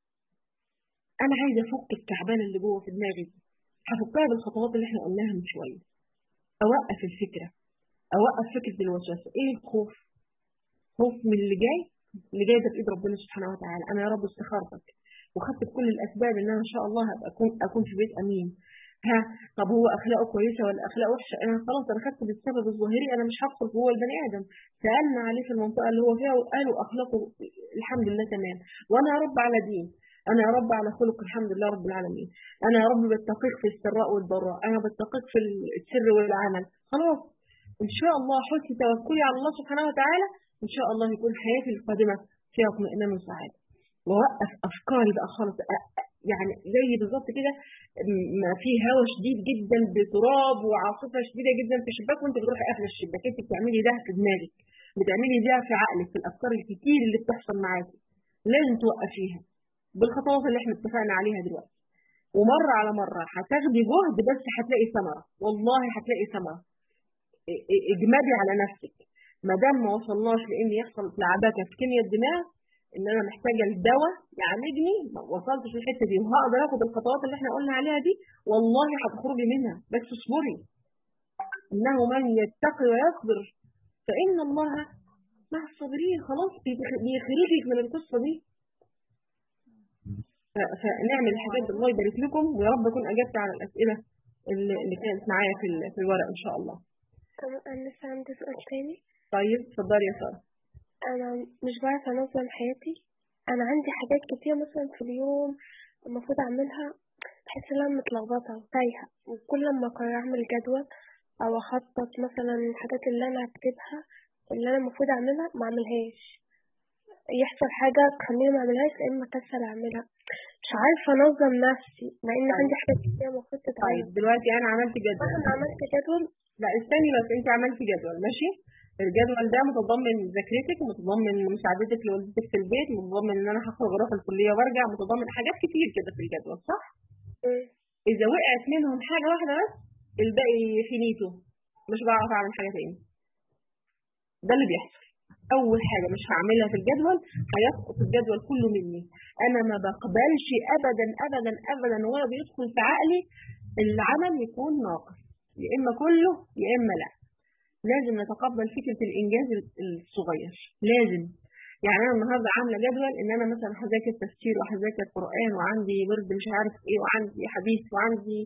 انا عايزه افك الكعبانه اللي جوه في دماغي دي هفكها بالخطوات اللي احنا قلناها من شويه اوقف الفكره اوقف فكره الوسوسه ايه الخوف خوف من اللي جاي اللي جاي ده في ايد ربنا سبحانه وتعالى انا يا رب استخارتك وخدت بكل الاسباب ان انا ان شاء الله هبقى اكون اكون في بيت امين ها طب هو اخلاقه كويسه ولا اخلاقه وحشه انا خلاص انا خدت بالسبب الظاهري انا مش هدخل جوه البني ادم سالنا عليه في المنطقه اللي هو فيها وقالوا اخلاقه الحمد لله تمام وانا يا رب على دين انا يا رب على خلق الحمد لله رب العالمين انا يا رب بتقيك في السراء والضراء انا بتقيك في السر والعمل خلاص ان شاء الله حسن توكلي على الله سبحانه وتعالى ان شاء الله يكون حياتي القادمه فيها اطمئنان وسعاده واوقف افكاري بقى خالص يعني زي بالظبط كده ما في هواء شديد جدا بتراب وعاصفه شديده جدا في الشباك وانت بتروحي قافله الشباك انت بتعملي ده في دماغك بتعملي ده في عقلك في الافكار الكتير اللي بتحصل معاكي لازم توقفيها بالخطوات اللي احنا اتفقنا عليها دلوقتي ومره على مره هتاخدي جهد بس هتلاقي ثمره والله هتلاقي ثمره اجمدي على نفسك ما دام ما وصلناش لان يحصل لعبكه في كيمياء الدماغ ان انا محتاجه الدواء يعالجني ما وصلتش للحته دي وهقدر اخد الخطوات اللي احنا قلنا عليها دي والله هتخرجي منها بس اصبري انه من يتقي ويصبر فان الله مع الصابرين خلاص بيخرجك من القصه دي فنعمل الحاجات الله يبارك لكم ويا رب اكون اجبت على الاسئله اللي كانت معايا في في الورق ان شاء الله. طب انا لسه عندي سؤال تاني طيب اتفضلي يا ساره. انا مش بعرف انظم حياتي انا عندي حاجات كتير مثلا في اليوم المفروض اعملها بحس ان انا متلخبطه وتايهه وكل لما اقرر اعمل جدول او اخطط مثلا الحاجات اللي انا هكتبها اللي انا المفروض اعملها ما اعملهاش يحصل حاجه تخليني ما اعملهاش لان مكسل اعملها مش عارفه انظم نفسي مع ان عندي حاجات كتير المفروض طيب تتعمل دلوقتي انا عملت جدول انا عملت جدول لا استني بس انت عملتي جدول ماشي الجدول ده متضمن مذاكرتك ومتضمن مساعدتك لوالدتك في البيت متضمن ان انا هخرج اروح الكليه وارجع متضمن حاجات كتير كده في الجدول صح مم. اذا وقعت منهم حاجه واحده بس الباقي فينيتو مش بعرف اعمل حاجه تاني ده اللي بيحصل اول حاجه مش هعملها في الجدول هيسقط الجدول كله مني انا ما بقبلش ابدا ابدا ابدا ولا بيدخل في عقلي العمل يكون ناقص يا اما كله يا اما لا لازم نتقبل فكره الانجاز الصغير لازم يعني انا النهارده عامله جدول ان انا مثلا هذاكر تفسير وهذاكر قران وعندي ورد مش عارف ايه وعندي حديث وعندي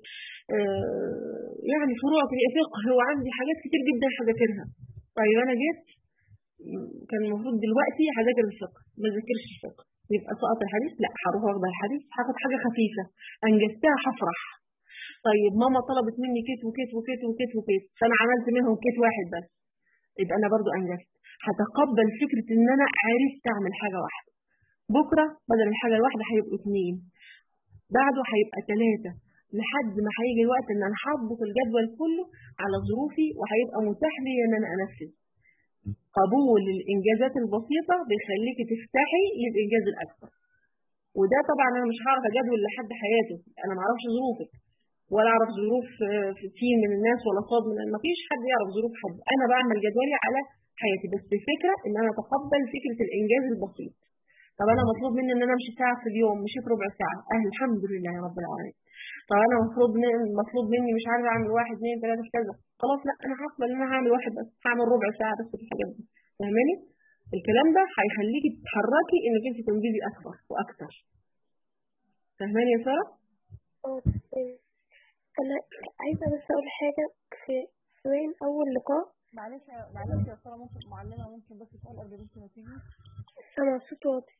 آه يعني فروع في فقه وعندي حاجات كتير جدا هذاكرها طيب انا جيت كان المفروض دلوقتي هذاكر الفقه ما ذاكرش الفقه يبقى سقط الحديث لا هروح واخده الحديث هاخد حاجه خفيفه انجزتها هفرح طيب ماما طلبت مني كيت وكيت وكيت وكيت وكيت فانا عملت منهم كيت واحد بس يبقى انا برضو انجزت هتقبل فكره ان انا عرفت اعمل حاجه واحده بكره بدل الحاجه الواحده هيبقوا اثنين بعده هيبقى ثلاثه لحد ما هيجي الوقت ان انا هضبط الجدول كله على ظروفي وهيبقى متاح لي ان انا انفذ قبول الانجازات البسيطه بيخليكي تفتحي للانجاز الاكبر وده طبعا انا مش هعرف اجدول لحد حياته انا ما اعرفش ظروفك ولا اعرف ظروف في تيم من الناس ولا صاد من ما فيش حد يعرف ظروف حد انا بعمل جدولي على حياتي بس الفكره ان انا اتقبل فكره الانجاز البسيط طب انا مطلوب مني ان انا امشي ساعه في اليوم مشيت ربع ساعه اهل الحمد لله يا رب العالمين طب انا مطلوب مطلوب مني مش عارفه اعمل واحد اثنين ثلاثه في كذا خلاص لا انا هقبل ان انا هعمل واحد بس هعمل ربع ساعه بس في الحاجات دي فاهماني الكلام ده هيخليكي تتحركي انك انت تنجزي اكثر واكثر فاهماني يا ساره اه تمام. انا عايزه بس اقول حاجه في وين اول لقاء معلش معلش يا ساره ممكن معلمه ممكن بس سؤال قبل بنت ما تيجي سامع صوت واطي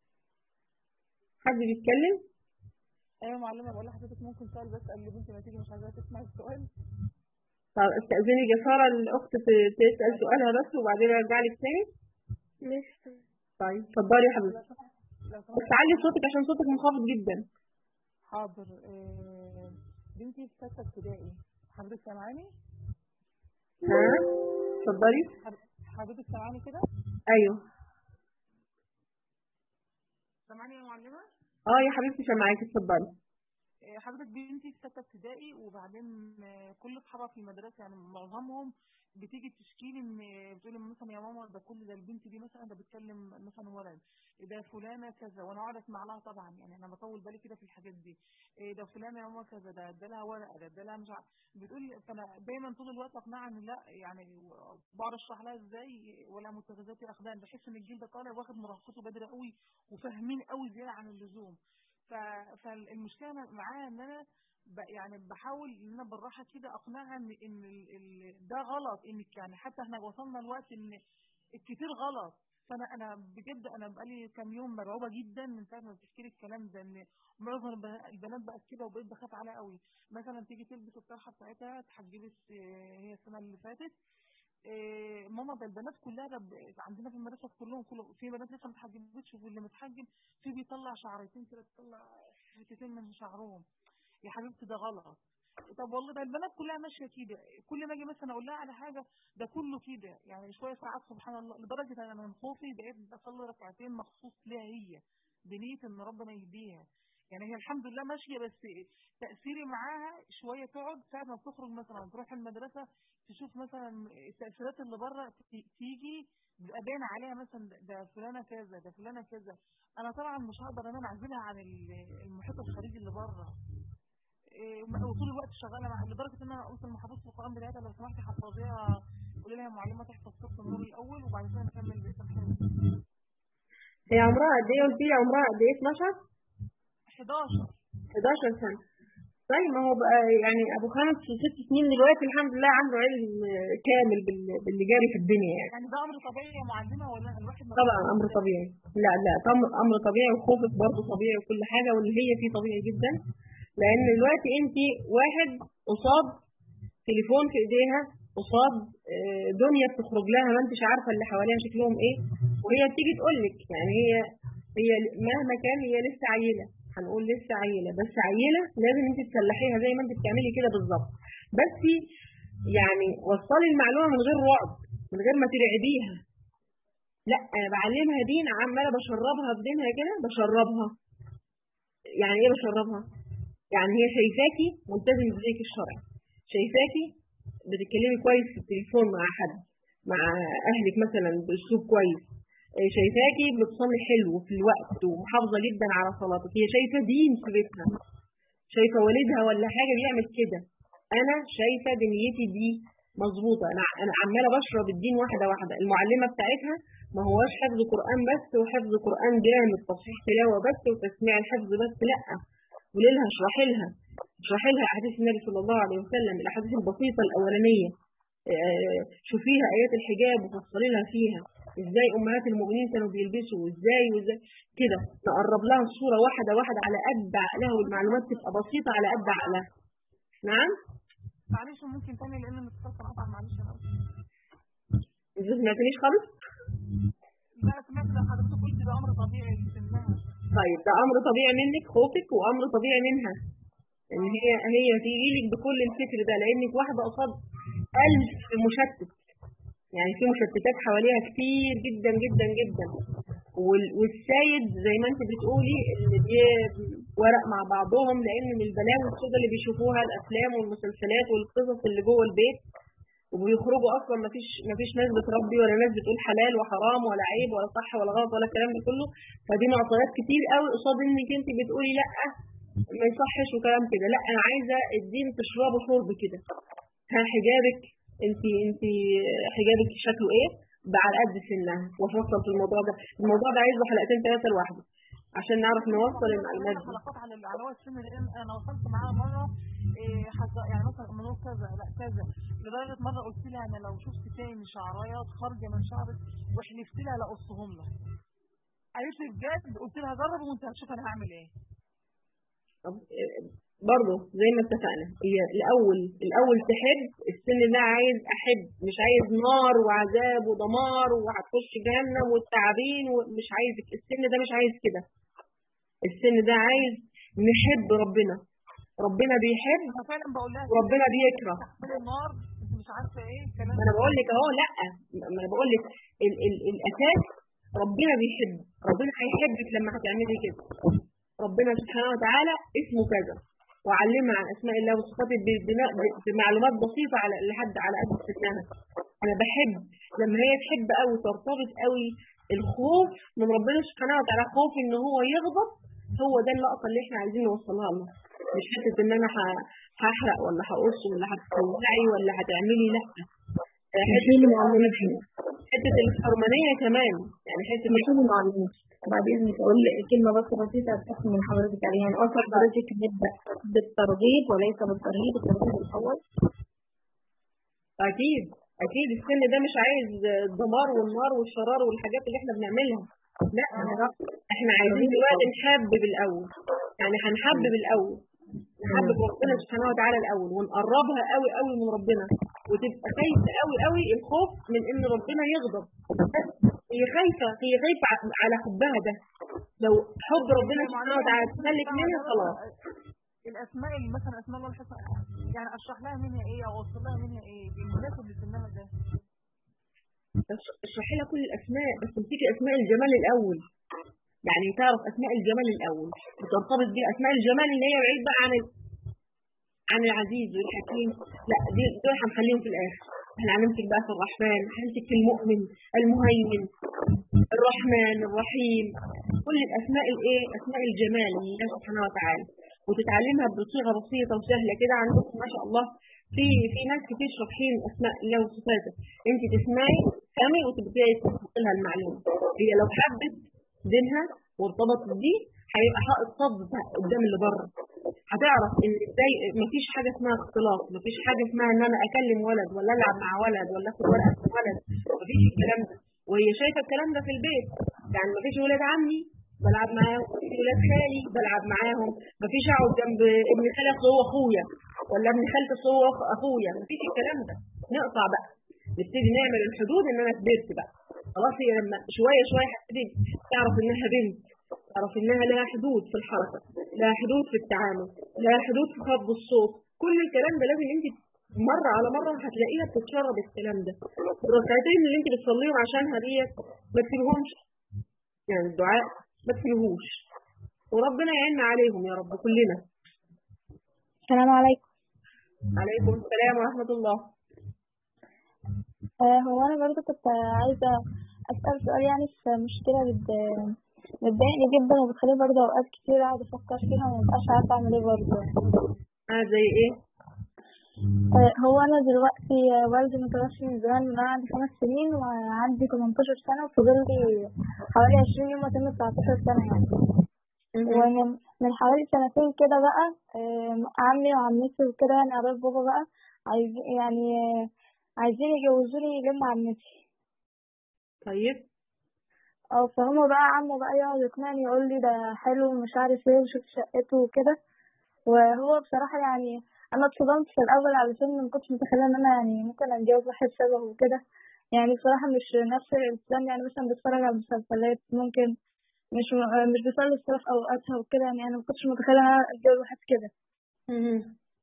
حد بيتكلم ايوه معلمه بقول لحضرتك ممكن سؤال بس قبل بنت ما تيجي مش عايزاها تسمع السؤال طب استأذني يا ساره الاخت ت- تسال سؤالها بس وبعدين ارجع لك تاني ماشي تمام. طيب اتفضلي يا حبيبتي لو سمحت لو بس سمحت علي صوتك عشان صوتك منخفض جدا حاضر آه، بنتي في سته ابتدائي حضرتك سامعاني ها اتفضلي حض- حضرتك سامعاني كده ايوه سامعاني يا معلمه اه يا حبيبتي سامعاكي اتفضلي آه، حضرتك بنتي في سته ابتدائي وبعدين آه، كل اصحابها في المدرسه يعني معظمهم بتيجي تشكي لي ان بتقول لي مثلا يا ماما ده كل ده البنت دي مثلا ده بتكلم مثلا ولد ده فلانه كذا وانا اقعد اسمع لها طبعا يعني انا بطول بالي كده في الحاجات دي إيه ده فلانه يا ماما كذا ده ده لها ورقه ده ده لها مش عارف بتقول لي فانا دايما طول الوقت اقنعها ان لا يعني بقعد اشرح لها ازاي ولا متخذات اخدان بحس ان الجيل ده طالع واخد مراهقته بدري قوي وفاهمين قوي زياده عن اللزوم ف- فالمشكله معايا ان انا ب- يعني بحاول ان انا بالراحه كده اقنعها ان ان ال- ال- ده غلط انك يعني حتى احنا وصلنا لوقت ان الكتير غلط فانا انا بجد انا بقالي كام يوم مرعوبه جدا من ساعه ما بتحكي لي الكلام ده ان معظم الب- البنات بقت كده وبقيت بخاف عليها قوي مثلا تيجي تلبس الطرحه بتاعتها اتحجبت آه، هي السنه اللي فاتت إيه ماما ده البنات كلها ده ب- عندنا في المدرسه كلهم كلهم في بنات لسه ما اتحجبتش واللي متحجب في بيطلع شعرتين كده بيطلع حتتين من شعرهم يا حبيبتي ده غلط طب والله ده البنات كلها ماشيه كده كل ما اجي مثلا اقول لها على حاجه ده كله كده يعني شويه ساعات سبحان الله لدرجه ان انا من خوفي بقيت بصلي ركعتين مخصوص ليها هي بنيه ان ربنا يهديها يعني هي الحمد لله ماشيه بس تاثيري معاها شويه تقعد ساعه ما بتخرج مثلا تروح المدرسه تشوف مثلا التاثيرات اللي بره ت- تيجي بيبقى باين عليها مثلا ده- ده فلانه كذا ده فلانه كذا انا طبعا مش هقدر ان انا اعزلها عن ال- المحيط الخارجي اللي بره إيه، وطول الوقت شغاله مع لدرجه ان انا قلت لمحافظه القران بتاعتها لو سمحتي حفظيها قولي لها يا معلمه تحفظ سوره النور الاول وبعد كده نكمل بقيه الحفظ هي عمرها قد ايه قلتي لي عمرها قد ايه 12 11 11 سنه طيب ما هو بقى يعني ابو خمس وست سنين دلوقتي الحمد لله عنده علم كامل بال- باللي جاري في الدنيا يعني يعني ده امر طبيعي يا معلمه ولا الواحد ما طبعا امر طبيعي لا لا طم- امر طبيعي وخوفك برضه طبيعي وكل حاجه واللي هي فيه طبيعي جدا لان دلوقتي انت واحد قصاد تليفون في ايديها قصاد آه، دنيا بتخرج لها ما انتش عارفه اللي حواليها شكلهم ايه وهي بتيجي تقول لك يعني هي هي مهما كان هي لسه عيله هنقول لسه عيله بس عيله لازم انت تسلحيها زي ما انت بتعملي كده بالظبط بس يعني وصلي المعلومه من غير رعب من غير ما ترعبيها لا انا بعلمها دين عماله بشربها في دينها كده بشربها يعني ايه بشربها يعني هي شايفاكي ملتزم بذيك الشرع شايفاكي بتتكلمي كويس في التليفون مع حد مع اهلك مثلا باسلوب كويس إيه شايفاكي بتصلي حلو في الوقت ومحافظه جدا على صلاتك هي شايفه دين في بيتها شايفه والدها ولا حاجه بيعمل كده انا شايفه دنيتي دي مظبوطه انا انا عماله بشرب الدين واحده واحده المعلمه بتاعتها ما هواش حفظ قران بس وحفظ قران جامد تصحيح تلاوه بس وتسميع الحفظ بس لا قولي لها اشرحي لها اشرحي لها احاديث النبي صلى الله عليه وسلم الاحاديث البسيطه الاولانيه آه، شوفيها ايات الحجاب وفصلي لها فيها ازاي امهات المؤمنين كانوا بيلبسوا وازاي وازاي كده نقرب لها الصوره واحده واحده على قد عقلها والمعلومات تبقى بسيطه على قد عقلها نعم معلش ممكن تاني لان الاتصال كان قطع معلش انا آسفة. انت ما سمعتنيش خالص لا سمعت ده حضرتك قلت ده امر طبيعي لسنها طيب ده امر طبيعي منك خوفك وامر طبيعي منها ان هي هي تيجي لك بكل الفكر ده لانك واحده قصاد ألف مشتت يعني في مشتتات حواليها كتير جدا جدا جدا وال- والسايد زي ما انت بتقولي ان دي ورق مع بعضهم لان من البلاوي السوداء اللي بيشوفوها الافلام والمسلسلات والقصص اللي جوه البيت وبيخرجوا اصلا ما فيش ما فيش ناس بتربي ولا ناس بتقول حلال وحرام ولا عيب ولا صح ولا غلط ولا الكلام ده كله فدي معطيات كتير قوي قصاد انك انت بتقولي لا ما يصحش وكلام كده لا انا عايزه الدين تشربه شرب كده ها حجابك انت انت حجابك شكله ايه ده على قد سنها وافصل في الموضوع ده الموضوع ده عايز له حلقتين ثلاثه لوحده عشان نعرف نوصل المعلومات دي حلقات على ال- على هو السن لان انا وصلت معاها مره إيه حتى يعني مثلا منور كذا لا كذا لدرجه مره قلت لها انا لو شفت تاني شعرايات خارجه من شعرك وحلفت لها لاقصهم لك قالت لي بجد قلت لها جرب وانت هتشوف انا هعمل ايه طب برضه زي ما اتفقنا هي الاول الاول تحب السن ده عايز احب مش عايز نار وعذاب ودمار وهتخش جهنم والتعابين ومش عايزك السن ده مش عايز كده السن ده عايز نحب ربنا ربنا بيحب انا فعلا بقول لها وربنا بيكره تحمل النار انت مش عارفه ايه الكلام ما انا بقول لك اهو لا ما انا بقول لك ال ال الاساس ربنا بيحب ربنا هيحبك لما هتعملي كده ربنا سبحانه وتعالى اسمه كذا وعلمها عن اسماء الله وصفاته ب- بنا- ب- بمعلومات بسيطه على لحد على قد سنها انا بحب لما هي تحب قوي ترتبط قوي الخوف من ربنا سبحانه وتعالى خوف ان هو يغضب هو ده اللقطه اللي احنا عايزين نوصلها له مش حته ان انا ه- هحرق ولا هقص ولا هتولعي ولا هتعملي لا مش هي اللي معلمتني حته الحرمانيه كمان يعني حته مش هي اللي معلمتني بعد اذنك اقول كلمه بس بسيطه استفهم من حضرتك عليها يعني اصلا حضرتك نبدا بالترغيب وليس بالترهيب الترغيب الاول اكيد اكيد السن ده مش عايز الدمار والنار والشرار والحاجات اللي احنا بنعملها لا احنا عايزين دلوقتي نحبب الاول يعني هنحبب الاول نحبب ربنا سبحانه وتعالى الاول ونقربها قوي قوي من ربنا وتبقى خايفه قوي قوي الخوف من ان ربنا يغضب بس هي خايفه هي خايفه ع- على حبها ده لو حب ربنا سبحانه وتعالى تخلك منها خلاص الاسماء اللي مثلا اسماء الله الحسنى يعني اشرح لها منها ايه او اوصل لها منها ايه بالمناسب لسنها ده بس اشرحي لها كل الاسماء بس تمسكي اسماء الجمال الاول يعني تعرف اسماء الجمال الاول وترتبط باسماء الجمال اللي هي بعيد بقى عن ال- عن العزيز والحكيم لا دي دول هنخليهم في الاخر احنا هنمسك بقى في الرحمن هنمسك في المؤمن المهيمن الرحمن الرحيم كل الاسماء الايه اسماء الجمال لله سبحانه وتعالى وتتعلمها بصيغه بسيطه وسهله كده عندكم ما شاء الله في في ناس كتير شارحين اسماء الله وصفاته انت تسمعي تفهمي وتبداي تحط لها المعلومه هي لو حبت دينها وارتبطت بيه هيبقى حائط صد قدام اللي بره هتعرف ان ازاي مفيش حاجه اسمها اختلاط مفيش حاجه اسمها ان انا اكلم ولد ولا العب مع ولد ولا اخد ورقه من ولد مفيش الكلام ده وهي شايفه الكلام ده في البيت يعني مفيش ولاد عمي بلعب معاهم مفيش ولاد خالي بلعب معاهم مفيش اقعد جنب ابن خالي اصل هو اخويا ولا ابن خالتي اصل هو أخ- اخويا مفيش الكلام ده نقطع بقى نبتدي نعمل الحدود ان انا كبرت بقى خلاص هي لما شويه شويه هتبتدي تعرف انها بنت تعرف انها لها حدود في الحركه لها حدود في التعامل لها حدود في خفض الصوت كل الكلام ده لازم انت مرة على مرة هتلاقيها بتتشرب الكلام ده الركعتين اللي انت بتصليهم عشانها ديت ما تسيبهمش يعني الدعاء ما تسيبهوش وربنا يعيننا عليهم يا رب كلنا السلام عليكم عليكم السلام ورحمة الله آه هو أنا برضو كنت عايزة أسأل سؤال يعني في مشكلة بت... بتضايقني جدا وبتخليني برضو أوقات كتير أقعد أفكر فيها ومبقاش عارفة أعمل إيه برضو اه زي ايه آه هو أنا دلوقتي آه، والدي متوفي من زمان من وأنا عندي خمس سنين وعندي 18 سنة وفاضل لي حوالي 20 يوم وأتم 19 سنة يعني ومن من حوالي سنتين كده بقى آم، عمي وعمتي وكده يعني قرايب بابا بقى عايز يعني آه، عايزين يجوزوني لأم عمتي طيب اه فهما بقى عمو بقى يقعد يقنعني يقول لي ده حلو ومش عارف ايه وشوف شقته وكده وهو بصراحة يعني أنا اتصدمت في الأول علشان ما كنتش متخيلة إن أنا يعني ممكن أتجوز واحد شبهه وكده يعني بصراحة مش نفس الإنسان يعني مثلا بتفرج على مسلسلات ممكن مش مش بيصلي الصلاة في أوقاتها وكده يعني أنا ما كنتش متخيلة إن أنا أتجوز واحد كده مهم.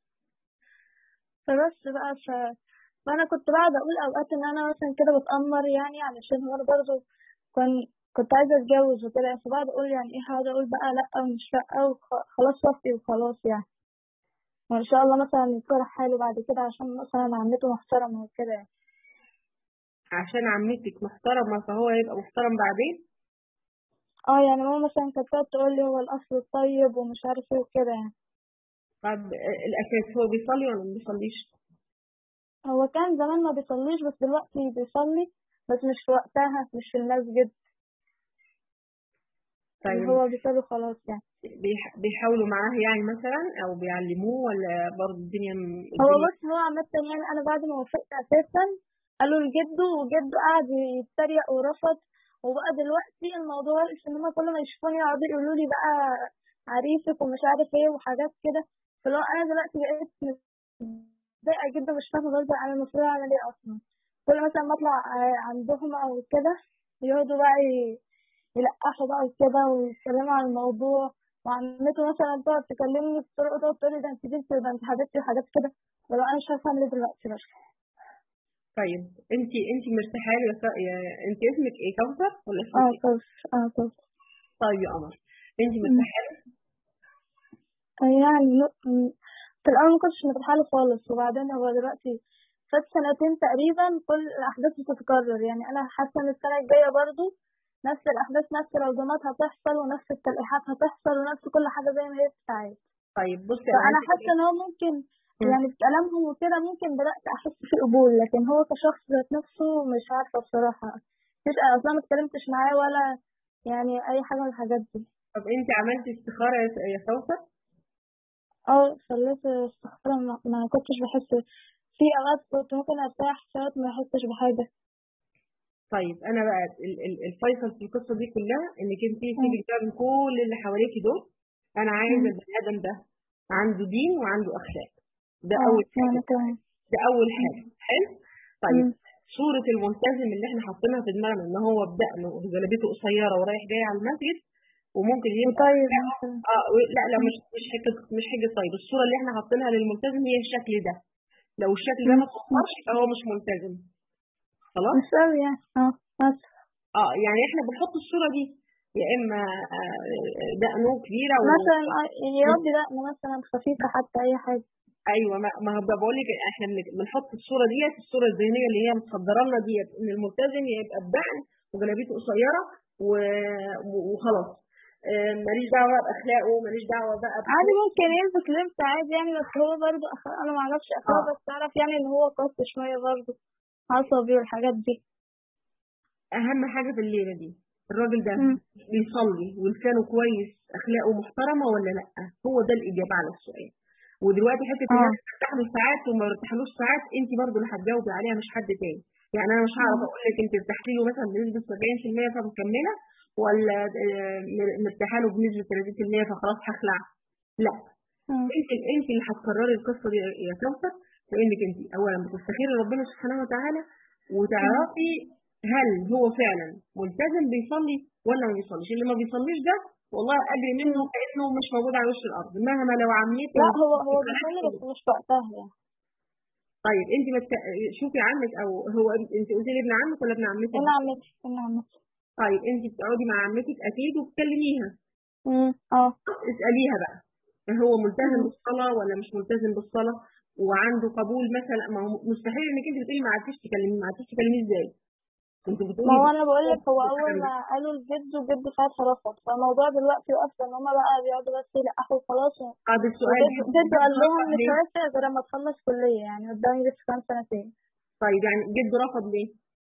فبس بقى ف... فأنا كنت بقعد أقول أوقات إن أنا مثلا كده بتأمر يعني علشان هو أنا برضه كنت كنت عايزة أتجوز وكده فبقعد أقول يعني إيه هقعد أقول بقى لأ ومش لأ وخلاص وافقي وخلاص يعني وإن شاء الله مثلا يتصلح حاله بعد كده عشان مثلا عمته محترمة وكده يعني عشان عمتك محترمة فهو يبقى محترم بعدين اه يعني ماما مثلا كانت تقعد تقول لي هو الأصل الطيب ومش عارف ايه وكده يعني طب آه، الأساس هو بيصلي ولا ما بيصليش هو كان زمان ما بيصليش بس دلوقتي بيصلي بس مش في وقتها مش في المسجد طيب اللي هو بيصلي خلاص يعني بيح- بيحاولوا معاه يعني مثلا أو بيعلموه ولا برضه الدنيا م- هو الدنيا بص هو عامة يعني أنا بعد ما وافقت أساسا قالوا لجده وجده قعد يتريق ورفض وبقى دلوقتي الموضوع واقف إن هما كل ما يشوفوني يقعدوا يقولوا لي بقى عريسك ومش عارف ايه وحاجات كده فلو أنا دلوقتي بقيت متضايقة جدا مش فاهمة برضه أنا المفروض أعمل ايه أصلا كل مثلا ما أطلع ع- عندهم أو كده يقعدوا بقى ي- يلقحوا بقى وكده ويتكلموا عن الموضوع وعمته مثلا تقعد تكلمني بطرق تقعد تقول لي ده انت بنتي وده انت حبيبتي وحاجات كده ولو انا مش عارفه اعمل ايه دلوقتي بس طيب انت انت مرتاحه له يا ف- يا انت اسمك ايه كوثر ولا اسمك اه ايه؟ طب اه طب طيب يا قمر انت مرتاحه له يعني م- م- في الاول ما كنتش مرتاحه له خالص وبعدين هو دلوقتي فات سنتين تقريبا كل الاحداث بتتكرر يعني انا حاسه ان السنه الجايه برضو نفس الاحداث نفس العزومات هتحصل ونفس التلقيحات هتحصل ونفس كل حاجه زي ما هي بتاعت طيب بصي فانا عايزة حاسه ان هو ممكن مم. يعني بكلامهم وكده ممكن بدات احس في قبول لكن هو كشخص ذات نفسه مش عارفه بصراحه مش اصلا ما اتكلمتش معاه ولا يعني اي حاجه من الحاجات دي طب انت عملتي استخاره يا يا كوثر اه صليت استخاره ما, ما كنتش بحس في اوقات كنت ممكن ارتاح ساعات ما احسش بحاجه طيب انا بقى ال- ال- الفيصل في القصه دي كلها انك انت سيبك بقى من كل اللي حواليكي دول انا عايزه البني ادم ده عنده دين وعنده اخلاق ده اه اول وانا حاجه كمان ده اول حاجه حلو طيب مم. صورة الملتزم اللي احنا حاطينها في دماغنا ان هو بدقنه وجلابيته قصيرة ورايح جاي على المسجد وممكن يبقى وطيب مثلا اه و- لا لا مش مش حاجة مش حاجة طيب الصورة اللي احنا حاطينها للملتزم هي الشكل ده لو الشكل ده ما اتوفرش يبقى هو مش ملتزم خلاص مش قوي يعني اه بس اه يعني احنا بنحط الصورة دي يا اما آه، دقنه كبيرة و... مثلا آه، يقضي دقن مثلا خفيفه حتى اي حاجه ايوه ما ما هو بقول لك احنا بن- بنحط الصوره ديت الصوره الذهنيه اللي هي متصدره لنا ديت ان الملتزم يبقى بدقن وجلابيته قصيره و... و- وخلاص آه، ماليش دعوه بقى باخلاقه ماليش دعوه بقى ب- عادي ممكن يلبس لبس عادي يعني بس هو برضه أخ- انا ما اعرفش اخلاق آه. بس اعرف يعني ان هو قاسي شويه برضه عصبي والحاجات دي اهم حاجه في الليله دي الراجل ده مم. بيصلي ولسانه كويس اخلاقه محترمه ولا لا هو ده الاجابه على السؤال ودلوقتي حته ان آه. انا ارتاح له ساعات وما ارتاحلوش ساعات انت برضو اللي هتجاوبي عليها مش حد تاني يعني انا مش هعرف اقول لك انت ارتحتي له مثلا بنسبه 70% فمكمله ولا آه، مرتاحه له بنسبه 30% فخلاص هخلع لا مم. انت انت اللي هتكرري القصه دي يا كوثر لانك انت اولا بتستخيري ربنا سبحانه وتعالى وتعرفي هل هو فعلا ملتزم بيصلي ولا ما بيصليش اللي ما بيصليش ده والله اجري منه كانه مش موجود على وش الارض مهما لو عملتي لا هو هو بيصلي بس مش وقتها يعني طيب انت مت... شوفي عمك او هو انت قلتي لي ابن عمك ولا ابن عمتك؟ ابن عمتي ابن عمتي طيب انت بتقعدي مع عمتك اكيد وبتكلميها مم. اه اساليها بقى هو ملتزم مم. بالصلاه ولا مش ملتزم بالصلاه وعنده قبول مثلا ما هو مستحيل انك انت بتقولي ما عرفتيش تكلميه ما عرفتيش تكلميه ازاي؟ انت بتقولي ما هو بت- انا بقول لك هو اول الكلام ده. ما قالوا الجد وجد ساعتها رفض فالموضوع دلوقتي وقف ان هما بقى بيقعدوا بس يلقحوا وخلاص طب السؤال وجد جد قال لهم مش ليه؟ هوافق غير لما تخلص كلية يعني قدامي لسه كام سنتين طيب يعني جد رفض ليه؟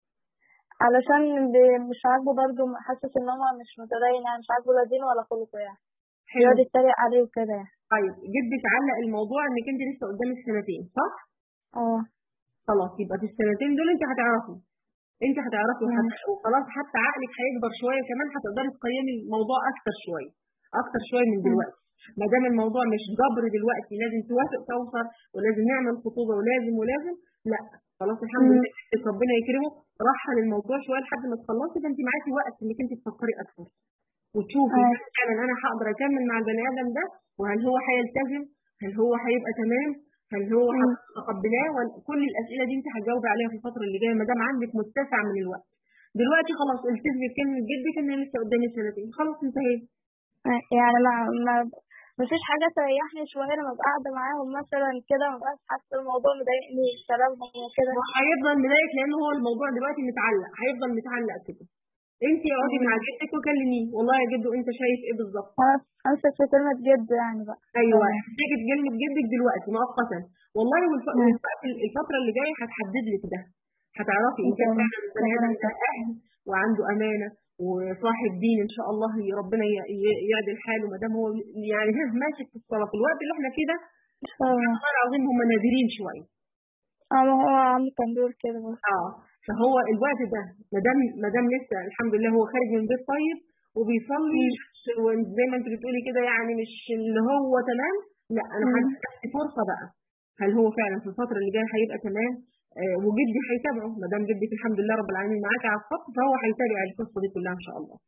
علشان ب- مش عاجبه برضه حاسس ان هو مش متدين يعني مش عاجبه لا دين ولا خلقه يعني حلو يقعد يتريق عليه وكده يعني طيب جدك علق الموضوع انك انت لسه قدامك سنتين صح؟ اه خلاص يبقى في السنتين دول انت هتعرفي انت هتعرفي مم. وهت- وخلاص حتى عقلك هيكبر شويه كمان هتقدري تقيمي الموضوع اكتر شويه اكتر شويه من مم. دلوقتي ما دام الموضوع مش جبر دلوقتي لازم توافق توصل ولازم نعمل خطوبه ولازم ولازم لا خلاص الحمد مم. لله بنتك ربنا يكرمه رحل الموضوع شويه لحد ما تخلصي ده انت معاكي وقت انك انت تفكري اكتر وتشوفي أيوة. هل فعلا انا هقدر اكمل مع البني ادم ده وهل هو هيلتزم هل هو هيبقى تمام هل هو مم. متقبلاه ولا كل الاسئله دي انت هتجاوبي عليها في الفتره اللي جايه ما دام عندك متسع من الوقت دلوقتي خلاص التزمي بكلمه جدك ان انا لسه قدامي سنتين خلاص انتهيت يعني ما ما مفيش حاجة تريحني شوية لما ابقى قاعدة معاهم مثلا كده مبقاش حاسة الموضوع مضايقني كلامهم وكده وهيفضل مضايق لان هو الموضوع دلوقتي متعلق هيفضل متعلق كده انت اقعدي مع جدك وكلميه والله يا جدو انت شايف ايه بالظبط خلاص امسك في كلمة جد يعني بقى ايوه تمام. امسكي في كلمه جدك دلوقتي مؤقتا والله والف... مم. والف- الفتره اللي جايه هتحدد لك ده هتعرفي ان كان تمام. فعلا البني ادم ده اهل وعنده امانه وصاحب دين ان شاء الله ي- ربنا ي- ي- يعدل حاله ما دام هو يعني ها ماسك في الصلاه في الوقت اللي احنا فيه ده ان شاء الله والله العظيم هم نادرين شويه اه ما هو عم كان بيقول كده برضه. اه فهو الوقت ده ما دام ما دام لسه الحمد لله هو خارج من بيت طيب وبيصلي زي ما انت بتقولي كده يعني مش اللي هو تمام لا انا مم. هدي نفسي فرصه بقى هل هو فعلا في الفتره اللي جايه هيبقى تمام آه وجدي هيتابعه ما دام جدك الحمد لله رب العالمين معاك على الخط فهو هيتابع القصه دي كلها ان شاء الله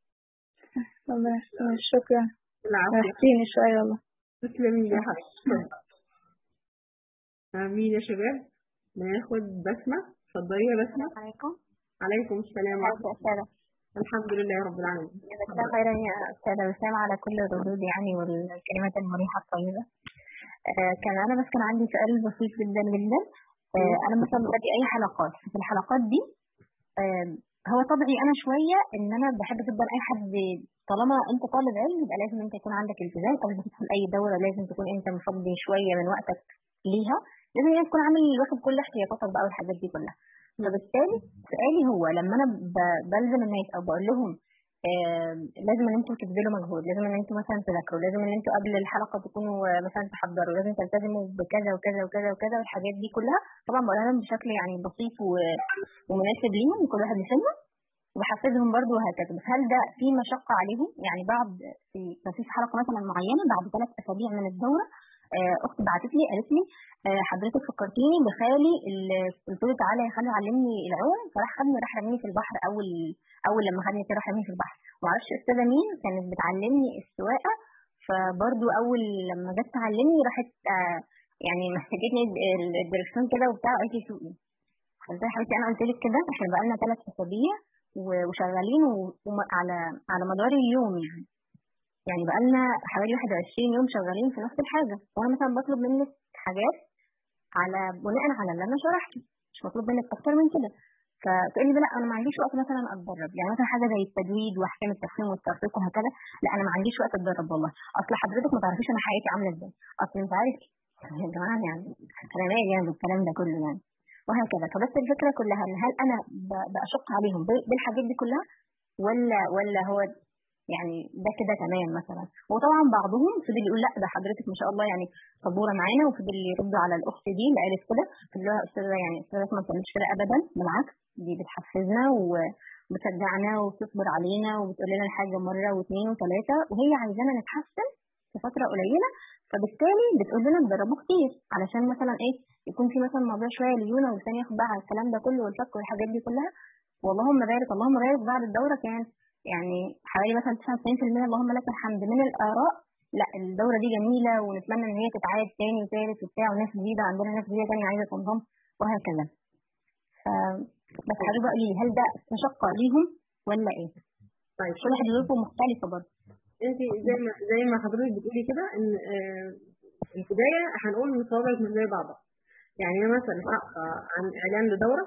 ربنا يستر. شكرا العفو ريحتيني شوية والله تسلمي يا حبيبتي امين يا شباب ناخد بسمه اتفضلي يا بسمه عليكم عليكم السلام ورحمه حياك أستاذة الله الحمد لله رب العالمين جزاك الله خيرا يا أستاذة وسام على كل الردود يعني والكلمات المريحة الطيبة آه كان أنا بس كان عندي سؤال بسيط جدا جدا آه أنا مثلا بدي أي حلقات في الحلقات دي آه هو طبعي أنا شوية إن أنا بحب جدا أي حد طالما أنت طالب علم يبقى لازم أنت يكون عندك التزام قبل ما تدخل أي دورة لازم تكون أنت مفضي شوية من وقتك ليها لازم يعني تكون عامل واخد كل احتياطاتك بقى والحاجات دي كلها فبالتالي سؤالي هو لما انا ب- بلزم الناس او بقول لهم آه لازم ان انتوا تبذلوا مجهود لازم ان انتوا مثلا تذاكروا لازم ان انتوا قبل الحلقه تكونوا آه، مثلا تحضروا لازم تلتزموا بكذا وكذا وكذا وكذا والحاجات دي كلها طبعا بقولها لهم بشكل يعني بسيط و- ومناسب ليهم لكل واحد لسنه وبحفزهم برضو وهكذا بس هل ده في مشقه عليهم يعني بعد في ما فيش حلقه مثلا معينه بعد ثلاث اسابيع من الدوره آه، اختي بعتت لي قالت لي آه، حضرتك فكرتيني بخالي اللي قلت له تعالى يا خالي علمني العوم فراح خدني راح رميني في البحر اول اول لما خدني كده راح رميني في البحر معرفش استاذه مين كانت بتعلمني السواقه فبرضو اول لما جت تعلمني راحت آه، يعني مسكتني ال- الدركسيون كده وبتاع وقالت لي سوقي قلت لها يا حبيبتي انا قلت لك كده احنا بقالنا ثلاث اسابيع و- وشغالين و- وم- على على مدار اليوم يعني يعني بقالنا حوالي 21 يوم شغالين في نفس الحاجة وأنا مثلا بطلب منك حاجات على بناء على اللي أنا شرحته مش مطلوب منك أكتر من كده فتقول لي لا أنا ما عنديش وقت مثلا أتدرب يعني مثلا حاجة زي التجويد وأحكام التفخيم والترقيق وهكذا لا أنا ما عنديش وقت أتدرب والله أصل حضرتك ما تعرفيش أنا حياتي عاملة إزاي أصل أنت عارف يا جماعة يعني أنا مالي يعني بالكلام ده كله يعني وهكذا فبس الفكرة كلها إن هل أنا ب- بأشق عليهم ب- بالحاجات دي كلها ولا ولا هو يعني ده كده تمام مثلا وطبعا بعضهم فضل يقول لا ده حضرتك ما شاء الله يعني صبوره معانا وفضل يرد على الاخت دي اللي قالت كده قلت لها استاذه يعني استاذه ما بتعملش كده ابدا بالعكس دي بتحفزنا و... بتشجعنا وبتصبر علينا وبتقول لنا الحاجة مرة واثنين وثلاثة وهي عايزانا نتحسن في فترة قليلة فبالتالي بتقول لنا تدربوا كتير علشان مثلا ايه يكون في مثلا موضوع شوية ليونة والإنسان ياخد بقى على الكلام ده كله والفك والحاجات دي كلها واللهم بارك اللهم بارك بعد الدورة كان يعني حوالي مثلا 99% اللهم لك الحمد من الآراء لا الدورة دي جميلة ونتمنى إن هي تتعاد تاني وتالت وبتاع وناس جديدة عندنا ناس جديدة تانية عايزة تنضم وهكذا ف بس حضرتك بقى لي هل ده مشقة ليهم ولا ايه؟ طيب كل واحد ظروفه مختلفة برضه انت زي ما زي ما حضرتك بتقولي كده ان آه، البدايه هنقول ان صوابعك مش زي بعضها يعني انا مثلا هقرا عن اعلان لدوره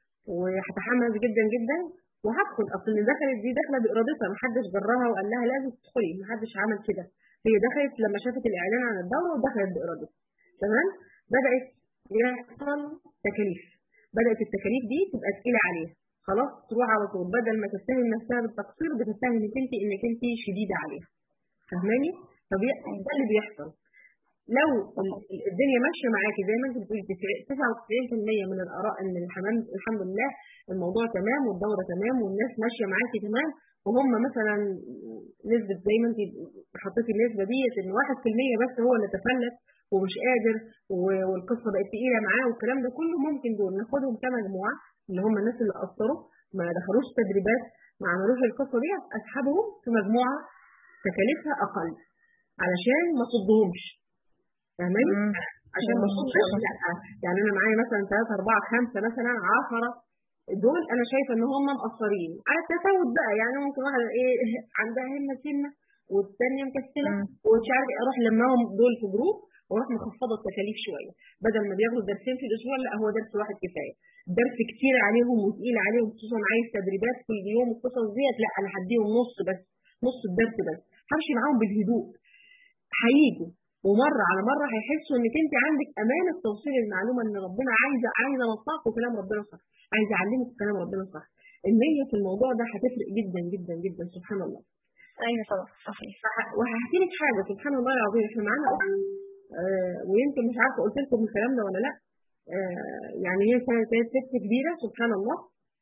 وهتحمس جدا جدا وهدخل اصل اللي دخلت دي داخله بارادتها محدش جرها وقال لها لازم تدخلي محدش عمل كده هي دخلت لما شافت الاعلان عن الدوره ودخلت بارادتها تمام بدات يحصل تكاليف بدات التكاليف دي تبقى تقيله عليها خلاص تروح على طول بدل ما تتهم نفسها بالتقصير بتتهمك انت انك انت شديده عليها فاهماني؟ طبيعي ده اللي بيحصل لو ال- ال- الدنيا ماشيه معاكي زي ما انت بتقولي 99% من الاراء ان الحمام الحمد لله الموضوع تمام والدوره تمام والناس ماشيه معاكي تمام وهم مثلا نسبه زي ما انت حطيتي النسبه ديت ان 1% بس هو اللي تفلت ومش قادر و- والقصه بقت تقيله معاه والكلام ده كله ممكن دول ناخدهم كمجموعه اللي هم الناس اللي قصروا ما دخلوش تدريبات ما عملوش القصه دي اسحبهم في مجموعه تكاليفها اقل علشان ما صدهمش فاهماني؟ عشان ما صدهمش لا يعني انا معايا مثلا 3 4 5 مثلا 10 دول انا شايفه ان هم مقصرين على التفاوت بقى يعني ممكن واحده ايه عندها همه سنه والثانيه مكسله ومش عارف إيه، اروح لماهم دول في جروب واروح مخفضه التكاليف شويه بدل ما بياخدوا درسين في الاسبوع لا هو درس واحد كفايه درس كتير عليهم وتقيل عليهم خصوصا عايز تدريبات كل يوم القصص ديت لا انا هديهم نص بس نص الدرس بس همشي معاهم بالهدوء هيجوا ومره على مره هيحسوا انك انت عندك امانه توصيل المعلومه ان ربنا عايزه عايزه نصاق وكلام ربنا صح عايزه اعلمك كلام ربنا صح النيه في الموضوع ده هتفرق جدا جدا جدا سبحان الله ايوه طبعا صحيح وه- وهحكي لك حاجه سبحان الله العظيم احنا معانا اخت آه ويمكن مش عارفه قلت لكم الكلام ده ولا لا آه يعني هي كانت كانت ست كبيره سبحان الله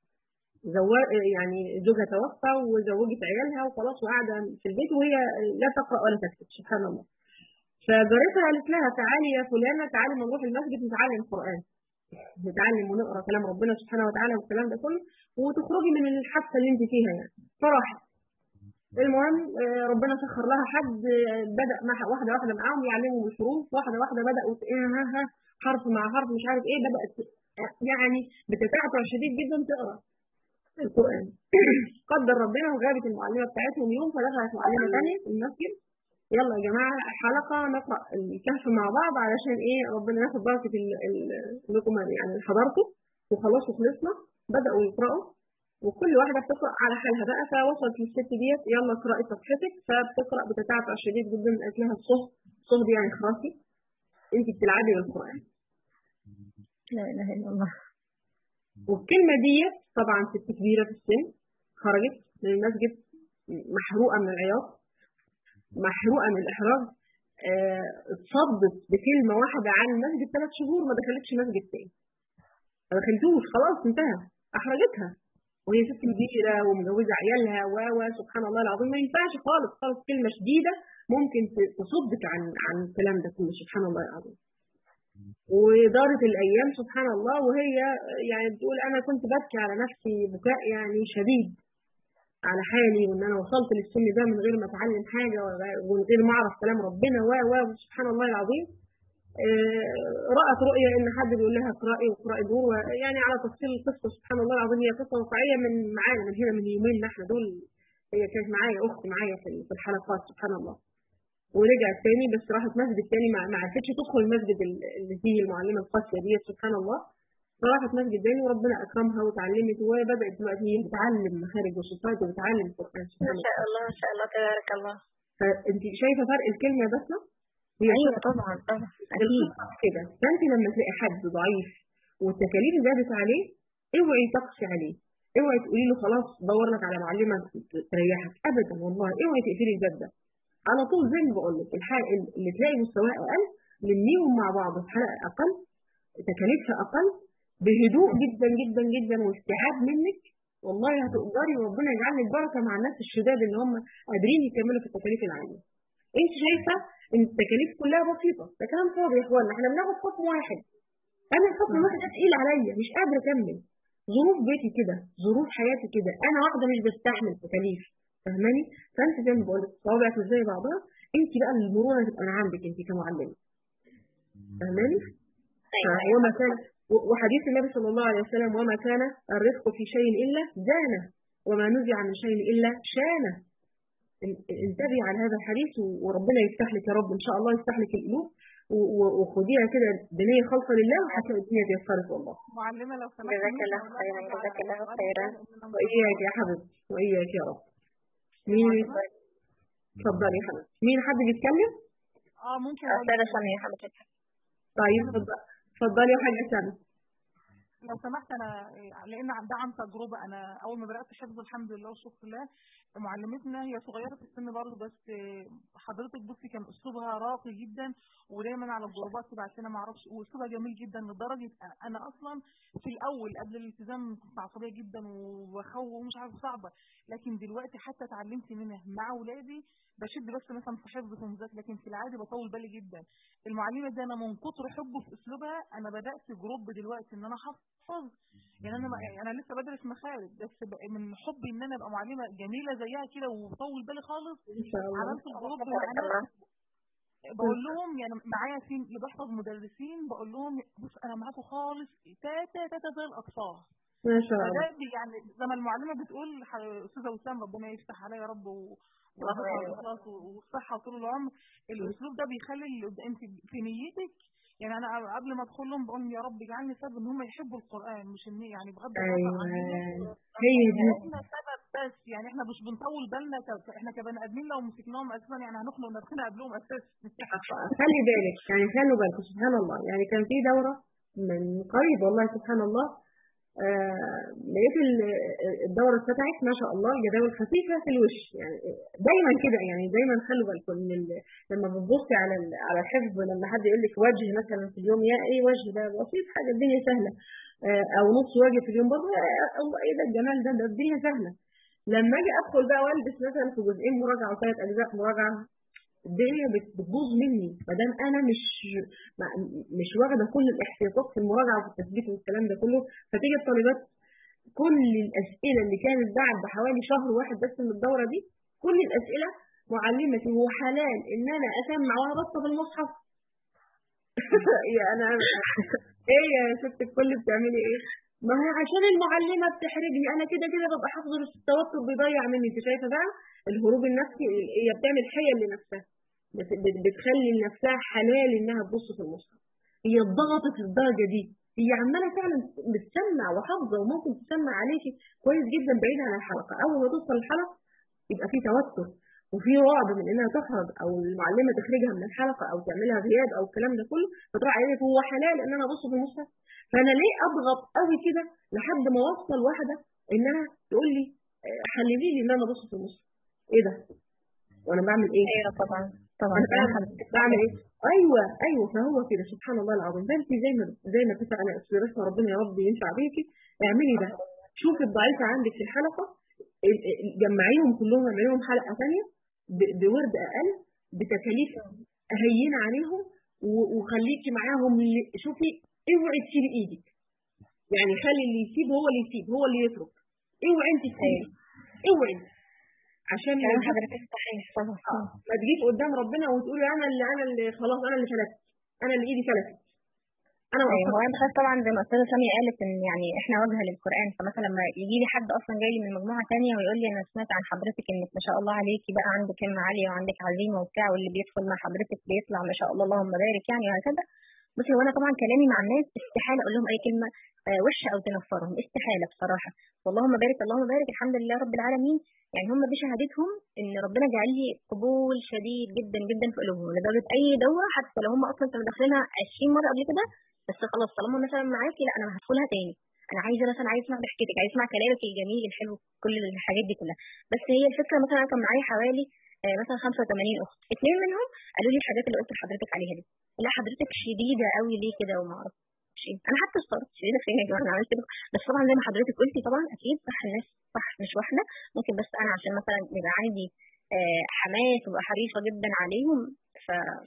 زوا يعني زوجها توفى وزوجت عيالها وخلاص وقاعده في البيت وهي لا تقرا ولا تكتب سبحان الله فجارتها قالت لها تعالي يا فلانه تعالي ما نروح المسجد نتعلم قران نتعلم ونقرا كلام ربنا سبحانه وتعالى والكلام ده كله وتخرجي من الحبسه اللي انت فيها يعني فراحت المهم آه، ربنا سخر لها حد آه، بدا مع واحده واحده معاهم يعلمهم الحروف واحده واحده بداوا ت- إيه ها ها حرف مع حرف مش عارف ايه بدات ت- يعني بتتعثر شديد جدا تقرا القران قدر ربنا وغابت المعلمه بتاعتهم يوم فدخلت معلمه ثانيه في المسجد يلا يا جماعه حلقه نقرا الكهف مع بعض علشان ايه ربنا ياخد بركه ال- ال- انكم يعني حضرتوا وخلاص وخلصنا بداوا يقراوا وكل واحدة بتقرأ على حالها بقى فوصلت للست ديت يلا اقرأي صفحتك فبتقرأ بتتعثر شديد جدا قالت لها الصهد الصهد يعني خرافي انت بتلعبي بالقرآن لا اله الا الله والكلمة ديت طبعا ست كبيرة في السن خرجت من المسجد محروقة من العياط محروقة من الإحراج آه، اتصدت بكلمة واحدة عن المسجد ثلاث شهور ما دخلتش مسجد تاني ما دخلتوش خلاص انتهى أحرجتها وهي ست كبيرة ومجوزة عيالها و و سبحان الله العظيم ما ينفعش خالص خالص كلمة شديدة ممكن ت- تصدك عن عن الكلام ده كله سبحان الله العظيم ودارت الأيام سبحان الله وهي يعني بتقول أنا كنت ببكي على نفسي بكاء يعني شديد على حالي وإن أنا وصلت للسن ده من غير ما أتعلم حاجة وغ- ومن غير ما أعرف كلام ربنا و و سبحان الله العظيم آه، رأت رؤية إن حد بيقول لها اقرأي واقرأي دور يعني على تفصيل القصة سبحان الله العظيم هي قصة واقعية من معانا من هنا من يومين احنا دول هي كانت معايا أخت معايا في في الحلقات سبحان الله ورجعت تاني بس راحت مسجد تاني ما ما عرفتش تدخل المسجد ال- اللي فيه المعلمة القاسية دي سبحان الله فراحت مسجد تاني وربنا أكرمها وتعلمت وبدأت دلوقتي هي بتعلم مخارج وصفات وبتعلم القرآن سبحان ما الله شاء الله ما شاء الله تبارك الله فأنت شايفة فرق الكلمة بس هي ايوه طبعا طبعا اكيد القصة كده فانت لما تلاقي حد ضعيف والتكاليف زادت عليه اوعي تقسي عليه اوعي تقولي له خلاص دور لك على معلمه تريحك ابدا والله اوعي تقفلي الباب ده على طول زي ما بقول لك الحال اللي تلاقي مستواه اقل لميهم مع بعض في حلقه اقل تكاليفها اقل بهدوء جدا جدا جدا واستيعاب منك والله هتقدري وربنا يجعل لك بركه مع الناس الشداد اللي هم قادرين يكملوا في التكاليف العاليه انت شايفه ان التكاليف كلها بسيطه ده كلام فاضي يا اخوانا احنا بناخد حكم واحد انا الحكم الواحد ده تقيل عليا مش قادره اكمل ظروف بيتي كده ظروف حياتي كده انا واحده مش بستحمل تكاليف فاهماني فانت زي ما بقول لك صوابعك مش زي بعضها انت بقى المرونه تبقى من عندك انت كمعلمه فاهماني وما كان وحديث النبي صلى الله عليه وسلم وما كان الرزق في شيء الا زانه وما نزع من شيء الا شانه انتبهي على هذا الحديث وربنا يفتح لك يا رب ان شاء الله يفتح لك القلوب وخديها كده بنيه خالصه لله وهتلاقي الدنيا تيسرت والله. معلمه لو سمحت جزاك الله خيرا جزاك الله خيرا واياك يا حبيبتي واياك يا رب. مين اتفضلي يا حبيبتي. مين حد بيتكلم؟ اه ممكن استاذه ساميه حضرتك طيب اتفضلي يا حاجه ساميه. لو سمحت انا لان ده عن تجربه انا اول ما بدات حفظ الحمد لله والشكر لله معلمتنا هي صغيره في السن برضه بس حضرتك بصي كان اسلوبها راقي جدا ودايما على الجروبات تبعت لنا ما اعرفش واسلوبها جميل جدا لدرجه انا اصلا في الاول قبل الالتزام كنت عصبيه جدا وبخوف ومش عارفه صعبه لكن دلوقتي حتى اتعلمت منها مع اولادي بشد بس مثلا في حفظ كنزات لكن في العادي بطول بالي جدا المعلمه دي انا من كتر حبه في اسلوبها انا بدات جروب دلوقتي ان انا احفظ يعني انا انا لسه بدرس مخارج بس من حبي ان انا ابقى معلمه جميله زيها كده وبطول بالي خالص ان شاء الله عملت الجروب مع ناس بقول لهم يعني معايا في اللي بحفظ مدرسين بقول لهم بص انا معاكم خالص تاتا تاتا زي الاطفال ما شاء الله فده يعني زي ما المعلمه بتقول استاذه وسام ربنا يفتح عليا يا رب و... والإخلاص والصحة طول العمر الأسلوب ده بيخلي اللي أنت في نيتك يعني أنا قبل ما أدخل لهم بقول يا رب اجعلني سبب إن هم يحبوا القرآن مش إن يعني بغض النظر عن ايوه هي دي احنا سبب بس يعني احنا مش بنطول بالنا ك- احنا كبني ادمين لو مسكناهم اساسا يعني هنخنق نفسنا قبلهم اساسا خلي بالك يعني خلوا بالكم سبحان الله يعني كان في دورة من قريب والله سبحان الله آه لقيت ال- الدورة اتفتحت ما شاء الله جداول خفيفة في الوش يعني دايما كده يعني دايما خلوا بالكم ان ال- لما بتبصي على ال- على الحفظ لما حد يقول لك وجه مثلا في اليوم يا ايه وجه ده بسيط حاجة الدنيا سهلة آه او نص وجه في اليوم برضه آه، الله ايه ده الجمال ده ده الدنيا سهلة لما اجي ادخل بقى والبس مثلا في جزئين مراجعة وثلاث اجزاء مراجعة الدنيا بت- بتبوظ مني ما دام انا مش ما- مش واخده كل الاحتياطات في المراجعه وفي التثبيت والكلام ده كله فتيجي الطالبات كل الاسئله اللي كانت بعد بحوالي شهر واحد بس من الدوره دي كل الاسئله معلمتي هو حلال ان انا اسمع وانا بص في المصحف يا انا ايه يا ست الكل بتعملي ايه؟ ما هي عشان المعلمه بتحرجني انا كده كده ببقى حافظه بس التوتر بيضيع مني انت شايفه بقى الهروب النفسي هي بتعمل حيل لنفسها بت- بت- بتخلي لنفسها حلال انها تبص في المصحف هي اتضغطت للدرجه دي هي عماله فعلا بتسمع وحافظه وممكن تسمع عليكي كويس جدا بعيد عن الحلقه اول ما توصل الحلقه يبقى في توتر وفي رعب من انها تخرج او المعلمه تخرجها من الحلقه او تعملها غياب او الكلام ده كله فتروح قايله لك هو حلال ان انا ابص في المصحف فانا ليه اضغط قوي كده لحد ما اوصل واحده انها تقول لي آه، حللي لي ان انا ابص في المصحف ايه ده وانا بعمل ايه ايوه طبعا طبعا انا بعمل بعمل ايه ايوه ايوه فهو كده سبحان الله العظيم فانت زي ما زي ما اتفقنا اسم ربنا يا رب ينفع بيكي اعملي ده شوفي الضعيفه عندك في الحلقه ال- ال- جمعيهم كلهم اعمليهم حلقه ثانيه ب- بورد اقل بتكاليف هينه عليهم و- وخليكي معاهم ل- شوفي اوعي تسيبي ايدك يعني خلي اللي يسيب هو اللي يسيب هو اللي يترك اوعي انت تسيبي اوعي عشان ما كلام تجيش- حضرتك صحيح طبعا ما تجيش قدام ربنا وتقولي انا اللي انا اللي خلاص انا اللي فلتت انا اللي ايدي فلتت انا ايوه وقفت هو انا بخاف طبعا زي ما استاذه ساميه قالت ان يعني احنا وجهه للقران فمثلا لما يجي لي حد اصلا جاي لي من مجموعه ثانيه ويقول لي انا سمعت عن حضرتك انك ما شاء الله عليكي بقى عندك همه عاليه وعندك عزيمه وبتاع واللي بيدخل مع حضرتك بيطلع ما شاء الله اللهم بارك يعني وهكذا بصي هو انا طبعا كلامي مع الناس استحاله اقول لهم اي كلمه آه، وش او تنفرهم استحاله بصراحه اللهم بارك اللهم بارك الحمد لله رب العالمين يعني هم بشهادتهم ان ربنا جعل لي قبول شديد جدا جدا في قلوبهم لدرجه اي دوره حتى لو هم اصلا كانوا داخلينها 20 مره قبل كده بس خلاص طالما مثلا معاكي لا انا هدخلها تاني انا عايزه مثلا عايز اسمع ضحكتك عايز اسمع كلامك الجميل الحلو كل الحاجات دي كلها بس هي الفكره مثلا أنا كان معايا حوالي آه، مثلا 85 اخت اثنين منهم قالوا لي الحاجات اللي قلت لحضرتك عليها دي لا حضرتك شديده قوي ليه كده وما اعرف شيء انا حتى استغربت شيء فين يا جماعه انا عملت كده بس طبعا زي ما حضرتك قلتي طبعا اكيد صح الناس صح مش واحده ممكن بس انا عشان مثلا يبقى عندي آه، حماس وابقى حريصه جدا عليهم ف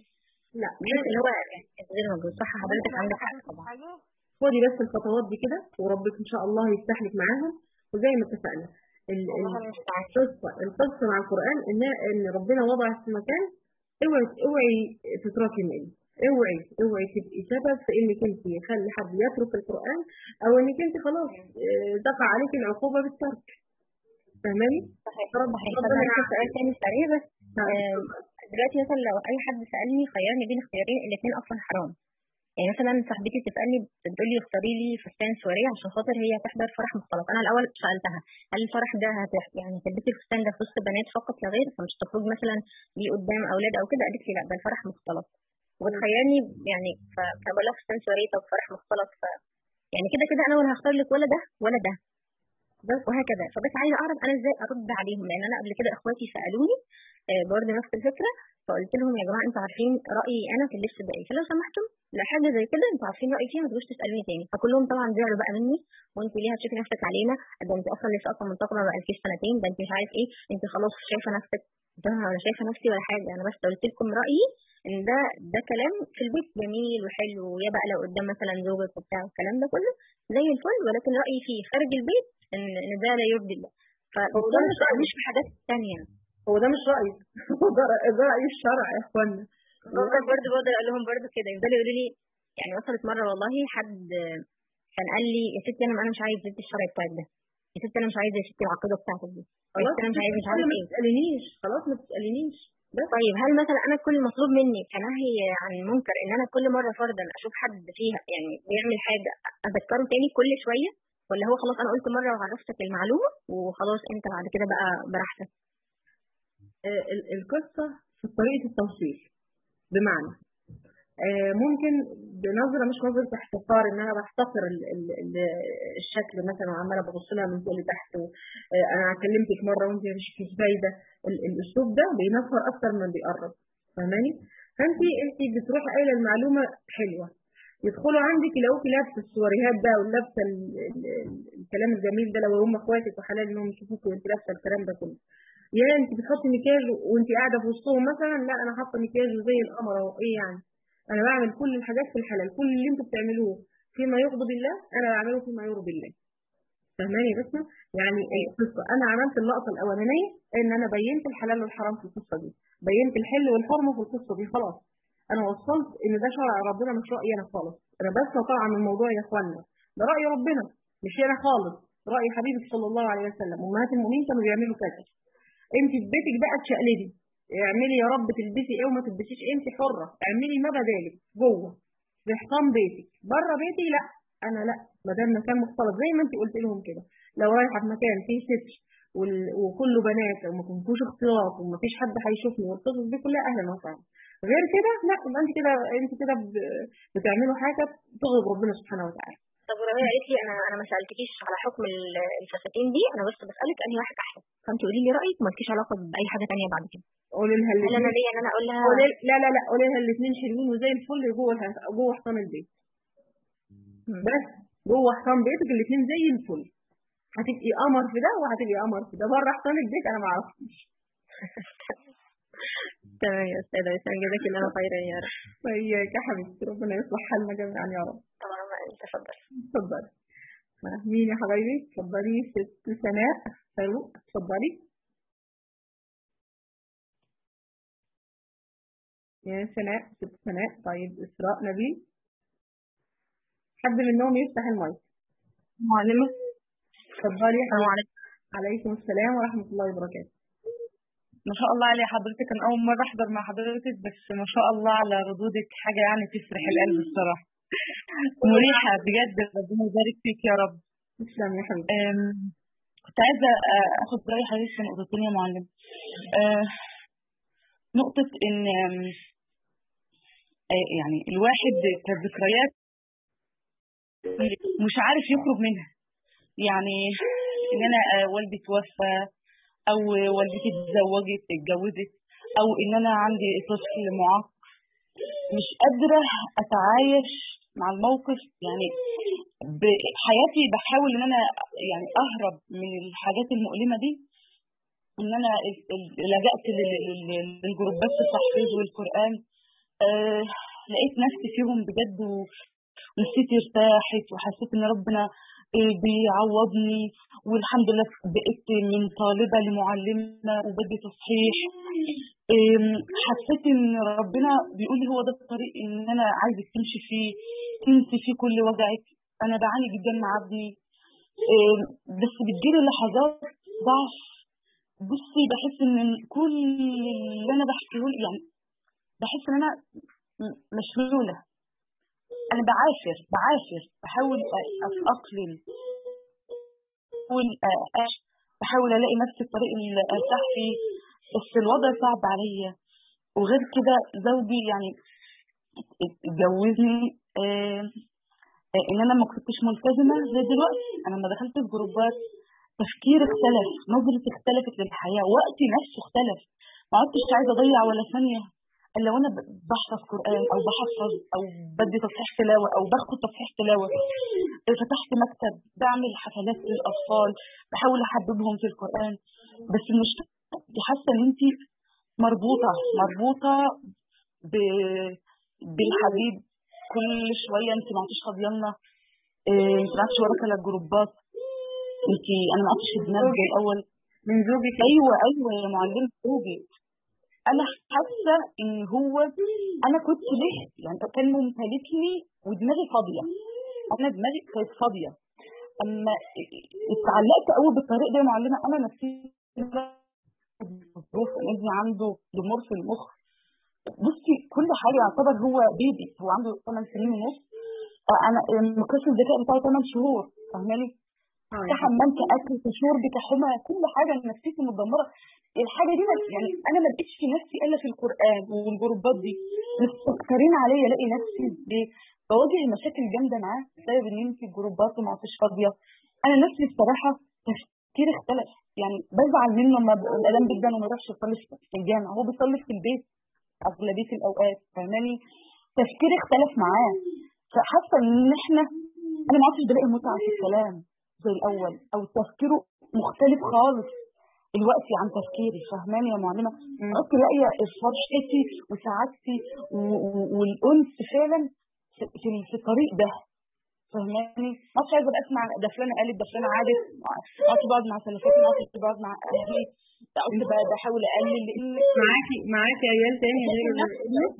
لا بحس اللي هو غير موجود صح حضرتك ممكن عندك حق أضيف طبعا حاجة خدي بس الخطوات دي كده وربك ان شاء الله يفتح لك معاهم وزي ما اتفقنا ال- والله ال- المستعان القصه القصه مع القران ان ان ربنا وضعك في مكان اوعي اوعي تتركي منه اوعي اوعي تبقي سبب في انك انت يخلي حد يترك القران او انك انت خلاص آه، تقع عليك العقوبه بالترك فاهماني؟ صحيح رب- صحيح طب ربنا انا عندي سؤال تاني سريع بس نعم. آم، دلوقتي مثلا لو اي حد سالني خيرني بين اختيارين الاثنين اصلا حرام يعني مثلا صاحبتي بتسالني بتقول لي اختاري لي فستان سوري عشان خاطر هي تحضر فرح مختلط انا الاول سالتها هل الفرح ده هت يعني تلبسي الفستان ده في وسط بنات فقط لا غير فمش تخرج مثلا ليه قدام اولاد او كده قالت لي لا ده الفرح مختلط وبتخيرني يعني فكان بقول لها فستان سوري طب فرح مختلط ف يعني كده كده انا ولا هختار لك ولا ده ولا ده بس وهكذا فبس عايزه اعرف انا ازاي ارد عليهم لان انا قبل كده اخواتي سالوني آه، برضه نفس الفكره فقلت لهم يا جماعه انتوا عارفين رايي انا في اللبس ده ايه فلو سمحتم لا حاجه زي كده انتوا عارفين رايي فيها ما تجوش تسالوني تاني فكلهم طبعا زعلوا بقى مني وانت ليه هتشوفي نفسك علينا ده انت اصلا لسه اصلا منتقمه بقى لكيش سنتين ده انت مش عارف ايه انت خلاص شايفه نفسك قلت لهم انا شايفه نفسي ولا حاجه انا بس قلت لكم رايي ان ده ده كلام في البيت جميل وحلو ويا بقى لو قدام مثلا زوجك وبتاع الكلام ده كله زي الفل ولكن رايي فيه خارج البيت ان ان ده لا يرضي الله فده مش مش في حاجات تانية هو ده مش رايي هو ده رأي- ده راي الشرع يا اخوانا بفضل برضه بقدر اقول لهم برضه كده يفضلوا يقولوا لي يعني وصلت مره والله حد كان قال لي يا ستي انا انا مش عايز زيت الشرع بتاعك ده يا ستي انا مش عايز يا ستي العقيده بتاعتك دي يا خلاص ستي انا مش عايز مش عارف ما ايه تسالنيش خلاص ما تسالنيش بس طيب هل مثلا انا كل المطلوب مني كنهي عن منكر ان انا كل مره فرضا اشوف حد فيها يعني بيعمل حاجه اذكره تاني كل شويه ولا هو خلاص انا قلت مره وعرفتك المعلومه وخلاص انت بعد كده بقى براحتك آه، ال- القصة في طريقة التوصيل بمعنى آه، ممكن بنظرة مش نظرة احتقار ان انا بحتقر ال- ال- ال- الشكل مثلا وعمالة ببص لها من فوق لتحت و- آه، انا كلمتك مرة وانت مش مش فايدة ال- الاسلوب ده بينفر اكتر من بيقرب فاهماني؟ فانت انت بتروحي قايله المعلومة حلوة يدخلوا عندك يلاقوكي لابسه السوريهات ده ولابسه ال- ال- ال- الكلام الجميل ده لو هم اخواتك وحلال انهم يشوفوكي وانت لابسه الكلام ده كله يا انت بتحطي مكياج وانت قاعده في وسطهم مثلا لا انا حاطه مكياج زي القمر اهو ايه يعني انا بعمل كل الحاجات في الحلال كل اللي انتوا بتعملوه فيما يغضب الله انا بعمله فيما يرضي الله فاهماني يا بسمة يعني القصه انا عملت اللقطه الاولانيه ان انا بينت الحلال والحرام في القصه دي بينت الحل والحرمه في القصه دي خلاص انا وصلت ان ده شرع ربنا مش رايي انا خالص انا بس طبعا من الموضوع يا اخوانا ده راي ربنا مش انا خالص راي حبيبك صلى الله عليه وسلم امهات المؤمنين كانوا بيعملوا كذا انت في بيتك بقى تشقلبي اعملي يا رب تلبسي ايه وما تلبسيش ايه انت حره اعملي ما بدالك جوه في حصان بيتك بره بيتي لا انا لا ما دام مكان مختلط زي ما انت قلت لهم كده لو رايحه في مكان فيه ستر وال- وكله بنات وما فيهوش اختلاط وما فيش حد هيشوفني والقصص دي كلها اهلا وسهلا غير كده لا يبقى انت كده انت كده ب- بتعملوا حاجه تغضب ربنا سبحانه وتعالى طب ورهية قالت لي انا انا ما سالتكيش على حكم ال- الفساتين دي انا بس بسالك انهي واحد احسن فانت قولي لي رايك ومالكيش علاقه باي حاجه تانية بعد كده قولي لها هل انا الاثنين ليا ان انا اقول لها قولي لا لا لا قولي لها الاثنين حلوين وزي الفل جوه الح- جوه حصان البيت مم. بس جوه حصان بيتك الاثنين زي الفل هتبقي قمر في ده وهتبقي قمر في ده بره حصان البيت انا ما اعرفش تمام يا استاذه يسلم جزاك الله خيرا يا رب وإياك يا حبيبتي ربنا يصلح حالنا جميعا يا رب طبعا تفضل اتفضلي مين يا حبايبي اتفضلي ست سناء فاروق اتفضلي يا سناء ست سناء طيب إسراء نبيل حد منهم يفتح المايك معلمة اتفضلي يا السلام حبيبتي عليكم عليكم السلام ورحمة الله وبركاته ما شاء الله على حضرتك أنا أول مرة أحضر مع حضرتك بس ما شاء الله على ردودك حاجة يعني تفرح القلب الصراحة مريحة بجد ربنا يبارك فيك يا رب تسلم يا حبيبتي أم، كنت عايزة آه، أخد رأي حضرتك في نقطتين يا معلم آه، نقطة إن آم، آه، يعني الواحد كذكريات مش عارف يخرج منها يعني إن أنا آه، والدي توفى أو والدتي اتزوجت اتجوزت أو إن أنا عندي طفل معاق مش قادرة أتعايش مع الموقف يعني بحياتي بحاول ان انا يعني اهرب من الحاجات المؤلمه دي ان انا ال- ال- لجأت لل- لل- للجروبات التحفيظ والقرآن آه لقيت نفسي فيهم بجد و- ونفسيتي ارتاحت وحسيت ان ربنا آه، بيعوضني والحمد لله بقيت من طالبة لمعلمة وبدي تصحيح آم، حسيت ان ربنا بيقول لي هو ده الطريق ان انا عايزك تمشي فيه تنسي فيه كل وجعك انا بعاني جدا مع ابني آم، بس بتجيلي لحظات ضعف بصي بحس ان كل اللي انا بحكيه يعني بحس ان انا م- مشلوله انا بعافر بعافر بحاول أ- اتاقلم بحاول أ- أ- بحاول الاقي نفسي الطريق اللي ارتاح فيه بس الوضع صعب عليا وغير كده زوجي يعني اتجوزني آه، آه، ان انا ما كنتش ملتزمه زي دلوقتي انا لما دخلت في جروبات تفكيري اختلف نظرتي اختلفت للحياه وقتي نفسه اختلف ما عدتش عايزه اضيع ولا ثانيه الا وانا ب- بحفظ قران او بحفظ او بدي تصحيح تلاوه او باخد تصحيح تلاوه آه، فتحت مكتب بعمل حفلات للاطفال بحاول احببهم في القران بس المشكله انت حاسه ان انت مربوطه مربوطه ب... بالحبيب كل شويه انت ما عدتش فاضيالنا إيه، انت ما عدتش وراك الا الجروبات انت انا ما عدتش في دماغي زي الاول من زوجك ايوه ايوه يا معلم زوجي انا حاسه ان هو انا كنت ليه يعني كان ممتلكني ودماغي فاضيه انا دماغي كانت فاضيه اما اتعلقت قوي بالطريق ده يا معلمه انا نفسي ظروف ابني عنده ضمور في المخ بصي كل حاجه يعتبر هو بيبي هو عنده 8 سنين ونص آه، انا مقياس الذكاء بتاعي 8 شهور فاهماني اه في حمام كاكل كشرب كحمى كل حاجه نفسيتي متدمره الحاجه دي ما- يعني انا ما لقيتش في نفسي الا في القران والجروبات دي مستكترين عليا الاقي نفسي ب- بواجه مشاكل جامده معاه بسبب ان انت الجروبات وما عدتش فاضيه انا نفسي بصراحه تفكيري اختلف يعني بزعل منه لما ب- الالام جدا وما يروحش يصلي في الجامع هو بيصلي في البيت اغلبيه الاوقات فاهماني تفكيري اختلف معاه فحاسه ان احنا انا ما عدتش بلاقي متعه في الكلام زي الاول او تفكيره مختلف خالص دلوقتي عن تفكيري فاهماني يا معلمه عدت لاقيه فرحتي وسعادتي و- و- والانس فعلا في, في, في الطريق ده فاهماني ما عادش عايزه ابقى اسمع ده فلانه قالت ده فلانه عادت ما عادش بقعد مع سلفاتي ما عادش بقعد مع اهلي عدت بقى بحاول اقلل لان معاكي معاكي عيال تاني غير ابنك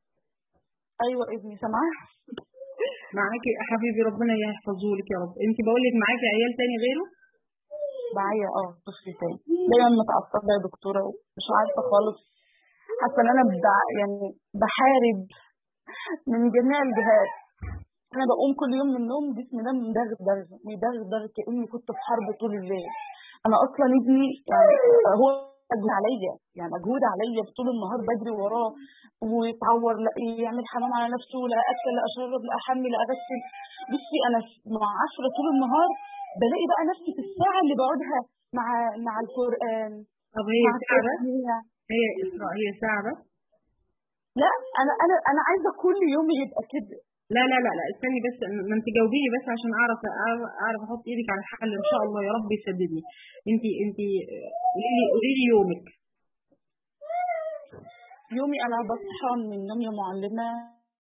ايوه ابني سامعاه معاكي يا حبيبي ربنا يحفظه لك يا رب انت بقول لك معاكي عيال تاني غيره معايا اه طفل تاني دايما متعصبه يا دكتوره ومش عارفه خالص حاسه ان انا بع... يعني بحارب من جميع الجهات انا بقوم كل يوم من النوم جسمي ده مدغدغ مدغدغ كاني كنت في حرب طول الليل انا اصلا ابني يعني هو مجهود عليا يعني مجهود عليا طول النهار بجري وراه ويتعور لا يعمل حمام على نفسه لا اكل لا اشرب لا احمل لا اغسل بصي انا مع عشرة طول النهار بلاقي بقى نفسي في الساعه اللي بقعدها مع مع القران طب هي مع ساعة بس التسميع هي إسراء هي ساعة بس لا انا انا انا عايزه كل يوم يبقى كده لا لا لا لا استني بس ما انت جاوبيني بس عشان اعرف اعرف اعرف احط ايدك على الحل ان شاء الله يا رب يسددني انت انت قولي لي قولي لي يومك يومي انا بصحى من النوم يا معلمه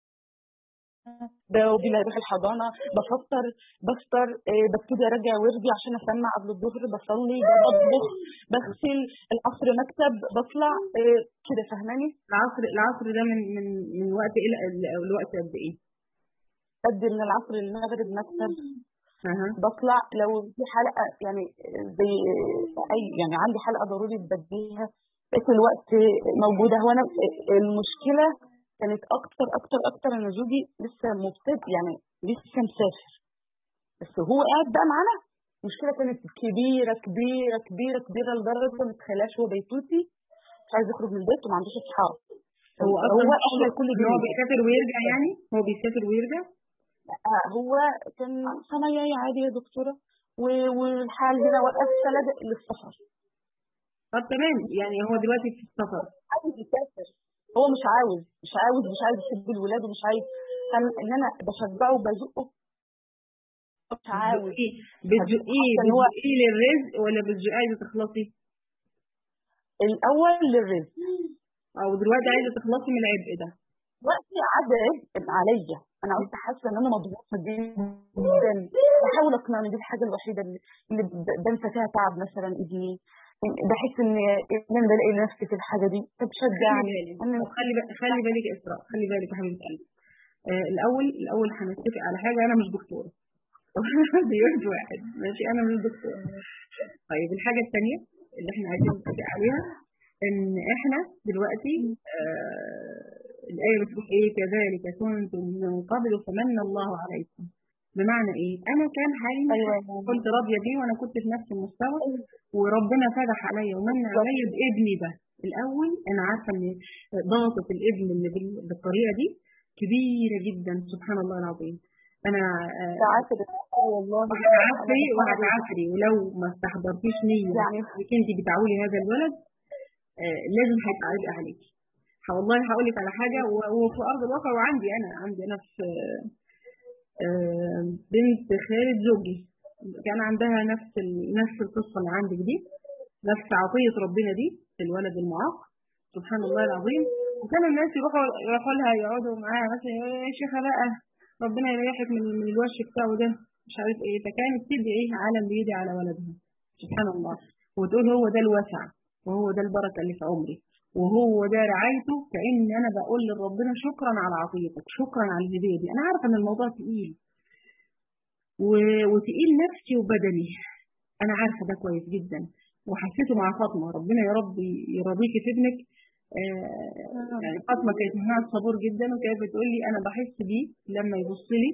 بوبي اروح الحضانه بفطر بفطر إيه ببتدي اراجع وردي عشان اسمع قبل الظهر بصلي بطبخ بغسل العصر مكتب بطلع إيه كده فاهماني العصر العصر ده من من من وقت الى ال- الوقت قد ايه؟ قد من العصر للمغرب مكتب اها بطلع لو في حلقه يعني زي اي يعني عندي حلقه ضروري بديها بقيت الوقت موجوده هو انا المشكله كانت اكتر اكتر اكتر ان زوجي لسه مبتدئ يعني لسه مسافر بس هو قاعد بقى معانا المشكله كانت كبيره كبيره كبيره كبيره لدرجه ما تتخيلهاش هو بيتوتي مش عايز يخرج من البيت وما عندوش اصحاب هو اصلا هو احنا كل ان هو جنيه بيسافر ويرجع يعني هو بيسافر ويرجع آه، هو كان صنايعي عادي يا دكتورة و- والحال هنا وقف فلجأ للسفر طب تمام يعني هو دلوقتي في السفر عاوز يسافر هو مش عاوز مش عاوز مش عايز يسيب الولاد ومش عايز كان ان انا بشجعه وبزقه مش عاوز بتزقيه بتزقيه حاسة إن هو- بتزقيه للرزق ولا بتزقيه عايزه تخلصي؟ الاول للرزق او دلوقتي عايزه تخلصي من العبء ده دلوقتي عاد عبء عليا انا كنت حاسه ان انا مضغوطه جدا بحاول اقنعني دي الحاجه الوحيده اللي اللي ب- بنسى فيها تعب مثلا ابني بحس ان ان انا بلاقي نفسي في الحاجه دي فبشجعني خلي بالك خلي بالك خلي بالك يا اسراء خلي بالك يا حبيبه قلبي آه الاول الاول هنتفق على حاجه انا مش دكتوره دي واحد واحد ماشي انا مش دكتوره طيب الحاجه الثانيه اللي احنا عايزين نتفق عليها ان احنا دلوقتي آه الايه بتقول ايه كذلك كنتم من قبل فمن الله عليكم بمعنى ايه انا كان حالي مش أيوة. كنت راضيه بيه وانا كنت في نفس المستوى وربنا فتح عليا ومن عليا بابني ده الاول انا عارفه ان ضغطه الابن اللي بال- بالطريقه دي كبيره جدا سبحان الله العظيم انا آه، ساعات والله وهتعافري وهتعافري ولو ما استحضرتيش نية يعني انك انت بتعولي هذا الولد آه، لازم هيبقى عبء عليكي والله هقول لك على حاجه و- وفي ارض الواقع وعندي انا عندي انا في آه، بنت خالد زوجي كان عندها نفس ال- نفس القصه اللي عندك دي نفس عطيه ربنا دي الولد المعاق سبحان الله العظيم وكان الناس يروحوا يروحوا لها يقعدوا معاها مثلا يقولوا يا شيخه بقى ربنا يريحك من من الوش بتاعه ده مش عارف ايه فكانت تدعي عالم بيدي على ولدها سبحان الله وتقول هو ده الوسع وهو ده البركه اللي في عمري وهو ده رعايته كأن أنا بقول لربنا شكرا على عطيتك شكرا على الهدية دي أنا عارفة إن الموضوع تقيل و- وتقيل نفسي وبدني أنا عارفة ده كويس جدا وحسيته مع فاطمة ربنا يا رب يرضيكي في ابنك آه، يعني فاطمة كانت من النوع الصبور جدا وكانت بتقول لي أنا بحس بيه لما يبص لي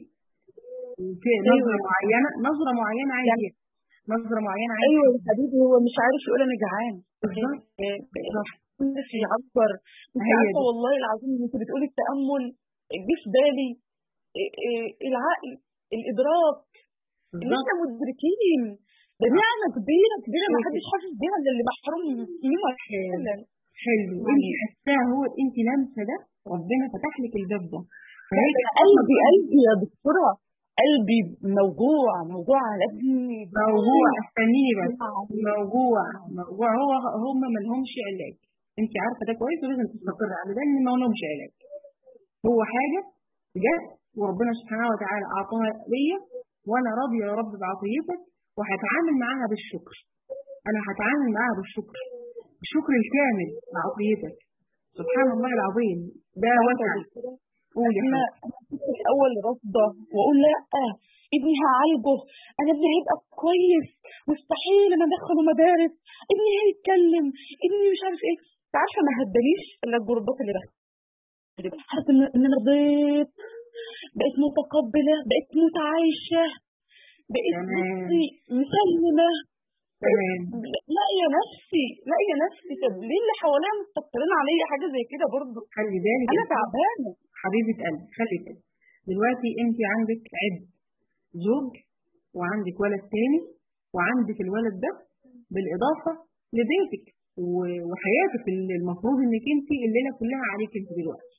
في نظرة معينة نظرة معينة عايز إيه؟ نظرة معينة عايز ايوه يا حبيبي هو مش عارف يقول انا جعان بالظبط بالظبط بس يعبر انت هي عارفه دي. والله العظيم انت بتقولي التامل جه في بالي إيه إيه العقل الادراك ان بالظبط احنا مدركين ده نعمه كبيره كبيره ما حدش حاسس بيها الا اللي محروم منها فعلا حلو انت حاساه هو انت لامسه ده ربنا فتح لك الباب ده فهيك قلبي قلبي يا دكتوره قلبي موجوع موجوع على ابني موجوع استنيني بس موجوع موجوع هو هم ما لهمش علاج انت عارفه ده كويس ولازم تستقر على ده ان ما لهمش علاج هو حاجه جت وربنا سبحانه وتعالى اعطاها ليا وانا راضيه يا رب بعطيتك وهتعامل معاها بالشكر انا هتعامل معاها بالشكر الشكر الكامل لعطيتك سبحان الله العظيم ده وسع قولي يا انا حبيبتي. أنا كنت الاول رافضه واقول لا ابني هعالجه انا ابني هيبقى كويس مستحيل انا ادخله مدارس ابني هيتكلم ابني مش عارف ايه انت عارفه ما هدانيش الا الجروبات اللي دخلت حاسه ان إن انا رضيت بقيت متقبله بقيت متعايشه بقيت تمام. بصي مسلمه تمام لاقيه نفسي لاقيه نفسي طب ليه اللي حواليا مستكترين عليا حاجه زي كده برضه خلي بالك انا يا تعبانه حبيبة قلبي خلي بالك دلوقتي انت عندك عد زوج وعندك ولد تاني وعندك الولد ده بالإضافة لبيتك و- وحياتك اللي المفروض انك انت الليلة كلها عليك انت دلوقتي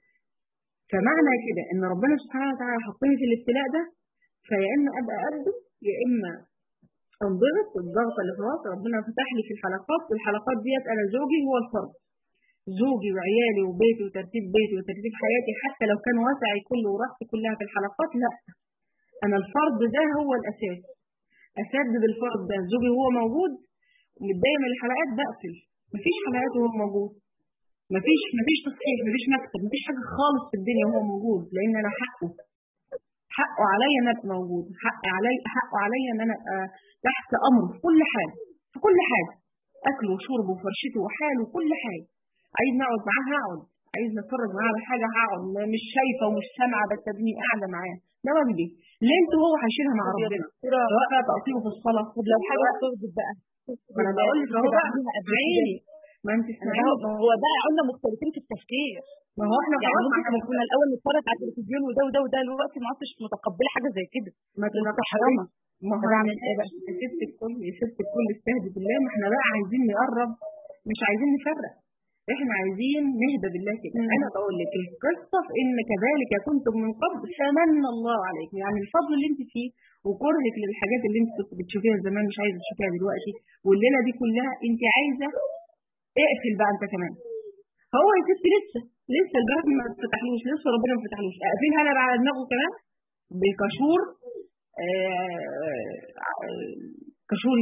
فمعنى كده ان ربنا سبحانه وتعالى حطني في الابتلاء ده فيا اما ابقى قده يا اما انضغط الضغط اللي خلاص ربنا فتح لي في الحلقات والحلقات ديت انا زوجي هو الفرد زوجي وعيالي وبيتي وترتيب بيتي وترتيب حياتي حتى لو كان وسعي كله وراحتي كلها في الحلقات لا انا الفرد ده هو الاساس اسدد الفرد ده زوجي هو موجود متضايق من الحلقات بقفل مفيش حلقات وهو موجود مفيش مفيش تصحيح مفيش مكتب مفيش حاجه خالص في الدنيا وهو موجود لان انا حقه حقه عليا ان ابقى موجود حق علي حقه عليا ان انا ابقى تحت امره في كل حاجه في كل حاجه اكله وشربه وفرشته وحاله وكل حاجه عايز نقعد معاه هقعد عايز نتفرج معاه على حاجه هقعد ما- مش شايفه ومش سامعه بس ابني قاعده معاه ده واجبي اللي انت هو هيشيلها مع ربنا سواء بقى تقصيره في الصلاه طب لو حاجه تغضب بقى ما انا بقول لك اهو بقى عيني ما انت ما اسمعيني هو ما هو بقى قلنا مختلفين في التفكير ما هو احنا يعني خلاص ممكن كنا الاول نتفرج على التلفزيون وده وده وده دلوقتي ما عدتش متقبله حاجه زي كده ما مستحرمه ما هو بعمل ايه بقى؟ يا ست الكل يا ست الكل استهدي بالله ما احنا بقى عايزين نقرب مش عايزين نفرق احنا عايزين نهدى بالله كده انا بقول لك القصه في ان كذلك كنتم من قبل فمن الله عليكم يعني الفضل اللي انت فيه وكرهك للحاجات اللي انت كنت بتشوفيها زمان مش عايزه تشوفيها دلوقتي والليله دي كلها انت عايزه اقفل بقى انت كمان هو يا ستي لسه لسه الباب ما فتحلوش لسه ربنا ما فتحلوش اقفلها انا بقى على دماغه كمان بكشور كشور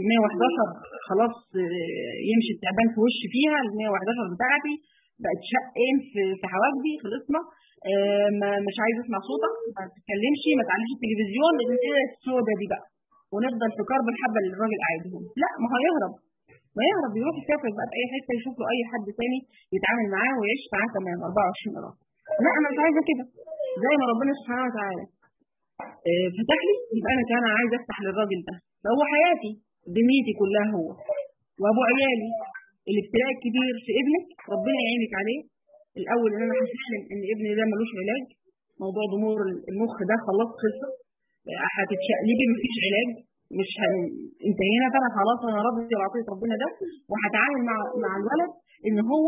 111 خلاص آه، يمشي التعبان في وشي فيها ال 111 بتاعتي بقت شقين في في حواجبي خلصنا آه، ما- مش عايزه اسمع صوتك ما تتكلمش ما تعليش التلفزيون ايه السودا دي بقى ونفضل في كرب الحبه اللي الراجل قاعدهم لا ما هو يهرب ما يهرب يروح يسافر بقى في اي حته يشوف له اي حد تاني يتعامل معاه ويعيش معاه تمام 24 قرار لا انا مش عايزه كده زي ما ربنا سبحانه وتعالى آه، فتح لي يبقى انا كمان عايز افتح للراجل ده فهو حياتي دنيتي كلها هو وابو عيالي الابتلاء الكبير في ابنك ربنا يعينك عليه الاول ان انا هسلم ان ابني ده ملوش علاج موضوع ضمور المخ ده خلاص خلص هتتشقلبي مفيش علاج مش هن... انتهينا فانا خلاص انا راضي بعطيه ربنا ده وهتعامل مع مع الولد ان هو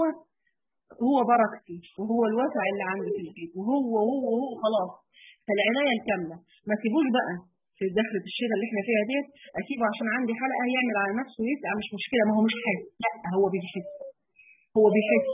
هو بركتي وهو الوسع اللي عندي في البيت وهو وهو وهو خلاص فالعنايه الكامله ما تسيبوش بقى في دخلة الشتاء اللي احنا فيها ديت اسيبه عشان عندي حلقه يعمل على نفسه ويسعى مش مشكله ما هو مش حاسس لا هو بيحس هو بيحس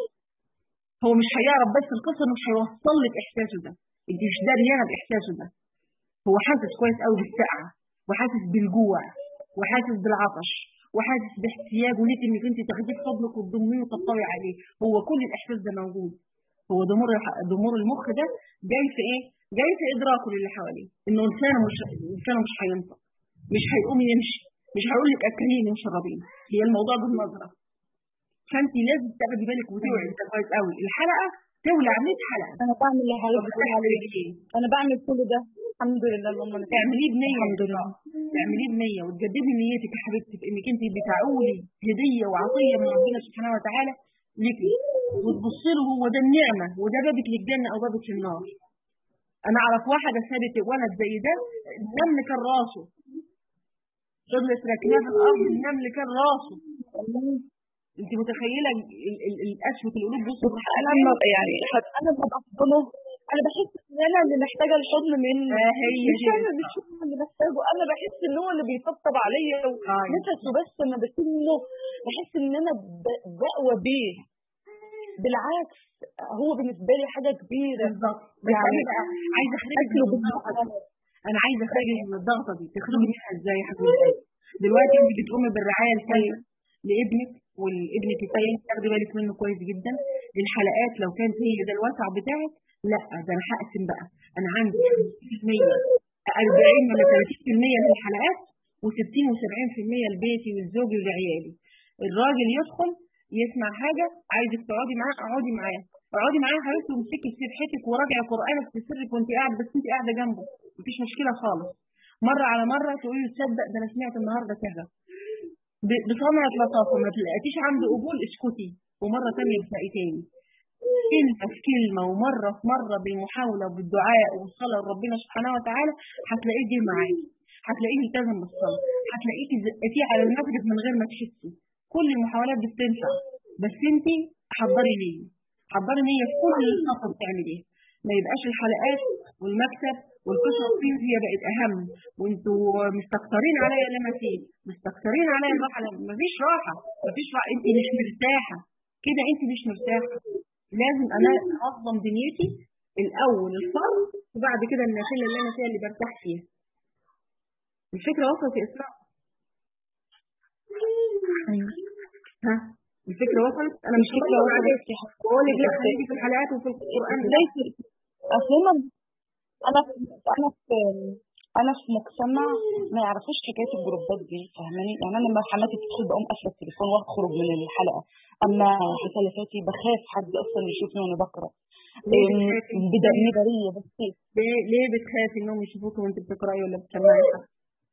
هو مش هيعرف بس القصه مش هيوصل لك احساسه ده انت مش داريانه باحساسه ده هو حاسس كويس قوي بالسقعه وحاسس بالجوع وحاسس بالعطش وحاسس باحتياجه ليك انك انت تاخديه في حضنك وتضميه وتطلعي عليه هو كل الاحساس ده موجود هو ضمور ضمور المخ ده جاي في ايه؟ جاي في ادراكه للي حواليه انه لسانه مش لسانه مش هينطق مش هيقوم يمشي مش هيقول لك اكليني وشربيني هي الموضوع بالنظره فانت لازم تاخدي بالك وتوعي انت كويس قوي الحلقه تولع 100 حلقه انا بعمل اللي طب حضرتك بتقول عليه ايه؟ انا بعمل كل ده الحمد لله اللهم لك تعمليه بنية الحمد لله تعمليه بنية وتجددي نيتك يا حبيبتي في انك انت بتعولي هدية وعطية من ربنا سبحانه وتعالى ليكي وتبصي له هو ده النعمة وده بابك للجنة او بابك للنار انا اعرف واحدة سابت ولد زي ده النمل كان راسه فضلت راكناه في الارض النمل كان راسه انت متخيلة ال- ال- القسوة القلوب بصوا انا لما يعني حت- انا لما بحضنه انا بحس ان انا اللي محتاجه الحضن منه آه هي مش دي انا مش هو اللي محتاجه انا بحس ان هو اللي بيطبطب عليا آه. ونفسه بس لما بسمه بحس ان انا ب- بقوى بيه بالعكس هو بالنسبه لي حاجه كبيره بالظبط بس يعني انا بقى عايزه اخرجك اكله من الضغطه بالنسبه دي انا عايزه اخرجك من الضغطه دي تخرجي منها ازاي يا حبيبتي دلوقتي انت بتقومي بالرعايه الكامله لابنك والابنك الثاني تاخدي بالك منه كويس جدا الحلقات لو كانت هي ده الوسع بتاعك لا ده انا هقسم بقى انا عندي 50% 40 ولا 30% للحلقات و60 و70% لبيتي والزوج ولعيالي الراجل يدخل يسمع حاجه عايزك تقعدي معاه اقعدي معاه اقعدي معاه يا حبيبتي وامسكي سبحتك وراجعي قرانك في سرك وانت قاعده بس انت قاعده جنبه مفيش مشكله خالص مره على مره تقولي له تصدق ده انا سمعت النهارده كذا ب- بصنعة لطافة ما تلاقيش عنده قبول اسكتي ومرة تانية تلاقي تاني كلمة في كلمة ومرة في مرة بالمحاولة وبالدعاء والصلاة لربنا سبحانه وتعالى هتلاقيه جه معاكي هتلاقيه التزم بالصلاة هتلاقيه زقتيه على المسجد من غير ما تحسي كل المحاولات دي بتنفع بس انت حضري نية حضري نية في كل خطوة بتعمليها ما يبقاش الحلقات والمكتب والقصص فيه هي بقت اهم وانتوا مستكترين عليا اللي انا فيه مستكترين عليا الراحه مفيش راحه مفيش راحه انت مش مرتاحه كده انت مش مرتاحه لازم انا انظم دنيتي الاول الفرض وبعد كده النافله اللي انا فيها اللي برتاح فيها الفكره وصلت يا اسراء ها الفكره وصلت انا مش الفكرة بقول وصلت عليك يا حبيبتي. بقول لك لا خليكي في الحلقات وفي القران ازاي ت- اصل هما انا انا في انا في مجتمع ما يعرفوش حكايه الجروبات دي فاهماني يعني انا لما حماتي تدخل بقوم قافله التليفون واخرج من الحلقه اما حسلفاتي بخاف حد اصلا يشوفني وانا بقرا ليه أم، بتخافي؟ بدا نظريه بس ليه ليه بتخافي انهم يشوفوكي وانت بتقراي ولا بتسمعي حد؟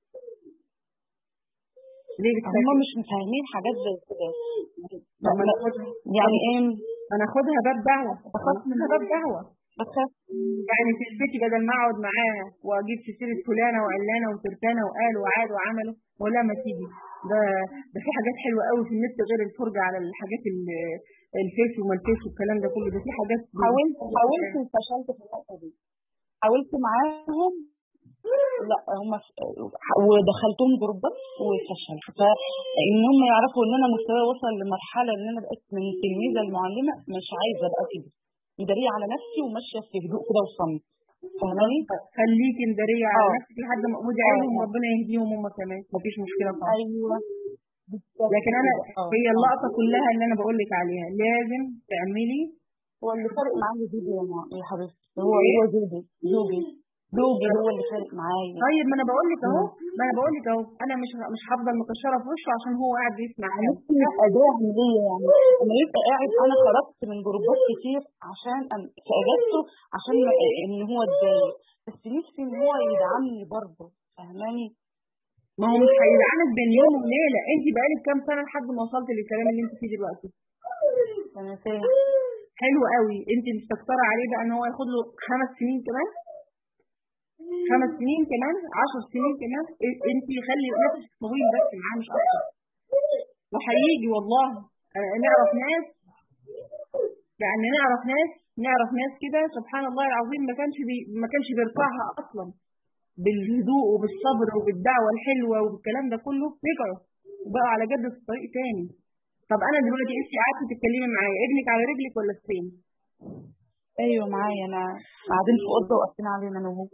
ليه هم بتخافي؟ مش مفاهمين حاجات زي كده طب ما ناخدها يعني ايه ما ناخدها باب دعوه ناخدها باب دعوه بخاف يعني تثبتي بدل ما اقعد معاها واجيب في سيره فلانه وعلانه وترتانه وقال وعاد وعملوا ولا ما تيجي ده ده في حاجات حلوه قوي في النت غير الفرجه على الحاجات ال- الفيس وما الفيس والكلام ده كله ده في حاجات حاولت حاولت وفشلت في النقطة دي حاولت معاهم لا هم ودخلتهم جروبات وفشلت فان هم يعرفوا ان انا مستواي وصل لمرحله ان انا بقيت من تلميذه لمعلمه مش عايزه ابقى كده مداريه على نفسي وماشيه في هدوء كده وصمت فاهماني؟ خليكي مداريه على آه. نفسك لحد ما ودعي لهم ربنا يهديهم هم كمان مفيش مشكله خالص ايوه بالظبط لكن انا كده. آه. هي اللقطه كلها اللي انا بقول لك عليها لازم تعملي هو اللي فارق معايا زوجي يا ماما يا حبيبتي هو هو زوجي زوجي زوجي هو اللي فارق معايا طيب ما انا بقول لك اهو ما انا بقول لك اهو انا مش مش هفضل مكشره في وشه عشان هو قاعد بيسمع حاجه نفسي يبقى داعم ليا يعني لما يبقى قاعد انا خرجت من جروبات كتير عشان أن- في اجازته عشان ما- ان هو اتضايق بس نفسي ان هو يدعمني برضه فاهماني؟ ما هو مش هيدعمك بين يوم وليله انت بقالك كام سنه لحد ما وصلت للكلام اللي انت فيه دلوقتي انا فاهم حلو قوي انت مستكتره عليه بقى ان هو ياخد له خمس سنين كمان خمس سنين كمان عشر سنين كمان إيه- انت خلي نفسك طويل بس معاه مش اكتر وهيجي والله آه، نعرف ناس يعني نعرف ناس نعرف ناس كده سبحان الله العظيم ما كانش بي ما كانش بيرفعها اصلا بالهدوء وبالصبر وبالدعوه الحلوه وبالكلام ده كله رجعوا وبقوا على جدة الطريق تاني طب انا دلوقتي انت قعدتي تتكلمي معايا ابنك على رجلك ولا فين؟ ايوه معايا انا قاعدين في اوضه وقافلين علينا انا وهو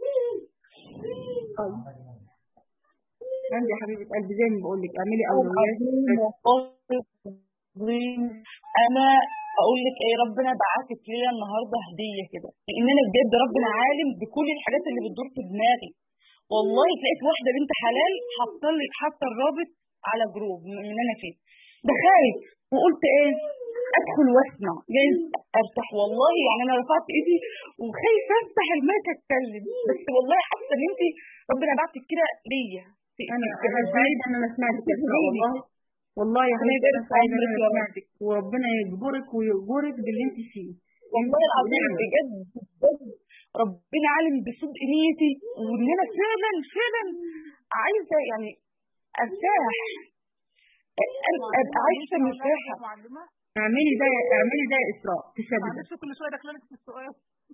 عندي يا حبيبه قلبي زي ما بقول لك اعملي عظيم اولويات عظيم انا اقول لك ايه ربنا بعتك ليا النهارده هديه كده لان انا بجد ربنا عالم بكل الحاجات اللي بتدور في دماغي والله لقيت واحده بنت حلال حاطه لي حاطه الرابط على جروب من اللي انا فيه دخلت وقلت ايه ادخل واسمع جايز ارتاح والله يعني انا رفعت ايدي وخايفه افتح المايك اتكلم بس والله حاسه ان انت ربنا بعتك كده ليا في- انا في- انا سعيده ان انا سمعتك يا إسراء والله والله يا ربنا حبيبتي انا يبارك في سعيده ان عمرك انا يا رب. سمعتك وربنا يجبرك ويجبرك باللي انت فيه والله العظيم نعمة. بجد بجد ربنا عالم بصدق نيتي وان انا فعلا فعلا عايزه يعني ارتاح أ- ابقى عايشه مرتاحه معلمة اعملي زي اعملي زي اسراء في سجده معلش كل شوية داخلالك في السؤال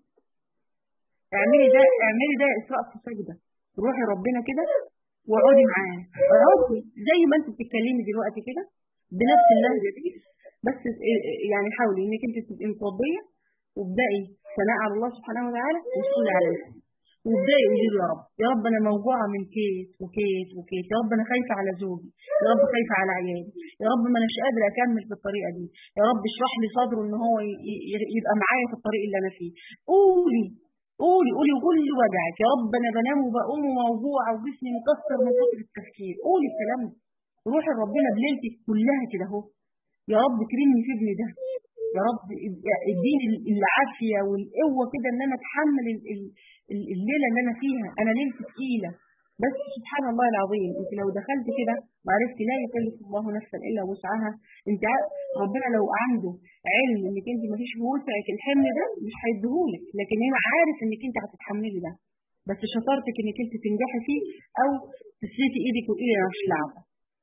اعملي زي اعملي زي اسراء في سجده روحي ربنا كده واقعدي معاه اقعدي زي ما انت بتتكلمي دلوقتي كده بنفس اللهجه دي بس يعني حاولي انك انت تبقي متوضيه وابدأي ثناء على الله سبحانه وتعالى وصلي على نفسك وابدأي قولي له يا رب يا رب انا موجوعه من كيس وكيس وكيس يا رب انا خايفه على زوجي يا رب خايفه على عيالي يا رب ما اناش قادره اكمل في الطريقه دي يا رب اشرح لي صدره ان هو ي- ي- يبقى معايا في الطريق اللي انا فيه قولي قولي قولي كل وجعك يا رب انا بنام وبقوم موجوعه وجسمي مكسر من كتر التفكير قولي الكلام ده روحي لربنا بليلتك كلها كده اهو يا رب كرمني في ابني ده يا رب اديني العافيه والقوه كده ان انا اتحمل ال- ال- ال- الليله اللي انا فيها انا ليلتي تقيله بس سبحان الله العظيم انت لو دخلت كده وعرفتي لا يكلف الله نفسا الا وسعها انت عارف ربنا لو عنده علم انك انت مفيش في وسعك الحمل ده مش هيديهولك لكن هنا عارف انك انت هتتحملي ده بس شطارتك انك انت تنجحي فيه او تسلكي ايدك وتقولي انا مش لعبه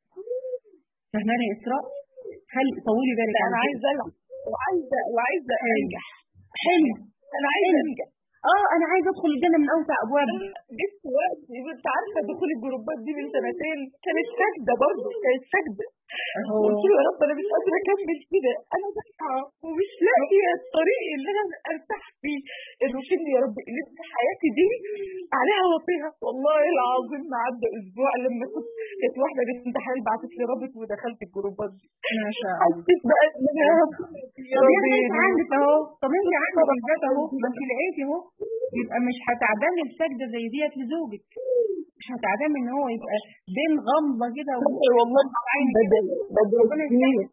فاهماني يا اسراء خلي طولي بالك لا على انا كده. عايزه العب وعايزه وعايزه انجح حلو انا عايزه انجح اه انا عايزه ادخل الجنه من اوسع ابوابها جبت وقت انت عارفه دخول الجروبات دي من سنتين كانت سجده برضه كانت سجده اهو قلت له يا رب انا مش قادره اكمل كده انا بسعى ومش لاقيه الطريق اللي انا ارتاح فيه ارشدني يا رب اللي انت حياتي دي عليها وطيها والله العظيم ما عدى اسبوع لما كنت كانت واحده بنت حلال بعتت لي رابط ودخلت الجروبات دي ما شاء الله حسيت بقى ان انا يا رب يا طب رب يا انت عندك اهو طب انت عندك الذات اهو ما انت لقيتي اهو يبقى مش هتعدمي بسجده زي ديت لزوجك مش هتعدمي ان هو يبقى بين غمضه كده و- والله بدل بدل ربنا يسلمك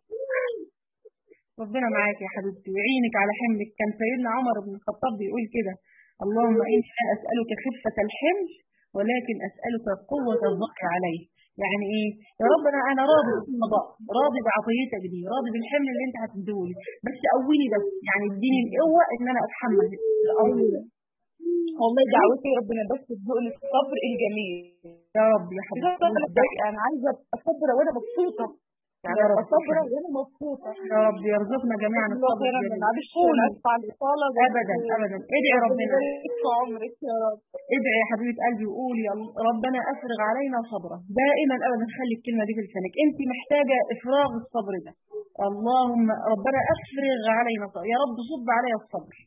ربنا معاك يا حبيبتي ويعينك على حملك كان سيدنا عمر بن الخطاب بيقول كده اللهم اني لا اسالك خفه الحمل ولكن اسالك قوه الظهر عليه يعني ايه يا رب انا انا راضي بالقضاء راضي بعطيتك دي راضي بالحمل اللي انت هتديهولي بس قويني بس يعني اديني القوه ان انا اتحمل الامر ده والله دعوتي ربنا بس تزقني الصبر الجميل يا رب يا حبيبتي انا عايزه اصبر وانا مبسوطه يعني يا رب اصبر وانا مبسوطه يا رب يرزقنا جميعا الله الصبر خيرا الجميل. معلش انا اسف على الاطاله بس ابدا ابدا ادعي ربنا في عمرك يا رب ادعي يا حبيبه قلبي وقولي يا الله- ربنا افرغ علينا صبرا دائما ابدا خلي الكلمه دي في لسانك انت محتاجه افراغ الصبر ده اللهم ربنا افرغ علينا صبر يا رب صب عليا الصبر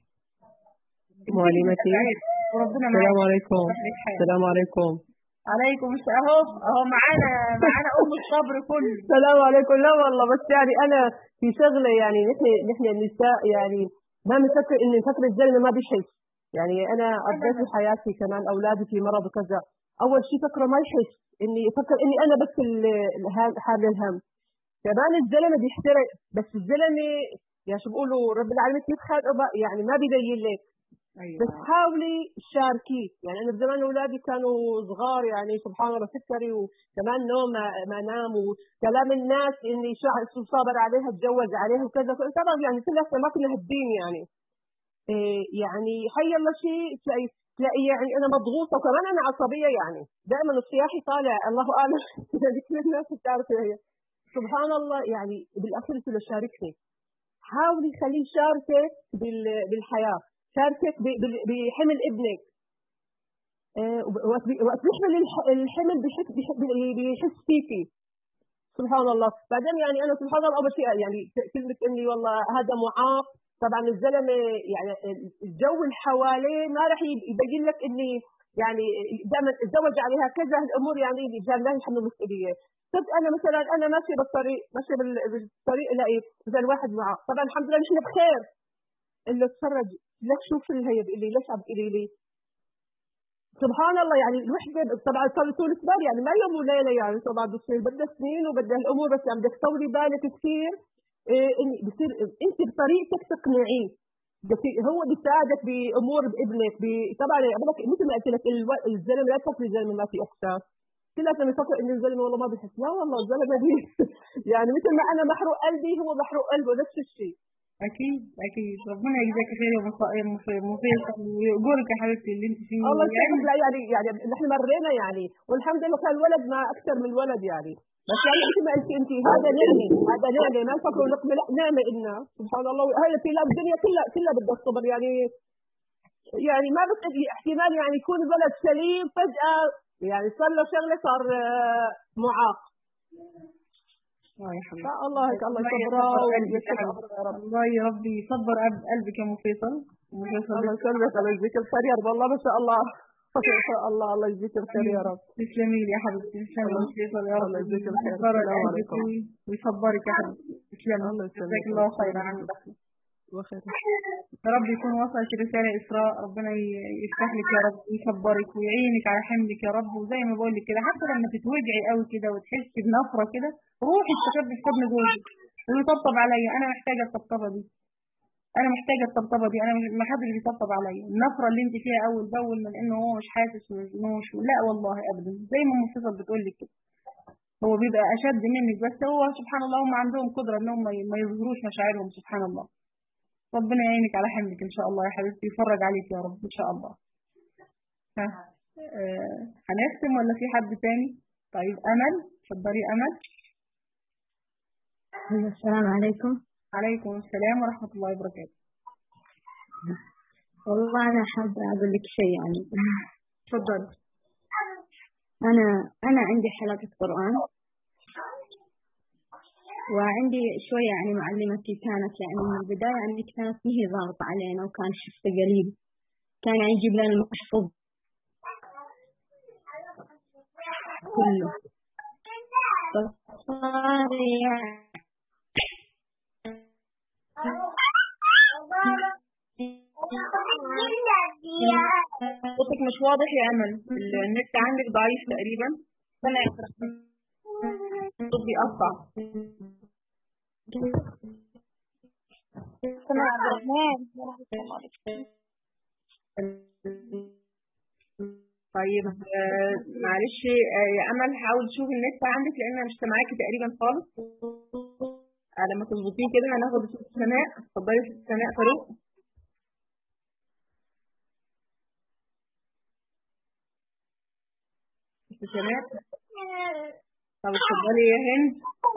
معلمتي وربنا السلام معاك عليكم السلام عليكم عليكم السلام اهو اهو معانا معانا ام الصبر كله السلام عليكم لا والله بس يعني انا في شغله يعني نحن نحن النساء يعني ما بنفكر ان نفكر الزلمه ما بيحس يعني انا قضيت في حياتي كمان اولادي في مرض وكذا اول شيء فكره ما يحس اني يفكر اني انا بس ال- الها- حامل الهم كمان الزلمه بيحترق بس الزلمه يا شو بيقولوا رب العالمين كيف خلقه بقى يعني ما بيبين لك بس حاولي شاركي يعني انا بزمان اولادي كانوا صغار يعني سبحان الله سكري وكمان نوم ما, ما نام وكلام الناس اني شا- شو صابر عليها اتجوز عليها وكذا طبعا يعني كلها ما كنا هالدين يعني إيه يعني حي الله شيء تلاقي تلاقي يعني انا مضغوطه وكمان انا عصبيه يعني دائما الصياحي طالع الله اعلم يعني كل الناس بتعرف هي سبحان الله يعني بالاخير كله شاركني حاولي خليه يشاركك بال- بالحياه شاركك ب- بال- بحمل ابنك آه، وقت بي- وقت بيحمل الح- الحمل بيحس بيحس بيحس فيكي سبحان الله بعدين يعني انا سبحان الله اول شيء يعني ك- كلمه اني والله هذا معاق طبعا الزلمه يعني الجو اللي حواليه ما راح يب- يبين لك اني يعني دائما اتزوج عليها كذا الامور يعني رجال لا يحمل مسؤوليه طب انا مثلا انا ماشيه بالطريق ماشيه بال- بالطريق الاقي مثلا واحد معاق طبعا الحمد لله نحن بخير اللي اتفرج لك شوف اللي هي بيقول لي ليش عم تقولي لي سبحان الله يعني الوحده طبعا صار طول كبار يعني ما يوم وليله يعني طبعا بتصير بدها سنين وبدها الامور بس عم بدك تطولي بالك كثير إيه إن بصير انت بطريقتك تقنعيه بصير- هو بيساعدك بامور بابنك ب- طبعا بقول لك مثل ما قلت لك الو- الزلمه لا تفكر الزلمه ما في احساس كلها بيفكر ان الزلمه والله ما بيحس لا والله الزلمه دي يعني مثل ما انا محروق قلبي هو محروق قلبه نفس الشيء اكيد اكيد ربنا يجزاك خير يا مص- يا مص- مفيصل ويقولك يا حبيبتي اللي انت فيه الله يعني يسلمك لا يعني يعني نحن مرينا يعني والحمد لله كان ولد ما اكثر من ولد يعني بس يعني مثل ما قلتي انت هذا نعمه هذا نعمه ما تفكروا نقمه لا نعمه إلنا سبحان الله هاي في لا الدنيا كلها كلها بدها الصبر يعني يعني ما بس احتمال يعني يكون الولد سليم فجاه يعني صار له شغله صار آه، معاق اه يا حبيبتي الله هيك الله الله يصبره يصبر قلبك يا وييسر حبيبتي الله يا ربي يصبر قلب- قلبك يا مفيصل مفيصل الله يسلمك الله يجزيك الخير يا رب والله ما شاء الله ما شاء الله الله يجزيك الخير يا رب تسلمي لي يا حبيبتي تسلمي يا مفيصل يا رب الله يجزيك الخير يكبر السلام قلبك عليكم ويصبرك يا حبيبتي تسلمي الله يسلمك جزاك الله خيرا عن دخلك وخير يا رب يكون وصلت رسالة إسراء ربنا ي- يفتح لك يا رب ويصبرك ويعينك على حملك يا رب وزي ما بقول لك كده حتى لما تتوجعي قوي كده وتحسي بنفرة كده روحي استخبي في حضن جوزك ويطبطب عليا أنا محتاجة الطبطبة دي أنا محتاجة الطبطبة دي أنا مش- ما حدش بيطبطب عليا النفرة اللي أنت فيها أول بأول من إنه هو مش حاسس ومجنوش لا والله أبدا زي ما متصل بتقول لك كده هو بيبقى أشد منك بس هو سبحان الله هم عندهم قدرة إنهم ما ي- ما يظهروش مشاعرهم سبحان الله ربنا يعينك على حملك ان شاء الله يا حبيبتي يفرج عليك يا رب ان شاء الله ها آه، هنختم ولا في حد تاني طيب امل اتفضلي امل السلام عليكم عليكم السلام ورحمه الله وبركاته والله أنا حابة أقول لك شيء يعني اتفضلي أنا أنا عندي حلقة قرآن وعندي شوية يعني معلمتي كانت يعني من البداية يعني كانت ما هي ضاغطة علينا وكان حفظ قليل كان يعني يجيب لنا المحفوظ كله فصار يعني صوتك مش واضح يا امل النت عندك ضعيف تقريبا انا الصوت بيقطع سمع عبد الرحمن طيب آه، معلش آه، يا امل حاول تشوف النت عندك لان انا مش سامعاكي تقريبا خالص آه، لما تظبطيه كده هناخد صوت سناء اتفضلي صوت سناء فاروق صوت سناء طب اتفضلي يا هند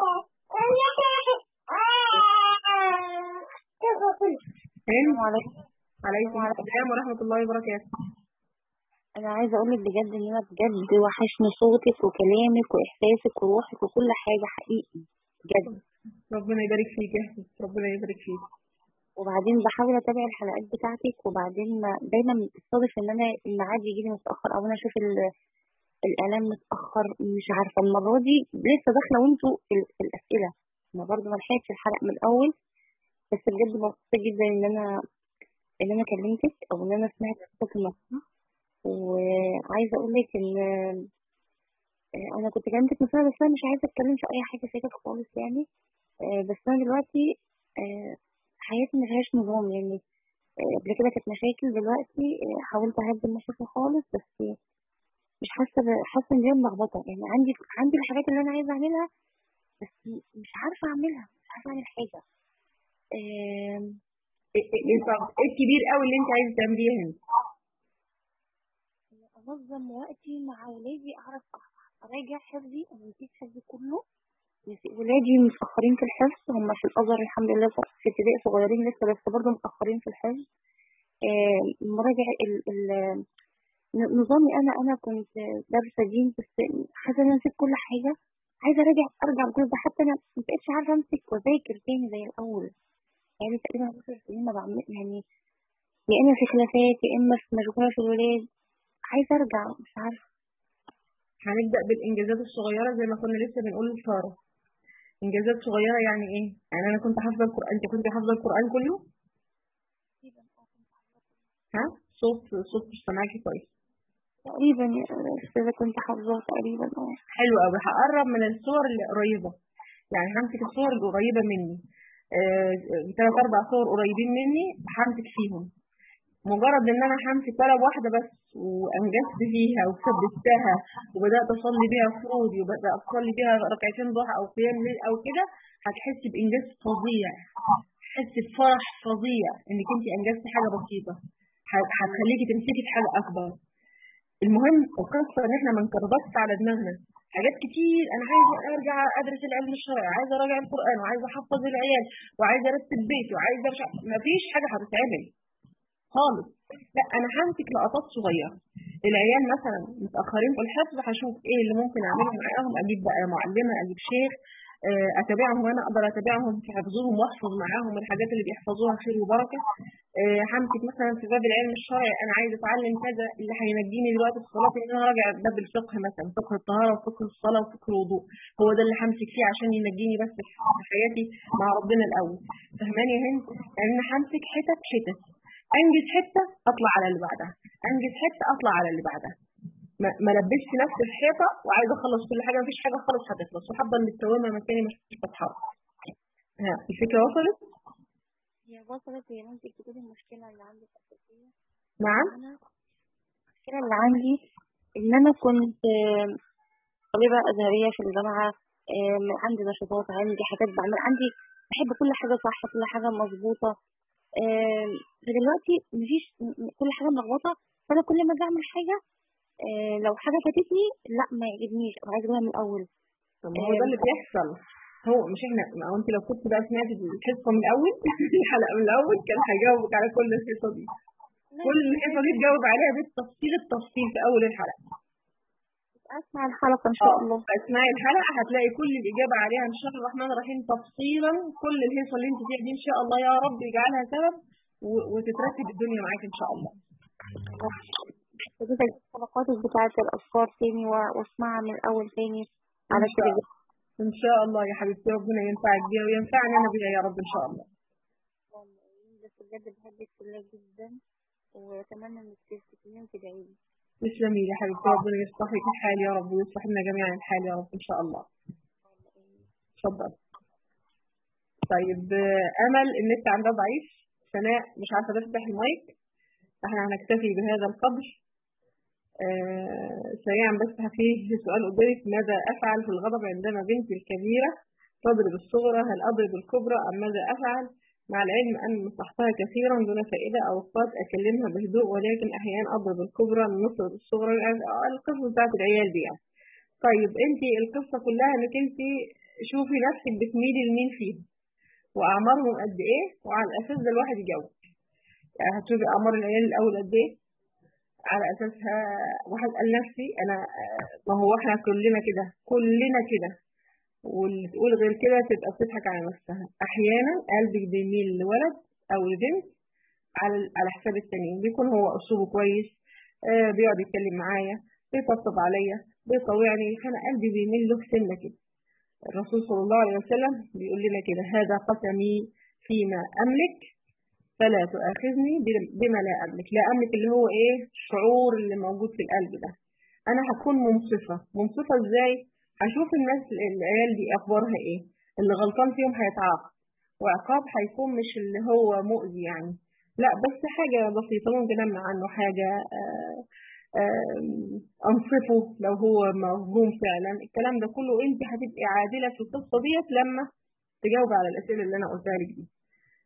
هند عليكم السلام ورحمة الله وبركاته انا عايزه اقول لك بجد ان انا بجد وحشني صوتك وكلامك واحساسك وروحك وكل حاجه حقيقي بجد ربنا يبارك فيك يا حبيبتي ربنا يبارك فيك وبعدين بحاول اتابع الحلقات بتاعتك وبعدين ما دايما بتصادف ان انا الميعاد يجي لي متاخر او انا اشوف ال- الاعلان متاخر مش عارفه المره دي لسه داخله وانتوا في, ال- في الاسئله انا برضه ما لحقتش الحلقه من الاول بس بجد مبسوطه جدا ان انا ان انا كلمتك او ان انا سمعت صوت النصيحه وعايزه اقول لك ان آه، انا كنت كلمتك من سنه بس انا مش عايزه اتكلم في اي حاجه فاتت خالص يعني آه، بس انا دلوقتي آه، حياتي ما فيهاش نظام يعني آه، قبل كده كانت مشاكل دلوقتي آه، حاولت اهدي المشاكل خالص بس مش حاسه ب- حاسه ان هي ملخبطه يعني عندي عندي الحاجات اللي انا عايزه اعملها بس مش عارفه اعملها مش عارفه اعمل حاجه آم، ايه إيه- إيه طب ايه الكبير قوي اللي انت عايزه تعمليه يا هند انظم وقتي مع ولادي اعرف اراجع حفظي انا نسيت حفظي كله نسيت- ولادي متاخرين في الحفظ هم في الازهر الحمد لله في ابتدائي صغيرين لسه بس برضه متاخرين في الحفظ آم، مراجع ال ال ن- نظامي انا انا كنت دارسه دين بس حاسه ان انا نسيت كل حاجه عايزه ارجع ارجع لكل ده حتى انا ما بقتش عارفه امسك واذاكر تاني زي الاول يعني تقريبا 10 سنين ما بعمل يعني يا اما في خلافات يا اما في مشغوله في الولاد عايزه ارجع مش عارفه هنبدأ بالإنجازات الصغيرة زي ما كنا لسه بنقول لسارة إنجازات صغيرة يعني إيه؟ يعني أنا كنت حافظة القرآن أنت كنت حافظة القرآن كله؟ ها؟ صوت صوت مش سامعاكي كويس تقريبا يا استاذه كنت حافظاه تقريبا اه حلو قوي هقرب من الصور اللي قريبة يعني همسك الصور القريبة مني آه، ثلاث أربع صور قريبين مني همسك فيهم مجرد ان انا همسك ورقه واحده بس وانجزت فيها وثبتها وبدات اصلي بيها فروضي وبدات اصلي بيها ركعتين ضحى او قيام ليل او كده هتحسي بانجاز فظيع هتحسي بفرح فظيع انك انت انجزتي حاجه بسيطه ه- هتخليكي تمسكي في حاجه اكبر المهم القصه ان احنا ما نكربطش على دماغنا حاجات كتير انا عايزه ارجع ادرس العلم الشرعي عايزه اراجع القران وعايزه احفظ العيال وعايزه ارتب بيتي وعايزه مش عارفة- مفيش حاجه هتتعمل خالص لا انا همسك لقطات صغيره العيال مثلا متاخرين في الحفظ هشوف ايه اللي ممكن اعمله معاهم اجيب بقى معلمه اجيب شيخ آه، اتابعهم وانا اقدر اتابعهم في حفظهم واحفظ معاهم الحاجات اللي بيحفظوها خير وبركه آه، همسك مثلا في باب العلم الشرعي انا عايزه اتعلم كذا اللي هينجيني دلوقتي في صلاتي ان انا راجع باب الفقه مثلا فقه الطهاره وفقه الصلاه وفقه الوضوء هو ده اللي همسك فيه عشان ينجيني بس في حياتي مع ربنا الاول فهماني يا هند يعني انا همسك حتت حتت انجز حته اطلع على اللي بعدها انجز حته اطلع على اللي بعدها ما ما لبسش نفسي في حيطه وعايزه اخلص كل حاجه مفيش حاجه خالص هتخلص وهفضل متوهمه مكاني مش بتحرك ها الفكره وصلت هي وصلت هي ممكن تكون المشكله اللي عندي الاساسيه نعم انا المشكله اللي عندي ان انا كنت آم، طالبه ازهريه في الجامعه آم، عندي نشاطات عندي حاجات بعمل عندي بحب كل حاجه صح كل حاجه مظبوطه آم، فدلوقتي مفيش م- م- كل حاجه ملخبطه فانا كل ما اجي اعمل حاجه آه، لو حاجه فاتتني لا ما يعجبنيش او عايزه اجيبها من الاول طب ما هو ده اللي بيحصل هو مش احنا ما هو انت لو كنت بقى سمعتي الحصه من الاول الحلقه من الاول كان هيجاوبك على كل الحصه دي كل الحصه دي تجاوب عليها بالتفصيل التفصيل في اول الحلقه اسمع الحلقه ان شاء الله اسمعي الحلقه هتلاقي كل الاجابه عليها ان شاء الله الرحمن الرحيم تفصيلا كل الهيصه اللي انت فيها دي ان شاء الله يا رب يجعلها سبب و- وتترتب الدنيا معاك ان شاء الله بدأت الحلقات بتاعة الأفكار تاني و- واسمعها من الأول تاني على ان شاء كده الله ان شاء الله يا حبيبتي ربنا ينفعك بيها وينفعني انا بيها يا رب ان شاء الله بس بجد بحبك كلها جدا وأتمنى إنك تفتكريني وتدعي لي تسلمي يا حبيبتي ربنا يصلح لك الحال يا رب ويصلح لنا جميعا الحال يا رب ان شاء الله اتفضل طيب آه، امل النت عندها ضعيف سناء مش عارفه تفتح المايك احنا هنكتفي بهذا القدر آه، سريعا بس فيه سؤال قدامك ماذا أفعل في الغضب عندما بنتي الكبيرة تضرب الصغرى هل أضرب الكبرى أم ماذا أفعل مع العلم أن نصحتها كثيرا دون فائدة أوقات أكلمها بهدوء ولكن أحيانا أضرب الكبرى نصرف الصغرى القصة بتاعت العيال دي يعني. طيب أنت القصة كلها إنك أنت شوفي نفسك بتميلي لمين فيهم وأعمارهم قد إيه وعلى الأساس ده الواحد يجاوب يعني هتشوفي أعمار العيال الأول قد إيه على أساسها واحد قال نفسي أنا آه، ما هو إحنا كلنا كده كلنا كده واللي تقول غير كده تبقى بتضحك على نفسها أحيانا قلبك بيميل لولد أو لبنت على على حساب التانيين بيكون هو أسلوبه كويس آه بيقعد يتكلم معايا بيطبطب عليا بيطوعني فأنا قلبي بيميل له سنة كده الرسول صلى الله عليه وسلم بيقول لنا كده هذا قسمي فيما أملك فلا تؤاخذني بما لا أملك لا أملك اللي هو إيه الشعور اللي موجود في القلب ده أنا هكون منصفة منصفة إزاي هشوف الناس العيال دي أخبارها إيه اللي غلطان فيهم هيتعاقب وعقاب هيكون مش اللي هو مؤذي يعني لا بس حاجة بسيطة ممكن أمنع عنه حاجة آه، آه، أنصفه لو هو مظلوم فعلا الكلام ده كله أنت هتبقي عادلة في القصة ديت لما تجاوب على الأسئلة اللي أنا قلتها لك دي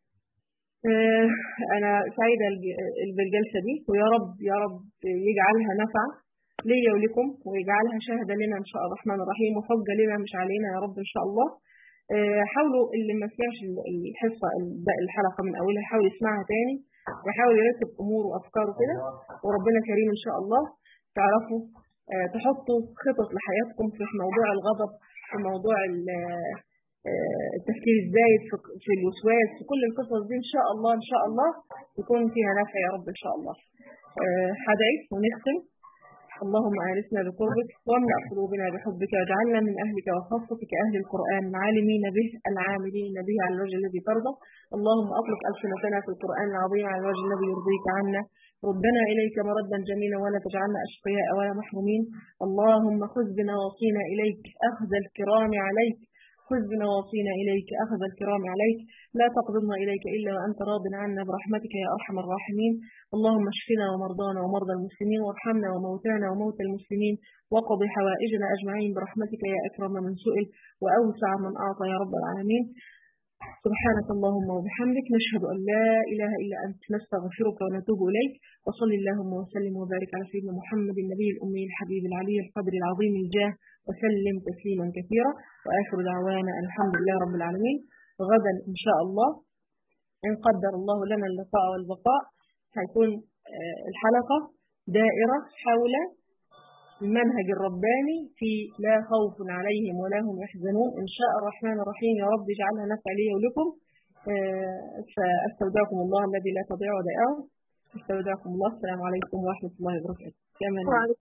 آه، أنا سعيدة الج- بالجلسة دي ويا رب يا رب يجعلها نفع ليا ولكم ويجعلها شهادة لنا إن شاء الله الرحمن الرحيم وحجة لنا مش علينا يا رب إن شاء الله آه، حاولوا اللي ما سمعش ال- الحصة ال- الحلقة من أولها يحاول يسمعها تاني ويحاول يرتب أموره وأفكاره كده وربنا كريم إن شاء الله تعرفوا آه، تحطوا خطط لحياتكم في موضوع الغضب في موضوع ال- آه، التفكير الزايد في- في الوسواس في كل القصص دي إن شاء الله إن شاء الله يكون فيها نفع يا رب إن شاء الله آه، هدعي ونختم اللهم آنسنا بقربك واملأ قلوبنا بحبك واجعلنا من أهلك وخاصتك أهل القرآن العالمين به العاملين به على الوجه الذي ترضى اللهم أطلق ألسنتنا في القرآن العظيم على الوجه الذي يرضيك عنا ردنا إليك مردا جميلا ولا تجعلنا أشقياء ولا محرومين اللهم خذ بنواصينا إليك أخذ الكرام عليك خذ بنواصينا إليك أخذ الكرام عليك لا تقبضنا إليك إلا وأنت راض عنا برحمتك يا أرحم الراحمين اللهم اشفنا ومرضانا ومرضى المسلمين وارحمنا وموتانا وموتى المسلمين وقض حوائجنا أجمعين برحمتك يا أكرم من سئل وأوسع من أعطى يا رب العالمين سبحانك اللهم وبحمدك نشهد أن لا إله إلا أنت نستغفرك ونتوب إليك وصل اللهم وسلم وبارك على سيدنا محمد النبي الأمي الحبيب العلي القدر العظيم الجاه وسلم تسليما كثيرا وآخر دعوانا أن الحمد لله رب العالمين غدا إن شاء الله إن قدر الله لنا اللقاء والبقاء هيكون آه، الحلقة دائرة حول المنهج الرباني في لا خوف عليهم ولا هم يحزنون إن شاء الرحمن الرحيم يا رب اجعلها نفع لي ولكم آه، فأستودعكم الله الذي لا تضيع ودائعه أستودعكم الله السلام عليكم ورحمة الله وبركاته كما